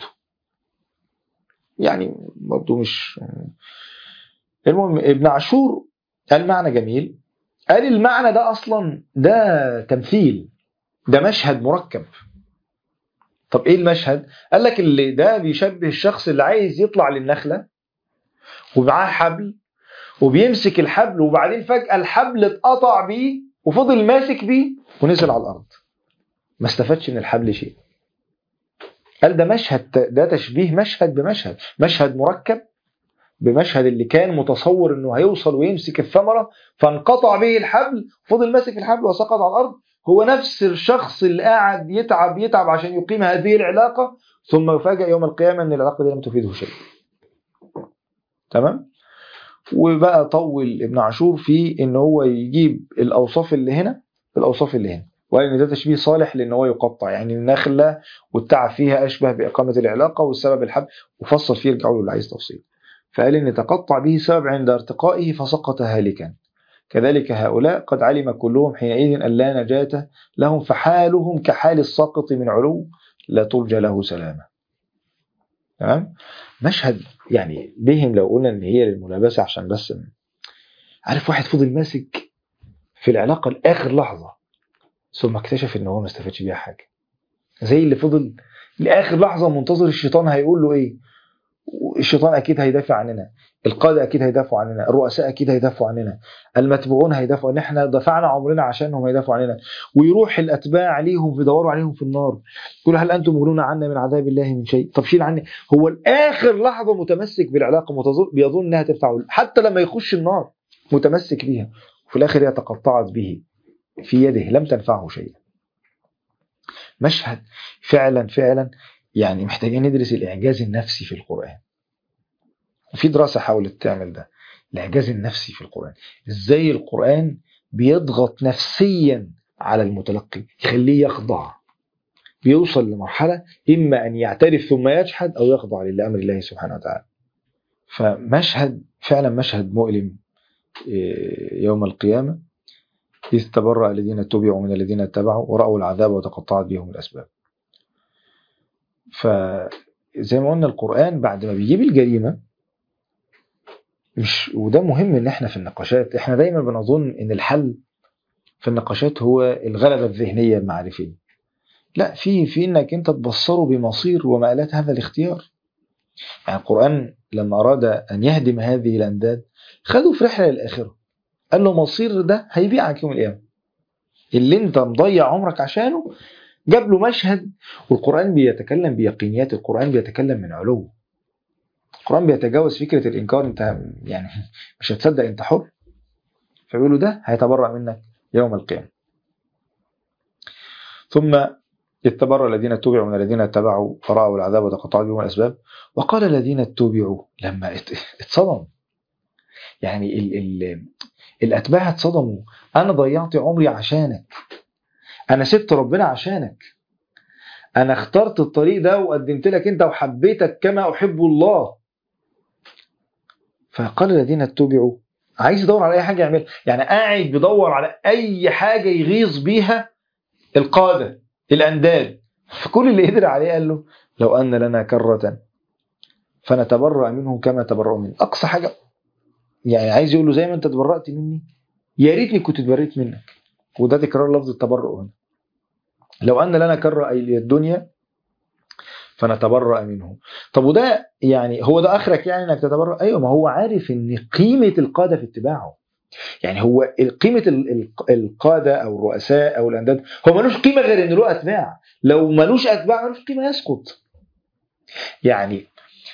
يعني برضه مش المهم ابن عاشور قال معنى جميل قال المعنى ده أصلا ده تمثيل ده مشهد مركب طب ايه المشهد قال لك اللي ده بيشبه الشخص اللي عايز يطلع للنخلة ومعاه حبل وبيمسك الحبل وبعدين فجأة الحبل اتقطع بيه وفضل ماسك بيه ونزل على الأرض ما استفادش من الحبل شيء قال ده مشهد ده تشبيه مشهد بمشهد مشهد مركب بمشهد اللي كان متصور انه هيوصل ويمسك الثمرة فانقطع به الحبل فضل ماسك الحبل وسقط على الأرض هو نفس الشخص اللي قاعد يتعب يتعب عشان يقيم هذه العلاقة ثم يفاجأ يوم القيامة ان العلاقة دي لم تفيده شيء تمام وبقى طول ابن عاشور في ان هو يجيب الاوصاف اللي هنا بالاوصاف اللي هنا وقال ان ده تشبيه صالح لان هو يقطع يعني النخله والتعب فيها اشبه باقامه العلاقه والسبب الحب وفصل فيه يرجعوا له اللي عايز تفصيل فقال ان تقطع به سبب عند ارتقائه فسقط هالكا كذلك هؤلاء قد علم كلهم حينئذ ان لا نجاة لهم فحالهم كحال الساقط من علو لا ترجى له سلامه تمام مشهد يعني بهم لو قلنا ان هي للملابسه عشان بس عارف واحد فضل ماسك في العلاقه لاخر لحظه ثم اكتشف ان هو ما استفادش بيها حاجه زي اللي فضل لاخر لحظه منتظر الشيطان هيقول له ايه الشيطان اكيد هيدافع عننا القاده اكيد هيدافعوا عننا الرؤساء اكيد هيدافعوا عننا المتبوعون هيدافعوا ان احنا دفعنا عمرنا عشانهم هيدافعوا عننا ويروح الاتباع ليهم يدوروا عليهم في النار يقول هل انتم مغنون عنا من عذاب الله من شيء طب شيل عني هو الاخر لحظه متمسك بالعلاقه متظن بيظن انها تنفعه حتى لما يخش النار متمسك بيها وفي الاخر هي تقطعت به في يده لم تنفعه شيئا مشهد فعلا فعلا يعني محتاجين ندرس الاعجاز النفسي في القران وفي دراسه حاولت تعمل ده الاعجاز النفسي في القران ازاي القران بيضغط نفسيا على المتلقي يخليه يخضع بيوصل لمرحله اما ان يعترف ثم يجحد او يخضع لامر الله سبحانه وتعالى فمشهد فعلا مشهد مؤلم إيه، يوم القيامه إذ تبرأ الذين اتبعوا من الذين اتبعوا ورأوا العذاب وتقطعت بهم الأسباب فزي ما قلنا القرآن بعد ما بيجيب الجريمة مش وده مهم ان احنا في النقاشات احنا دايما بنظن ان الحل في النقاشات هو الغلبة الذهنية المعرفية لا في في انك انت تبصره بمصير ومآلات هذا الاختيار يعني القرآن لما أراد أن يهدم هذه الأنداد خدوا في رحلة للآخرة قال له مصير ده هيبيعك يوم القيامة اللي انت مضيع عمرك عشانه جاب له مشهد والقرآن بيتكلم بيقينيات القرآن بيتكلم من علو القرآن بيتجاوز فكرة الإنكار أنت يعني مش هتصدق أنت حر فبيقولوا ده هيتبرأ منك يوم القيامة ثم اتبرأ الذين اتبعوا من الذين اتبعوا فرأوا العذاب وتقطعوا بهم الأسباب وقال الذين اتبعوا لما ات- اتصدموا يعني ال ال الأتباع اتصدموا أنا ضيعت عمري عشانك أنا سبت ربنا عشانك أنا اخترت الطريق ده وقدمت لك أنت وحبيتك كما أحب الله فقال الذين اتبعوا عايز يدور على أي حاجة يعملها يعني قاعد بيدور على أي حاجة يغيظ بيها القادة الأنداد فكل اللي قدر عليه قال له لو أن لنا كرة فنتبرأ منهم كما تبرأوا مني أقصى حاجة يعني عايز يقول له زي ما أنت تبرأت مني يا ريتني كنت اتبريت منك وده تكرار لفظ التبرؤ هنا لو أن لنا كرة أي الدنيا فنتبرأ منهم طب وده يعني هو ده آخرك يعني أنك تتبرأ أيوة ما هو عارف أن قيمة القادة في اتباعه يعني هو قيمة ال- ال- القادة أو الرؤساء أو الأنداد هو ملوش قيمة غير أن له أتباع لو ملوش أتباع ملوش قيمة يسقط يعني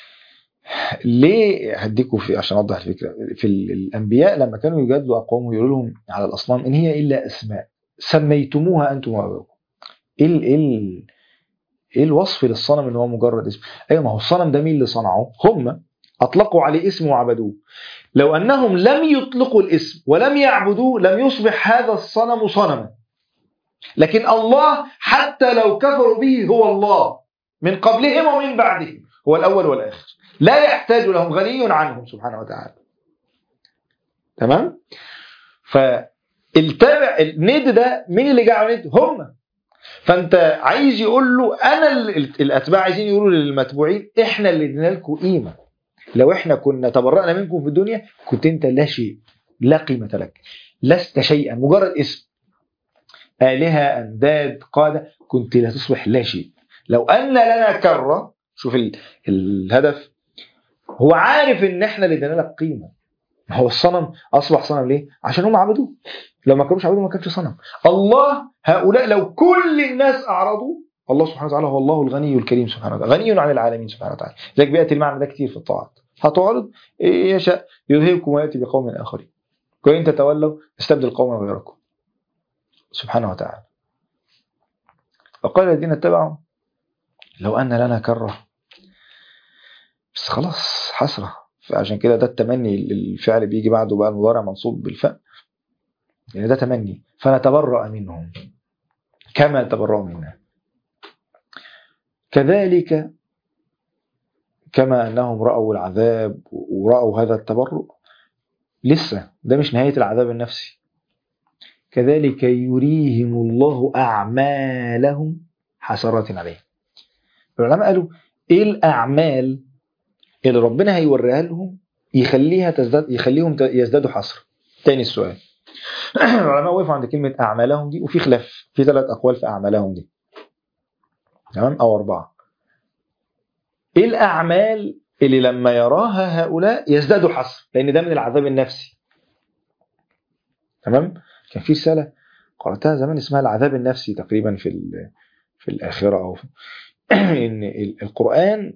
ليه هديكوا في عشان اوضح الفكره في ال- الانبياء لما كانوا يجادلوا اقوامهم يقولوا لهم على الاصنام ان هي الا اسماء سميتموها انتم واباؤكم ايه ال- ايه ال- ايه الوصف للصنم ان هو مجرد اسم ايوه ما هو الصنم ده مين اللي صنعه هم اطلقوا عليه اسم وعبدوه لو انهم لم يطلقوا الاسم ولم يعبدوه لم يصبح هذا الصنم صنما لكن الله حتى لو كفروا به هو الله من قبلهم ومن بعدهم هو الاول والاخر لا يحتاج لهم غني عنهم سبحانه وتعالى تمام فالتابع الند ده مين اللي جعل ند هم فانت عايز يقول له انا ال- الاتباع عايزين يقولوا للمتبوعين احنا اللي ادينا لكم قيمه لو احنا كنا تبرأنا منكم في الدنيا كنت انت لا شيء لا قيمه لك لست شيئا مجرد اسم آلهة أنداد قادة كنت لا تصبح لا شيء لو أن لنا كرة شوف ال... الهدف هو عارف ان احنا اللي ادينا لك قيمه هو الصنم اصبح صنم ليه؟ عشان هم عبدوه لو ما كانوش عبدوه ما كانش صنم الله هؤلاء لو كل الناس اعرضوا الله سبحانه وتعالى هو الله الغني الكريم سبحانه وتعالى غني عن العالمين سبحانه وتعالى لذلك بياتي المعنى ده كتير في الطاعات هتعرض يشاء يذهبكم وياتي بقوم اخرين وان تتولوا استبدل قوما غيركم سبحانه وتعالى وقال الذين اتبعوا لو ان لنا كره بس خلاص حسرة فعشان كده ده التمني الفعل بيجي بعده بقى المضارع منصوب بالفاء يعني ده تمني فنتبرأ منهم كما تبرأوا منا كذلك كما أنهم رأوا العذاب ورأوا هذا التبرؤ لسه ده مش نهاية العذاب النفسي كذلك يريهم الله أعمالهم حسرات عليهم العلماء قالوا إيه الأعمال اللي ربنا هيوريها لهم يخليها تزداد يخليهم يزدادوا حسرة تاني السؤال العلماء وقفوا عند كلمة أعمالهم دي وفي خلاف في ثلاث أقوال في أعمالهم دي تمام أو أربعة إيه الأعمال اللي لما يراها هؤلاء يزدادوا حسرة لأن ده من العذاب النفسي تمام كان في رسالة قرأتها زمان اسمها العذاب النفسي تقريبا في في الآخرة أو في إن القرآن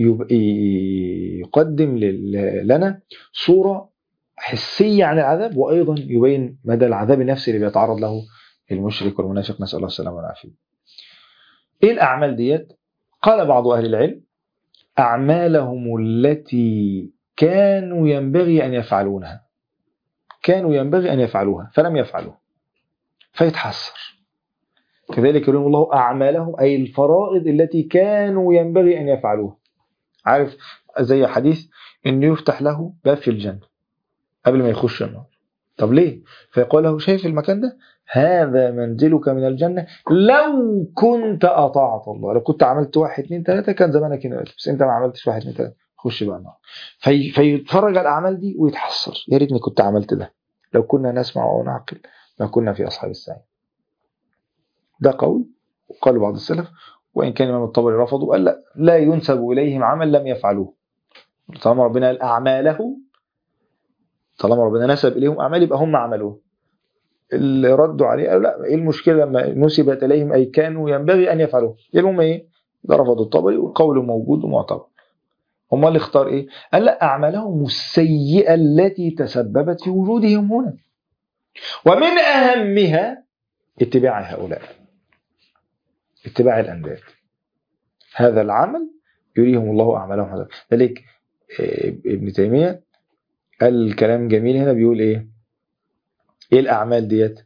يقدم لنا صورة حسية عن العذاب وأيضا يبين مدى العذاب النفسي اللي بيتعرض له المشرك والمنافق نسأل الله السلامة والعافية إيه الأعمال ديت؟ قال بعض أهل العلم أعمالهم التي كانوا ينبغي أن يفعلونها كانوا ينبغي أن يفعلوها فلم يفعلوها فيتحسر كذلك يريهم الله أعمالهم أي الفرائض التي كانوا ينبغي أن يفعلوها عارف زي حديث انه يفتح له باب في الجنه قبل ما يخش النار طب ليه فيقول له شايف المكان ده هذا منزلك من الجنة لو كنت أطعت الله لو كنت عملت واحد اتنين تلاتة كان زمانك هنا بس انت ما عملتش واحد اتنين تلاتة خش بقى النار في فيتفرج على الأعمال دي ويتحسر يا ريتني كنت عملت ده لو كنا نسمع أو نعقل ما كنا في أصحاب السعير ده قول وقال بعض السلف وإن كان الإمام الطبري رفضه قال لا لا ينسب إليهم عمل لم يفعلوه طالما ربنا قال أعماله طالما ربنا نسب إليهم أعمال يبقى هم عملوه اللي ردوا عليه قالوا لا إيه المشكلة لما نسبت إليهم أي كانوا ينبغي أن يفعلوه المهم إيه ده رفض الطبري وقوله موجود ومعتبر امال اختار ايه قال لا اعمالهم السيئه التي تسببت في وجودهم هنا ومن اهمها اتباع هؤلاء اتباع الانداد هذا العمل يريهم الله اعمالهم هذا ذلك آه، ابن تيميه قال كلام جميل هنا بيقول ايه ايه الاعمال ديت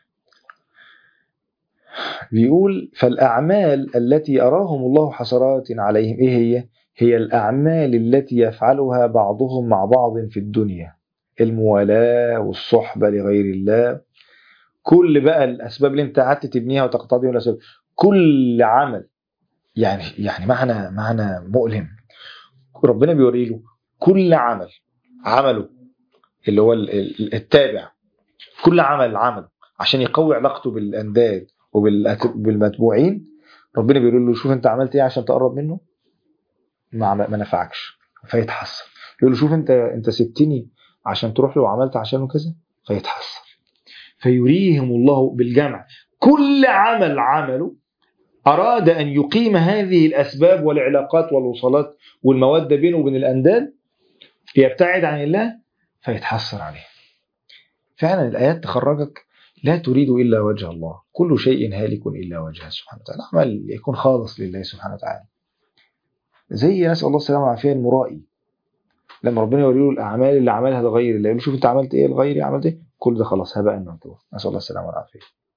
بيقول فالاعمال التي اراهم الله حسرات عليهم ايه هي هي الاعمال التي يفعلها بعضهم مع بعض في الدنيا الموالاه والصحبه لغير الله كل بقى الاسباب اللي انت قعدت تبنيها وتقتضي الاسباب كل عمل يعني يعني معنى معنى مؤلم ربنا بيوري له كل عمل عمله اللي هو ال- ال- التابع كل عمل عمله عشان يقوي علاقته بالانداد وبالمتبوعين ربنا بيقول له شوف انت عملت ايه عشان تقرب منه ما ما نفعكش فيتحسر يقول له شوف انت انت سبتني عشان تروح له وعملت عشانه كذا فيتحسر فيريهم الله بالجمع كل عمل عمله أراد أن يقيم هذه الأسباب والعلاقات والوصلات والمودة بينه وبين الأنداد يبتعد عن الله فيتحسر عليه فعلا الآيات تخرجك لا تريد إلا وجه الله كل شيء هالك إلا وجهه سبحانه وتعالى عمل يكون خالص لله سبحانه وتعالى زي نسأل الله السلامة والعافية المرائي لما ربنا يوري له الأعمال اللي عملها لغير الله يقول له شوف أنت عملت إيه لغيري عملت إيه كل ده خلاص هباء منثور نسأل الله السلامة والعافية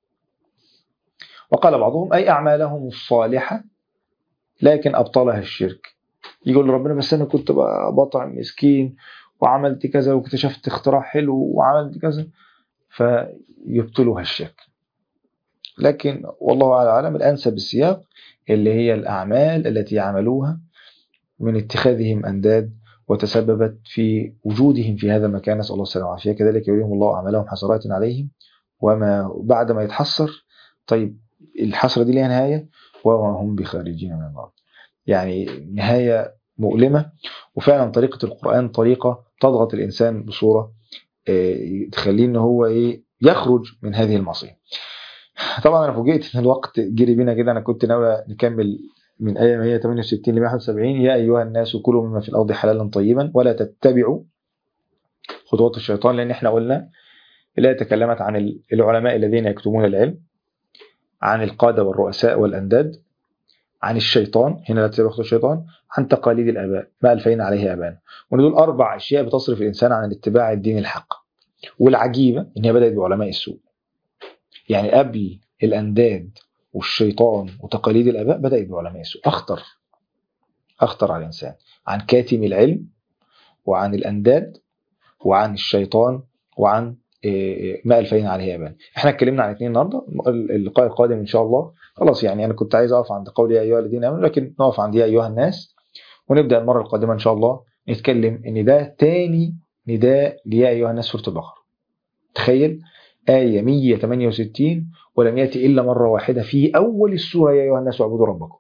وقال بعضهم أي أعمالهم الصالحة لكن أبطلها الشرك يقول ربنا بس أنا كنت بقى بطعم مسكين وعملت كذا واكتشفت اختراع حلو وعملت كذا فيبطلها الشرك لكن والله أعلم الأنسب السياق اللي هي الأعمال التي عملوها من اتخاذهم أنداد وتسببت في وجودهم في هذا المكان نسأل الله السلامة والعافية كذلك يريهم الله أعمالهم حسرات عليهم وما بعد ما يتحسر طيب الحسرة دي ليها نهاية وما هم بخارجين من النار يعني نهاية مؤلمة وفعلا طريقة القرآن طريقة تضغط الإنسان بصورة آه، تخليه إن هو إيه يخرج من هذه المعصية طبعا أنا فوجئت إن الوقت جري بينا كده أنا كنت ناوي نكمل من آية 168 ل 171 يا أيها الناس كلوا مما في الأرض حلالا طيبا ولا تتبعوا خطوات الشيطان لأن إحنا قلنا الآية تكلمت عن العلماء الذين يكتمون العلم عن القادة والرؤساء والأنداد عن الشيطان هنا لا تتبع خطوات الشيطان عن تقاليد الآباء ما ألفين عليه آبانا وإن دول أربع أشياء بتصرف الإنسان عن الاتباع الدين الحق والعجيبة إن هي بدأت بعلماء السوء يعني قبل الأنداد والشيطان وتقاليد الآباء بدأت بعلماء السوء أخطر أخطر على الإنسان عن كاتم العلم وعن الأنداد وعن الشيطان وعن ما ألفين عليه أبان احنا اتكلمنا عن اثنين النهارده اللقاء القادم ان شاء الله خلاص يعني انا كنت عايز اقف عند قول يا ايها الذين امنوا لكن نقف عند يا ايها الناس ونبدا المره القادمه ان شاء الله نتكلم ان ده تاني نداء ليا ايها الناس سوره البقره تخيل آية 168 ولم يأتي إلا مرة واحدة في أول السورة يا أيها الناس اعبدوا ربكم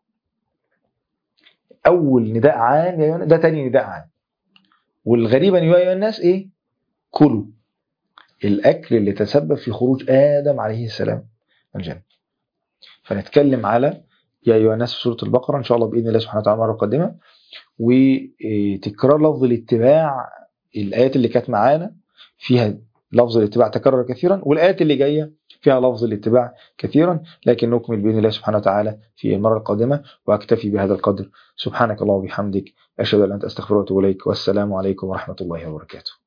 أول نداء عام يا أيها الناس ده تاني نداء عام والغريب أن يا أيها الناس إيه كلوا الأكل اللي تسبب في خروج آدم عليه السلام من الجنة فنتكلم على يا أيها الناس في سورة البقرة إن شاء الله بإذن الله سبحانه وتعالى مرة قادمة وتكرار لفظ الاتباع الآيات اللي كانت معانا فيها لفظ الاتباع تكرر كثيرا والآيات اللي جاية فيها لفظ الاتباع كثيرا لكن نكمل بإذن الله سبحانه وتعالى في المرة القادمة وأكتفي بهذا القدر سبحانك الله وبحمدك أشهد أن لا إله إلا أنت أستغفرك وأتوب إليك والسلام عليكم ورحمة الله وبركاته